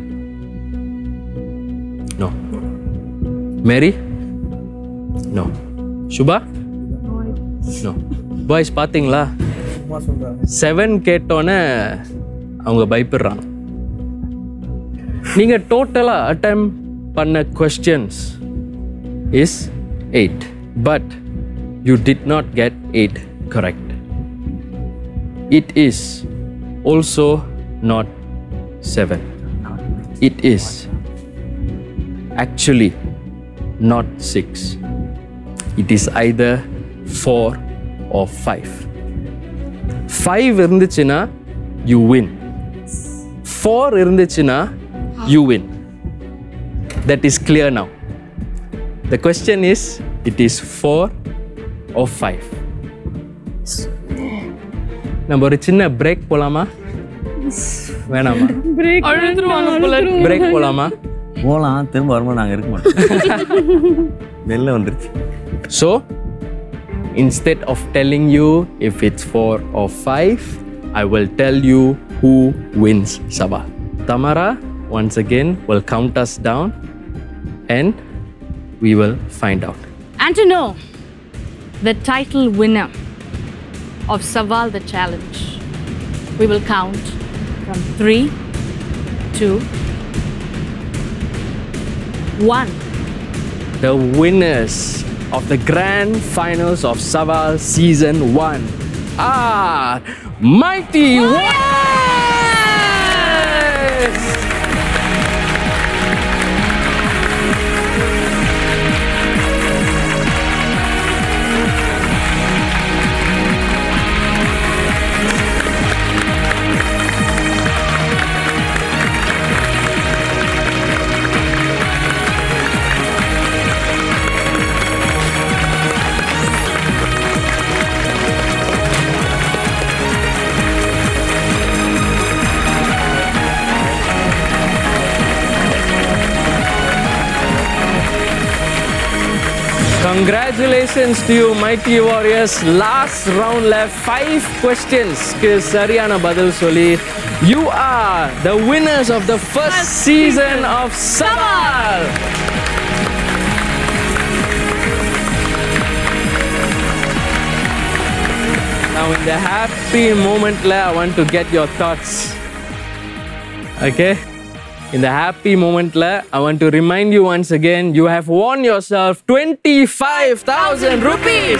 no Mary no Subha no boys பார்த்தீங்களா சும்மா சொல்றாங்க செவன் கேட்டோன்னே அவங்க பயப்படுறாங்க நீங்கள் டோட்டலாக அட்டம் பண்ண questions is eight but you did not get eight correct it is also not seven it is actually not 6 it is either 4 or 5 5 இருந்துச்சுன்னா you win 4 இருந்துச்சுன்னா you win that is clear now the question is it is 4 or 5 நம்ம ஒரு சின்ன பிரேக் போலாமா வேணாமா அழுதுருவாங்க போல இருக்கு. பிரேக் போலாமா போகலாம் திரும்ப வரும்போது நாங்கள் இருக்க மாட்டோம் வெளில வந்துருச்சு So, instead of telling you if it's four or five, I will tell you who wins Sabah. Tamara, once again, will count us down and we will find out. And to know the title winner of Saval the Challenge, we will count from three, two, one. The winners of the grand finals of Saval Season 1 are Mighty Warriors! Congratulations to you, Mighty Warriors. Last round left, five questions. சரியான பதில் சொல்லி you are the winners of the first season of Saval. Now in the happy moment, I want to get your thoughts. Okay? In the happy moment, I want to remind you once again, you have won yourself 25,000 rupees.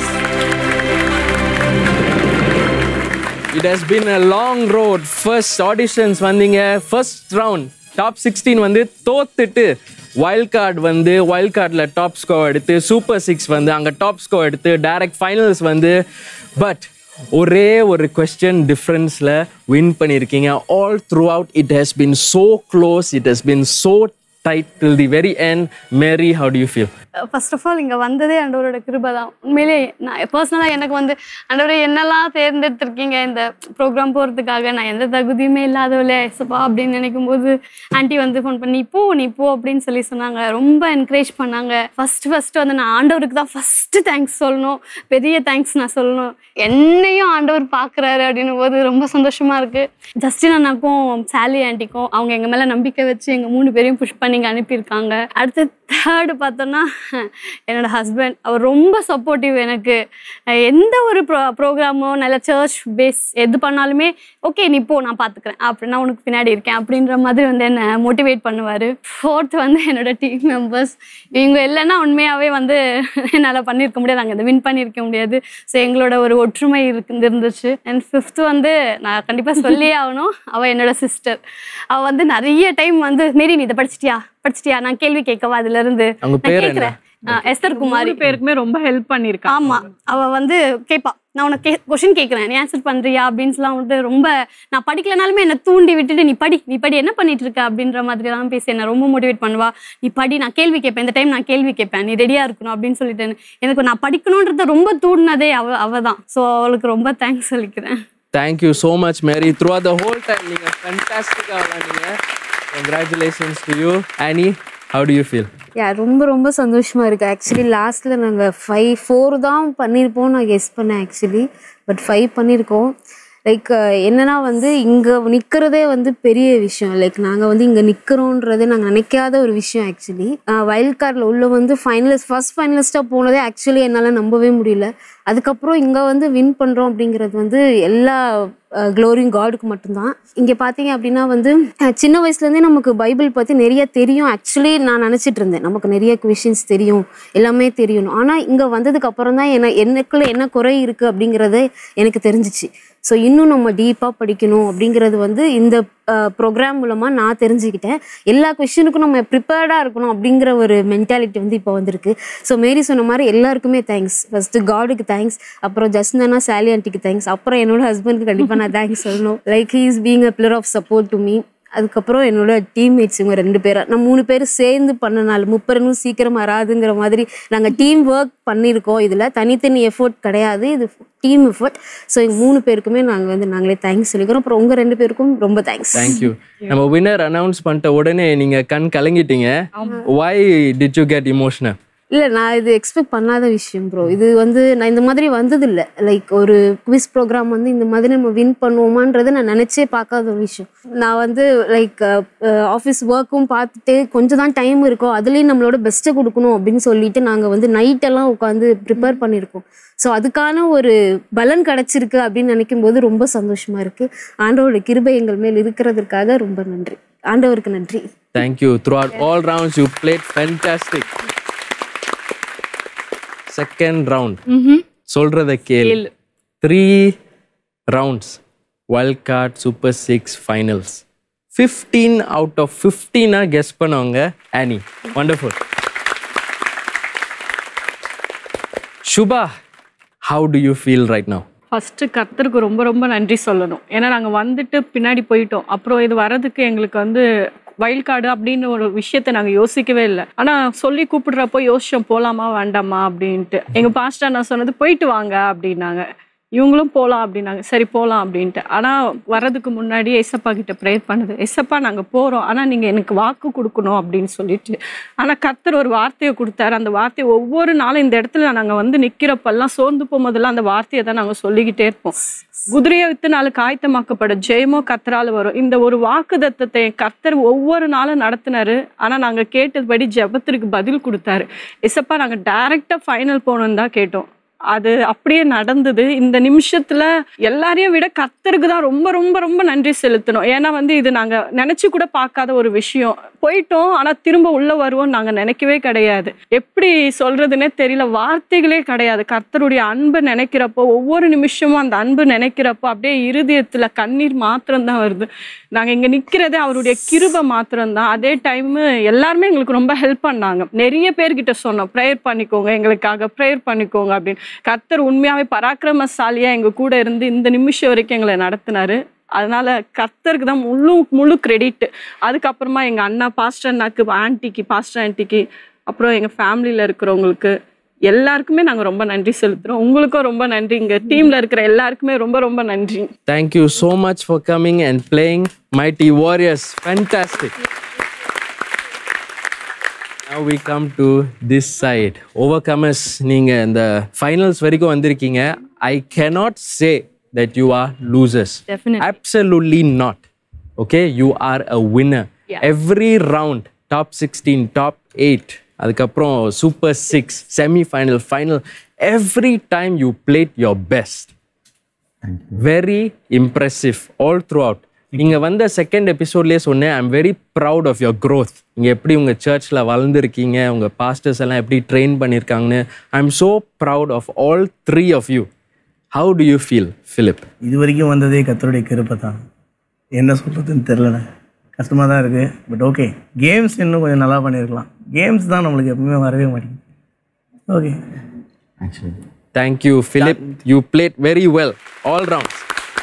It has been a long road. First auditions வந்தீங்க ஃபர்ஸ்ட் ரவுண்ட் டாப் சிக்ஸ்டீன் வந்து தோத்துட்டு வைல்ட் கார்டு வந்து வைல்ட் கார்டில் டாப் ஸ்கோர் எடுத்து சூப்பர் சிக்ஸ் வந்து அங்கே டாப் ஸ்கோர் எடுத்து டைரக்ட் ஃபைனல்ஸ் வந்து பட் ஒரே ஒரு கொஸ்டின் டிஃப்ரென்ஸில் வின் பண்ணியிருக்கீங்க all throughout it has been so close it has been so tight till the very end Mary how do you feel first of all இங்கே வந்ததே ஆண்டவரோட கிருபை தான் உண்மையிலே நான் பர்சனலாக எனக்கு வந்து ஆண்டவரை என்னெல்லாம் தேர்ந்தெடுத்திருக்கீங்க இந்த ப்ரோக்ராம் போகிறதுக்காக நான் எந்த தகுதியுமே இல்லாதவளே சப்பா அப்படின்னு நினைக்கும் போது ஆன்ட்டி வந்து ஃபோன் பண்ணி போ நீ போ அப்படின்னு சொல்லி சொன்னாங்க ரொம்ப என்கரேஜ் பண்ணாங்க ஃபர்ஸ்ட் ஃபர்ஸ்ட் வந்து நான் ஆண்டவருக்கு தான் ஃபர்ஸ்ட் தேங்க்ஸ் சொல்லணும் பெரிய தேங்க்ஸ் நான் சொல்லணும் என்னையும் ஆண்டவர் பார்க்குறாரு அப்படின்னும் போது ரொம்ப சந்தோஷமா இருக்கு ஜஸ்டின் அண்ணாக்கும் சாலி ஆன்ட்டிக்கும் அவங்க எங்கள் மேலே நம்பிக்கை வச்சு எங்கள் மூணு பேரையும் புஷ் பண்ணி இங்க அனுப்பியிருக்காங்க அடுத்து தேர்டு பார்த்தோன்னா என்னோட ஹஸ்பண்ட் அவர் ரொம்ப சப்போர்ட்டிவ் எனக்கு அஹ் எந்த ஒரு ப்ரோ ப்ரோக்ராமோ நல்ல சர்ச் பேஸ் எது பண்ணாலுமே ஓகே நீ போ நான் பார்த்துக்கிறேன் அப்படின்னா உனக்கு பின்னாடி இருக்கேன் அப்படின்ற மாதிரி வந்து என்னை மோட்டிவேட் பண்ணுவார் ஃபோர்த் வந்து என்னோட டீம் மெம்பர்ஸ் இவங்க இல்லைன்னா உண்மையாகவே வந்து என்னால் பண்ணியிருக்க முடியாது அங்கே இதை வின் பண்ணியிருக்க முடியாது ஸோ எங்களோட ஒரு ஒற்றுமை இருக்கு இருந்துச்சு அண்ட் ஃபிஃப்த் வந்து நான் கண்டிப்பாக சொல்லியே ஆகணும் அவள் என்னோட சிஸ்டர் அவள் வந்து நிறைய டைம் வந்து மேரி நீ இதை படிச்சிட்டியா படிச்சிட்டியா நான் கேள்வி கேட்கவா அதுல இருந்து அவங்க நான் பேர் என்ன? கேட்குறேன் அஹ், எஸ்தர் குமாரி மூணு பேருக்குமே ரொம்ப ஹெல்ப் பண்ணிருக்கா ஆமா அவ வந்து கேட்பா நான் உனக்கு கொஸ்டின் கேட்குறேன் நீ ஆன்சர் பண்றியா அப்படின்னுலாம் வந்து ரொம்ப நான் படிக்கலனாலுமே என்னை தூண்டி விட்டுட்டு நீ படி நீ படி என்ன பண்ணிட்டு இருக்க அப்படின்ற மாதிரி தான் பேசி என்ன ரொம்ப மோட்டிவேட் பண்ணுவா நீ படி நான் கேள்வி கேட்பேன் இந்த டைம் நான் கேள்வி கேட்பேன் நீ ரெடியா இருக்கணும் அப்படின்னு சொல்லிட்டு எனக்கு நான் படிக்கணுன்றத ரொம்ப தூண்டினதே அவ அவ தான் ஸோ அவளுக்கு ரொம்ப தேங்க்ஸ் சொல்லிக்கிறேன் thank you so much Mary through the whole time நீங்கள் ஃபண்டாஸ்டிக்காக விளாண்டீங்க congratulations to you Annie how do you feel yeah ரொம்ப ரொம்ப சந்தோஷமா இருக்கு ஆக்சுவலி லாஸ்ட்ல நாங்கள் ஃபைவ் ஃபோர் தான் பண்ணியிருப்போம் நான் கெஸ் பண்ணேன் ஆக்சுவலி பட் ஃபைவ் பண்ணியிருக்கோம் லைக் என்னன்னா வந்து இங்கே நிற்கிறதே வந்து பெரிய விஷயம் லைக் நாங்கள் வந்து இங்கே நிற்கிறோன்றது நாங்கள் நினைக்காத ஒரு விஷயம் ஆக்சுவலி வைல்ட் கார்டில் உள்ள வந்து ஃபைனலிஸ்ட் ஃபர்ஸ்ட் ஃபைனலிஸ்ட்டாக போனதே ஆக்சுவலி என்னால் நம்பவே முடியல அதுக்கப்புறம் இங்கே வந்து வின் பண்ணுறோம் அப்படிங்கிறது வந்து எல்லா க்ளோரியும் காடுக்கு மட்டும்தான் இங்கே பார்த்தீங்க அப்படின்னா வந்து அஹ், சின்ன வயசுலேருந்தே நமக்கு பைபிள் பற்றி நிறைய தெரியும் ஆக்சுவலி நான் நினச்சிட்டு இருந்தேன் நமக்கு நிறைய கொஷின்ஸ் தெரியும் எல்லாமே தெரியணும் ஆனால் இங்கே வந்ததுக்கு அப்புறம் தான் என்ன எனக்குள்ள என்ன குறை இருக்குது அப்படிங்கிறதே எனக்கு தெரிஞ்சிச்சு ஸோ இன்னும் நம்ம டீப்பாக படிக்கணும் அப்படிங்கிறது வந்து இந்த ப்ரோக்ராம் மூலமாக நான் தெரிஞ்சுக்கிட்டேன் எல்லா கொஷினுக்கும் நம்ம ப்ரிப்பேர்டாக இருக்கணும் அப்படிங்கிற ஒரு மென்டாலிட்டி வந்து இப்போ வந்திருக்கு ஸோ மேரி சொன்ன மாதிரி எல்லாருக்குமே தேங்க்ஸ் ஃபஸ்ட்டு காடுக்கு தேங்க்ஸ் அப்புறம் ஜஸ்னனா சாலி ஆண்டிக்கு தேங்க்ஸ் அப்புறம் என்னோட ஹஸ்பண்டுக்கு கண்டிப்பாக நான் தேங்க்ஸ் சொல்லணும் like he is being a pillar of support to me அதுக்கப்புறம் என்னோட டீம்மேட்ஸ் இவங்க ரெண்டு பேரை நான் மூணு பேர் சேர்ந்து பண்ணனால முப்பரனும் சீக்கிரம் வராதுங்கிற மாதிரி நாங்கள் டீம் ஒர்க் பண்ணியிருக்கோம் இதில் தனித்தனி எஃபோர்ட் கிடையாது இது டீம் எஃபோர்ட் ஸோ எங்கள் மூணு பேருக்குமே நாங்கள் வந்து நாங்களே தேங்க்ஸ் சொல்லிக்கிறோம் அப்புறம் உங்கள் ரெண்டு பேருக்கும் ரொம்ப தேங்க்ஸ் தேங்க்யூ நம்ம வின்னர் அனௌன்ஸ் பண்ணிட்ட உடனே நீங்கள் கண் கலங்கிட்டீங்க why did you get emotional இல்லை நான் இது எக்ஸ்பெக்ட் பண்ணாத விஷயம் ப்ரோ இது வந்து நான் இந்த மாதிரி வந்ததில்லை லைக் ஒரு குவிஸ் ப்ரோக்ராம் வந்து இந்த மாதிரி நம்ம வின் பண்ணுவோமான்றதை நான் நினச்சே பார்க்காத ஒரு விஷயம் நான் வந்து லைக் ஆஃபீஸ் ஒர்க்கும் பார்த்துட்டு கொஞ்சம் தான் டைம் இருக்கோ அதுலேயும் நம்மளோட பெஸ்ட்டை கொடுக்கணும் அப்படின்னு சொல்லிட்டு நாங்கள் வந்து நைட்டெல்லாம் உட்காந்து ப்ரிப்பேர் பண்ணியிருக்கோம் ஸோ அதுக்கான ஒரு பலன் கிடச்சிருக்கு அப்படின்னு நினைக்கும் போது ரொம்ப சந்தோஷமாக இருக்குது ஆண்டவரோட கிருபை எங்கள் மேல் இருக்கிறதுக்காக ரொம்ப நன்றி ஆண்டவருக்கு நன்றி thank you throughout all rounds you played fantastic second round ம்ஹும். சொல்றத கேளு கேளு. Three rounds wild card super six finals fifteen out of ஃபிஃப்டீனாக கெஸ் பண்ணவங்க Annie wonderful Subha how do you feel right now first கர்த்தருக்கு ரொம்ப ரொம்ப நன்றி சொல்லணும் ஏன்னா நாங்கள் வந்துட்டு பின்னாடி போயிட்டோம் அப்புறம் இது வர்றதுக்கு எங்களுக்கு வந்து வயல் காடு அப்படின்னு ஒரு விஷயத்த நாங்கள் யோசிக்கவே இல்லை ஆனால் சொல்லி கூப்பிடுறப்போ யோசிச்சோம் போகலாமா வேண்டாமா அப்படின்ட்டு எங்கள் பாஸ்டர் நான் சொன்னது போயிட்டு வாங்க அப்படின்னாங்க இவங்களும் போகலாம் அப்படின்னாங்க சரி போகலாம் அப்படின்ட்டு ஆனால் வர்றதுக்கு முன்னாடி எசப்பா கிட்ட ப்ரேயர் பண்ணுது எசப்பா நாங்கள் போகிறோம் ஆனால் நீங்கள் எனக்கு வாக்கு கொடுக்கணும் அப்படின்னு சொல்லிட்டு ஆனால் கர்த்தர் ஒரு வார்த்தையை கொடுத்தாரு அந்த வார்த்தையை ஒவ்வொரு நாளும் இந்த இடத்துல நாங்கள் வந்து நிற்கிறப்பெல்லாம் சோர்ந்து போகும்போதெல்லாம் அந்த வார்த்தையை தான் நாங்கள் சொல்லிக்கிட்டே இருப்போம் குதிரையை வித்து நாலு காய்த்தமாக்கப்படும் ஜெயமோ கத்தரால வரும் இந்த ஒரு வாக்கு தத்தத்தை கர்த்தர் ஒவ்வொரு நாளும் நடத்தினாரு ஆனால் நாங்கள் கேட்டதுபடி ஜெபத்திற்கு பதில் கொடுத்தாரு எசப்பா நாங்கள் டைரெக்டாக ஃபைனல் போகணுன்னு தான் கேட்டோம் அது அப்படியே நடந்தது இந்த நிமிஷத்துல எல்லாரையும் விட கர்த்தருக்கு தான் ரொம்ப ரொம்ப ரொம்ப நன்றி செலுத்தணும் ஏன்னா வந்து இது நாங்க நினைச்சு கூட பார்க்காத ஒரு விஷயம் போயிட்டோம் ஆனா திரும்ப உள்ள வருவோம் நாங்க நினைக்கவே கிடையாது எப்படி சொல்றதுன்னே தெரியல வார்த்தைகளே கிடையாது கர்த்தருடைய அன்பை நினைக்கிறப்போ ஒவ்வொரு நிமிஷமும் அந்த அன்பு நினைக்கிறப்போ அப்படியே இருதயத்துல கண்ணீர் மாத்திரம்தான் வருது நாங்க இங்க நிக்கிறதே அவருடைய கிருபை மாத்திரம்தான் அதே டைம் எல்லாருமே எங்களுக்கு ரொம்ப ஹெல்ப் பண்ணாங்க நிறைய பேர்கிட்ட சொன்னோம் ப்ரேயர் பண்ணிக்கோங்க எங்களுக்காக ப்ரேயர் பண்ணிக்கோங்க அப்படின்னு கர்த்தர் உண்மையாவே பராக்கிரமசாலியா எங்க கூட இருந்து இந்த நிமிஷம் வரைக்கும் எங்களை நடத்தினாரு அதனால கர்த்தருக்கு தான் முழு முழு கிரெடிட் அதுக்கப்புறமா எங்க அண்ணா பாஸ்டர் அண்ணாக்கு ஆன்ட்டிக்கு பாஸ்டர் ஆன்ட்டிக்கு அப்புறம் எங்க ஃபேமிலியில இருக்கிறவங்களுக்கு எல்லாருக்குமே நாங்க ரொம்ப நன்றி செலுத்துறோம் உங்களுக்கும் ரொம்ப நன்றி இங்க டீம்ல இருக்கிற எல்லாருக்குமே ரொம்ப ரொம்ப நன்றி thank you so much for coming and playing mighty warriors fantastic Now we come to this side. Overcomers, நீங்க இந்த ஃபைனல்ஸ் வரைக்கும் வந்திருக்கீங்க ஐ cannot say that you are losers. Definitely. Absolutely not. Okay, you are a winner. Yeah. Every round, top 16, top 8, அதுக்கப்புறம் super six semi final final every time you played your best very impressive all throughout நீங்கள் வந்த செகண்ட் எபிசோட்லேயே சொன்னேன் I'm very proud of your growth நீங்கள் எப்படி உங்கள் சர்ச்சில் வளர்ந்துருக்கீங்க உங்கள் பாஸ்டர்ஸ் எல்லாம் எப்படி ட்ரெயின் பண்ணியிருக்காங்கன்னு I am so proud of all three of you how do you feel Philip இது வரைக்கும் வந்ததே கத்தருடைய கிருப்பை தான் என்ன சொல்கிறதுன்னு தெரிலண்ணே கஷ்டமாக தான் இருக்குது பட் ஓகே கேம்ஸ் இன்னும் கொஞ்சம் நல்லா பண்ணியிருக்கலாம் கேம்ஸ் தான் நம்மளுக்கு எப்பவுமே வரவே மாட்டேங்குது okay actually thank you Philip you played very well all round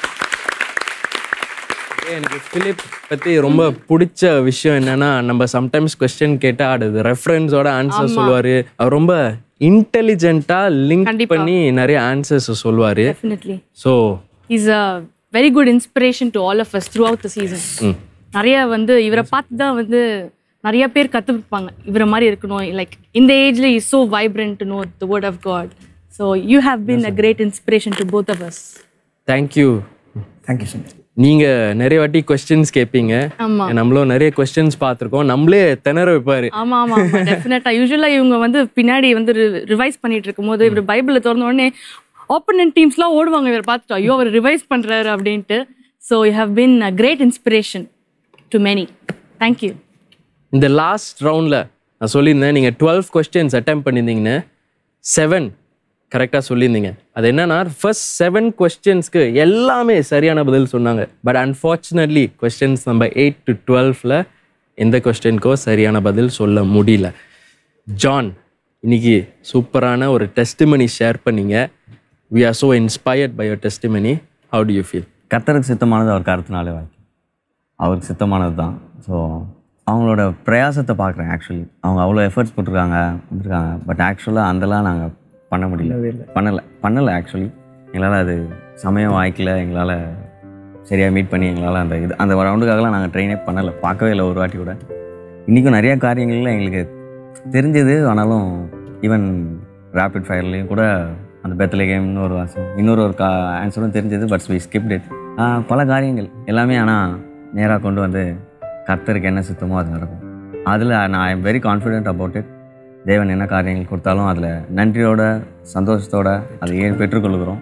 எனக்கு ஃபிலிப் பற்றி ரொம்ப பிடிச்ச விஷயம் என்னன்னா நம்ம சம்டைம்ஸ் கொஸ்டின் கேட்டால் அது ரெஃபரன்ஸோட ஆன்சர் ஆமா. சொல்லுவார் அவர் ரொம்ப இன்டெலிஜென்ட்டாக லிங்க் பண்ணி நிறைய ஆன்சர்ஸ் சொல்லுவார் definitely so is a very good inspiration to all of us throughout the season ம் நிறைய வந்து இவரை பார்த்து தான் வந்து நிறைய பேர் கற்றுப்பாங்க இவரை மாதிரி இருக்கணும் லைக் இந்த ஏஜ்ல is so vibrant to know the word of God so you have been a great inspiration to both of us thank you thank you so much நீங்கள் நிறைய வாட்டி கொஸ்டின்ஸ் கேட்பீங்க ஆமா. நம்மளும் நிறைய கொஸ்டின்ஸ் பார்த்துருக்கோம் நம்மளே திணற வைப்பாரு ஆமா ஆமா ஆமா டெஃபினட்டா யூஸ்வலா இவங்க வந்து பின்னாடி வந்து ரிவைஸ் பண்ணிட்டு இருக்கும்போது இவர் பைபிளை திறந்த உடனே ஆப்போனன்ட் டீம்ஸ்லாம் ஓடுவாங்க இவர் பார்த்துட்டு ஐயோ அவர் ரிவைஸ் பண்றாரு அப்படின்ட்டு so you have been a great inspiration to many thank you இந்த லாஸ்ட் ரவுண்டில் நான் சொல்லியிருந்தேன் நீங்கள் டுவெல் கொஸ்டின்ஸ் அட்டம் பண்ணியிருந்தீங்கன்னு செவன் கரெக்டாக சொல்லியிருந்தீங்க அது என்னன்னா ஃபர்ஸ்ட் செவன் கொஸ்டின்ஸ்க்கு எல்லாமே சரியான பதில் சொன்னாங்க பட் அன்ஃபார்ச்சுனேட்லி கொஸ்டின்ஸ் நம்ம எயிட் டு டுவெல்ஃபில் எந்த கொஸ்டினுக்கோ சரியான பதில் சொல்ல முடியல ஜான் இன்னைக்கு சூப்பரான ஒரு டெஸ்டிமனி ஷேர் பண்ணீங்க we are so inspired by your testimony how do you feel கர்த்தருக்கு சித்தமானது அவர் கருத்துனாலே வாய்க்கும் அவருக்கு சித்தமானது தான் ஸோ அவங்களோட பிரயாசத்தை பார்க்குறேன் ஆக்சுவலி அவங்க அவ்வளோ எஃபர்ட்ஸ் போட்டிருக்காங்க வந்திருக்காங்க பட் ஆக்சுவலாக அதெல்லாம் நாங்கள் பண்ண முடியல பண்ணலை பண்ணலை ஆக்சுவலி எங்களால் அது சமயம் வாய்க்கல எங்களால் சரியாக மீட் பண்ணி எங்களால் அந்த இது அந்த ரவுண்டுக்காகலாம் நாங்கள் ட்ரெயினே பண்ணலை பார்க்கவே இல்லை ஒரு வாட்டி கூட இன்றைக்கும் நிறைய காரியங்கள்ல எங்களுக்கு தெரிஞ்சது ஆனாலும் ஈவன் ரேபிட் ஃபயர்லேயும் கூட அந்த பெத்தலை கேம்னு ஒரு வாசம் இன்னொரு ஒரு கா ஆன்சரும் தெரிஞ்சது பட் வி ஸ்கிப்ட் இட் பல காரியங்கள் எல்லாமே ஆனால் நேராக கொண்டு வந்து கர்த்தருக்கு என்ன சித்தமோ அது நடக்கும் அதில் நான் I am very confident about it தேவன் என்ன காரியங்கள் கொடுத்தாலும் அதில் நன்றியோட சந்தோஷத்தோட அதை ஏன் பெற்றுக்கொள்கிறோம்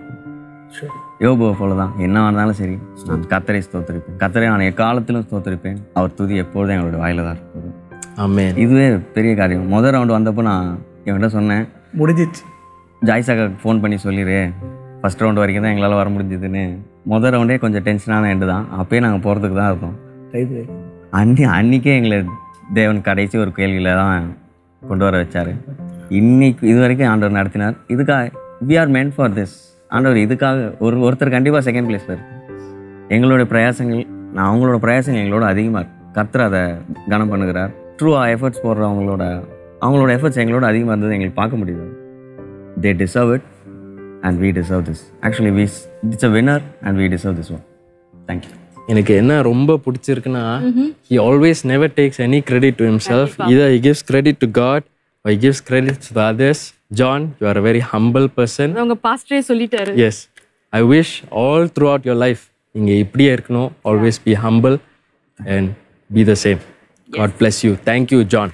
யோபுவை போல தான் என்ன இருந்தாலும் சரி நான் கத்தரை ஸ்தோத்திருப்பேன் கத்தரை நான் எக்காலத்திலும் ஸ்தோத்திருப்பேன் அவர் துதி எப்பொழுதும் எங்களுடைய வாயில தான் இருப்பது ஆமென் இதுவே பெரிய காரியம் முதல் ரவுண்டு வந்தப்போ நான் இவன்கிட்ட சொன்னேன் முடிஞ்சிச்சு ஜாய்ஸாக்கு ஃபோன் பண்ணி சொல்லிடு ஃபஸ்ட் ரவுண்டு வரைக்கும் தான் எங்களால் வர முடிஞ்சதுன்னு முதல் ரவுண்டே கொஞ்சம் டென்ஷனான எண்டு தான் அப்போயே நாங்கள் போகிறதுக்கு தான் இருக்கோம் டைப் அன்னி அன்றைக்கே எங்களை தேவன் கடைசி ஒரு கேள்வியில் தான் கொண்டு வர வச்சார் இன்னைக்கு இது வரைக்கும் ஆண்டவர் நடத்தினார் இதுக்காக we are meant for this ஆண்டவர் இதுக்காக ஒரு ஒருத்தர் கண்டிப்பாக செகண்ட் பிளேஸில் இருக்கு எங்களுடைய பிரயாசங்கள் நான் அவங்களோட பிரயாசங்கள் எங்களோட அதிகமாக இருக்கு கர்த்தர் அதை கனம் பண்ணுகிறார் ட்ரூ எஃபர்ட்ஸ் போடுறவங்களோட அவங்களோட எஃபர்ட்ஸ் எங்களோட அதிகமாக இருந்தது எங்களுக்கு பார்க்க முடியுது they deserve it and we deserve this actually we it's a winner and we deserve this one thank you எனக்கு என்ன ரொம்ப பிடிச்சிருக்குன்னா he always never takes any credit to himself either he gives credit to god or he gives credit to the others john you are a very humble person உங்க பாஸ்டரே சொல்லிட்டாரு yes i wish all throughout your life நீங்க இப்படியே இருக்கணும் always be humble and be the same god bless you thank you john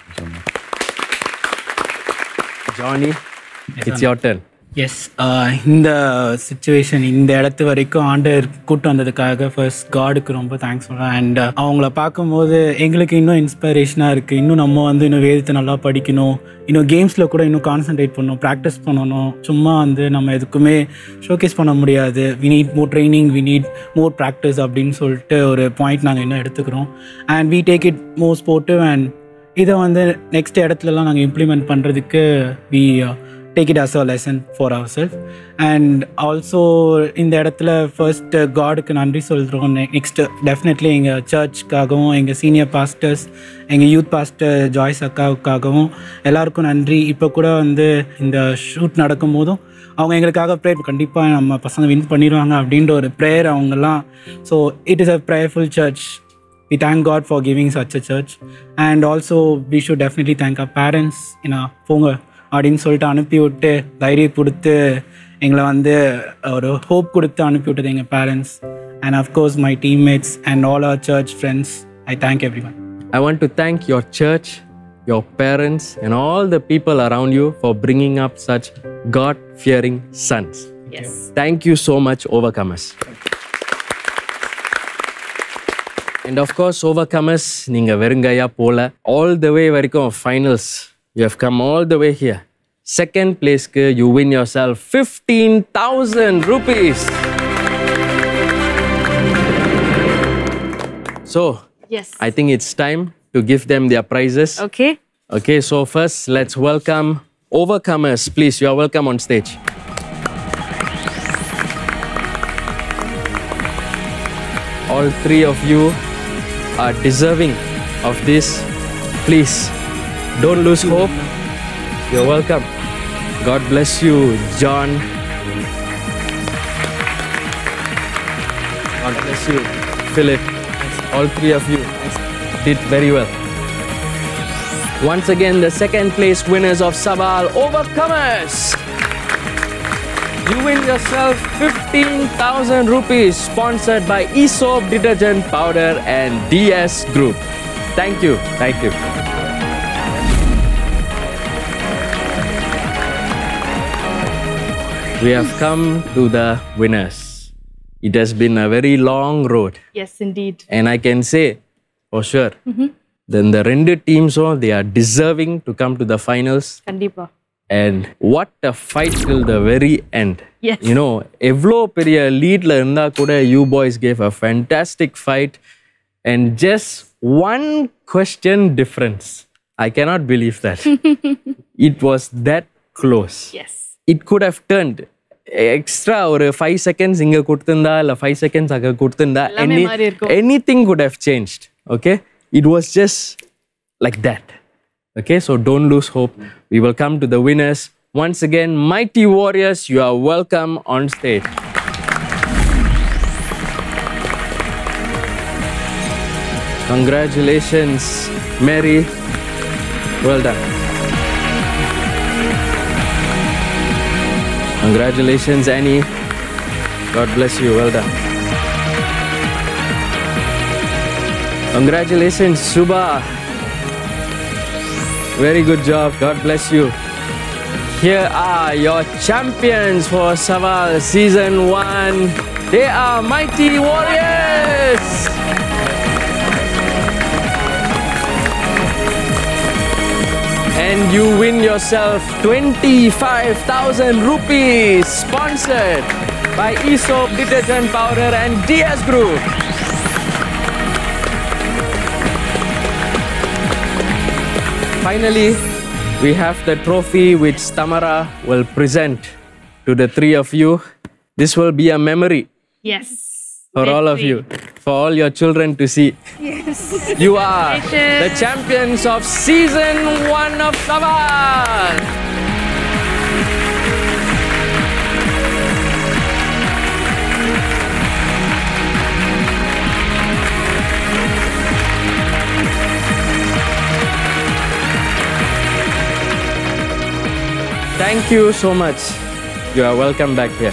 johnny it's your turn yes இந்த சுச்சுவேஷன் இந்த இடத்து வரைக்கும் ஆண்டர் கூட்டு வந்ததுக்காக ஃபர்ஸ்ட் காடுக்கு ரொம்ப தேங்க்ஸ் சொல்கிறேன் அண்ட் அவங்கள பார்க்கும்போது எங்களுக்கு இன்னும் இன்ஸ்பிரேஷனாக இருக்குது இன்னும் நம்ம வந்து இன்னும் வேதத்தை நல்லா படிக்கணும் இன்னும் கேம்ஸில் கூட இன்னும் கான்சென்ட்ரேட் பண்ணணும் ப்ராக்டிஸ் பண்ணணும் சும்மா வந்து நம்ம எதுக்குமே ஷோகேஸ் பண்ண முடியாது we need more training we need more practice அப்படின்னு சொல்லிட்டு ஒரு பாயிண்ட் நாங்கள் இன்னும் எடுத்துக்கிறோம் and we take it more sportive and இதை வந்து நெக்ஸ்ட் இடத்துலலாம் நாங்கள் இம்ப்ளிமெண்ட் பண்ணுறதுக்கு we take it as a lesson for our self and also இந்த இடத்துல ஃபர்ஸ்ட் காடுக்கு நன்றி சொல்கிறோம் நெக்ஸ்ட் டெஃபினெட்லி எங்கள் சர்ச்க்காகவும் எங்கள் சீனியர் பாஸ்டர்ஸ் எங்கள் யூத் பாஸ்டர் ஜாய்ஸ் அக்காவுக்காகவும் எல்லாருக்கும் நன்றி இப்போ கூட வந்து இந்த ஷூட் நடக்கும் போதும் அவங்க எங்களுக்காக ப்ரேயர் கண்டிப்பாக நம்ம பசங்க வின் பண்ணிடுவாங்க அப்படின்ற ஒரு ப்ரேயர் அவங்கெல்லாம் so it is a prayerful church we thank God for giving such a church and also we should definitely thank our parents ஏன்னா போங்க அப்படின்னு சொல்லிட்டு அனுப்பி விட்டு தைரியம் கொடுத்து எங்களை வந்து ஒரு ஹோப் கொடுத்து அனுப்பி விட்டது எங்கள் parents and of course my teammates and all our church friends I thank everyone I want to thank your church, your parents, and all the people around you for bringing up such God fearing sons. Yes. Thank you so much, Overcomers. And of course, Overcomers, நீங்க வெறுங்கையா போல all the way வரைக்கும் finals. You have come all the way here. Second placeக்கு you win yourself 15,000 rupees. So, Yes. I think it's time to give them their prizes. Okay. Okay, so first let's welcome overcomers, please, you are welcome on stage. All three of you are deserving of this. Please, don't lose hope. You're welcome. God bless you, John. God bless you, Philip. All three of you did very well. Once again, the second place winners of Sabal Overcomers. You win yourself 15,000 rupees sponsored by Aesop Detergent Powder and DS Group. Thank you. Thank you. We have come to the winners. It has been a very long road. Yes, indeed. And I can say for sure, Mhm. then the ரெண்டு டீம்ஸும் they are deserving to come to the finals. கண்டிப்பா And what a fight till the very end. Yes. You know, எவ்வளோ பெரிய லீட்ல இருந்தா கூட you boys gave a fantastic fight and just one question difference. I cannot believe that. it was that close. Yes. It could have turned extra ஒரு ஃபைவ் செகண்ட்ஸ் இங்க கொடுத்திருந்தா இல்ல ஃபைவ் செகண்ட்ஸ் அங்க கொடுத்திருந்தா எல்லாமே மாறி இருக்கும். anything could have changed okay it was just like that okay so don't lose hope we will come to the winners once again mighty warriors you are welcome on stage congratulations mary well done congratulations annie god bless you well done Congratulations, Suba. Very good job. God bless you. Here are your champions for Saval Season 1. They are Mighty Warriors. And you win yourself 25,000 rupees sponsored by Aesop Detergent Powder and DS Group. Finally, we have the trophy which Tamara will present to the three of you. This will be a memory Yes. for all of you, for all your children to see. Yes. You are the champions of season one of Saval. Thank you so much. You are welcome back here.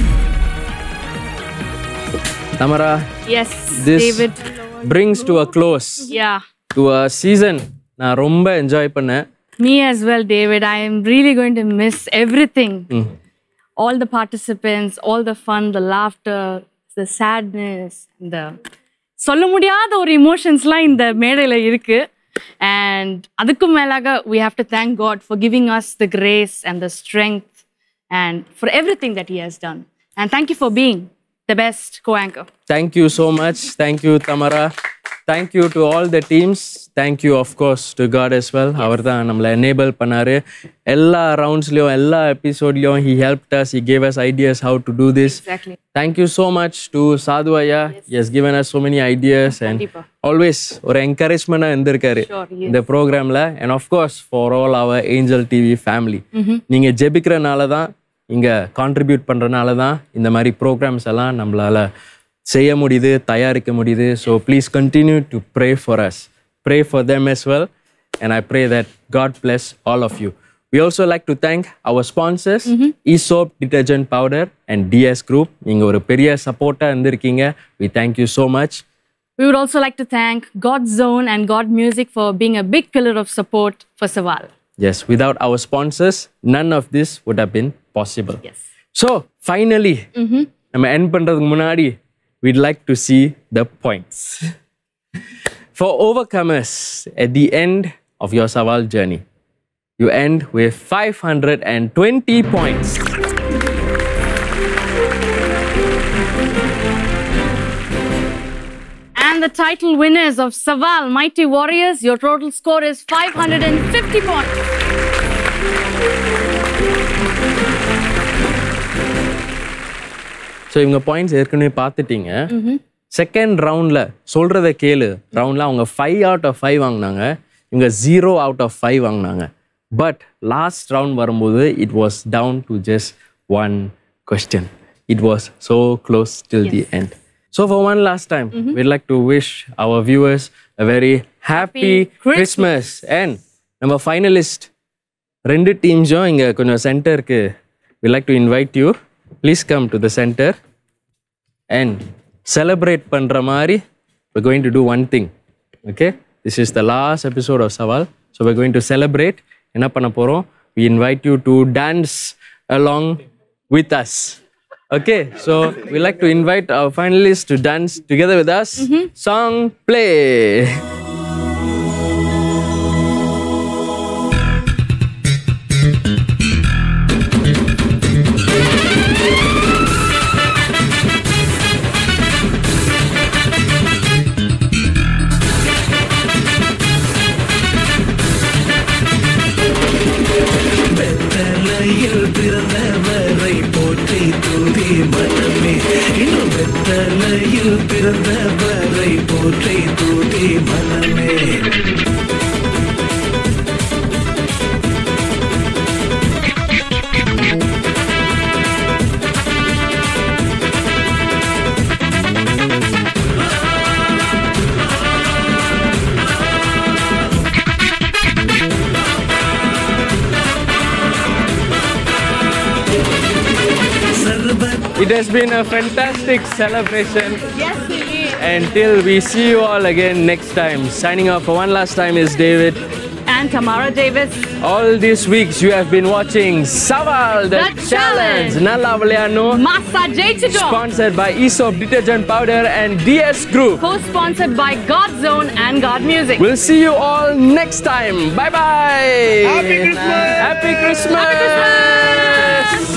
Tamara, Yes, this David. brings to a close Yeah. to a season நான் ரொம்ப என்ஜாய் பண்ணேன் Me as well, David. I am really going to miss everything. ம். All the participants, all the fun, the laughter, the sadness, the சொல்ல முடியாத ஒரு இமோஷன்ஸ்லாம் இந்த மேடையில் இருக்கு அண்ட் அதுக்கும் மேலாக we have to thank God for giving us the grace and the strength and for everything that He has done. And thank you for being the best co-anchor. Thank you so much. Thank you, Tamara. Thank you to all the teams. Thank you, of course, to God as well. அவர் தான் நம்மளை enable பண்ணாரு எல்லா ரவுண்ட்ஸ்லையும் எல்லா எபிசோட்லையும் he helped us. He gave us ideas how to do this. Exactly. Thank you so much to Sadhu Aya. He has given us so many ideas and கண்டிப்பா. always ஒரு encouragement-ஆ இருந்திருக்காரு Sure, he is. இந்த ப்ரோக்ராமில் and of course for all our Angel TV family. Mhm. நீங்கள் ஜெபிக்கிறனால தான் இங்கே கான்ட்ரிபியூட் பண்ணுறனால தான் இந்த மாதிரி ப்ரோக்ராம்ஸ் எல்லாம் நம்மளால செய்ய முடியுது தயாரிக்க முடியுது so please continue to pray for us pray for them as well and I pray that God bless all of you. We also like to thank our sponsors, Aesop Detergent Powder and DS Group. நீங்கள் ஒரு பெரிய சப்போர்ட்டாக இருந்திருக்கீங்க we thank you so much. We would also like to thank God's Zone and God Music for being a big pillar of support for Saval. Yes, without our sponsors, none of this would have been possible. Yes. So, finally, Mhm. நம்ம end பண்றதுக்கு முன்னாடி we'd like to see the points. For overcomers, at the end of your Saval journey, you end with 520 points. And the title winners of Saval Mighty Warriors, your total score is 550 points. So இவங்க பாயிண்ட்ஸ் ஏற்கனவே பார்த்துட்டீங்க செகண்ட் ரவுண்டில் சொல்கிறத கேளு ரவுண்டில் அவங்க ஃபைவ் அவுட் ஆஃப் ஃபைவ் வாங்கினாங்க இவங்க ஜீரோ அவுட் ஆஃப் ஃபைவ் வாங்கினாங்க பட் லாஸ்ட் ரவுண்ட் வரும்போது it was down to just one question it was so close till the end so for one last time we'd like to wish our viewers a very happy Christmas and நம்ம ஃபைனலிஸ்ட் ரெண்டு டீம்ஸும் இங்கே கொஞ்சம் சென்டருக்கு we like to invite you please come to the centre and celebrate பண்ணுற மாதிரி we're going to do one thing okay this is the last episode of சவால் so we're going to celebrate என்ன பண்ண போகிறோம் we invite you to dance along with us okay so we like to invite our finalists to dance together with us song play வெத்தலையில் பிறந்தவரை போற்றி தூதி மனமே இன்னும் வெத்தலையில் பிறந்தவரை போற்றி தூதி மனமே It has been a fantastic celebration. Yes, it is. Until we see you all again next time. Signing off for one last time is David. And Tamara Davis. All these weeks you have been watching Saval the, The Challenge. Nalla Valayanu. Massa Jaichidom. Sponsored by Aesop Detergent Powder and DS Group. Co-sponsored by God Zone and God Music. We'll see you all next time. Bye bye. Happy Christmas. Happy Christmas.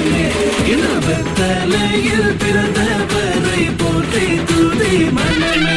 வெத்தலையில் பிறந்தவரை போற்றி தூதி மனமே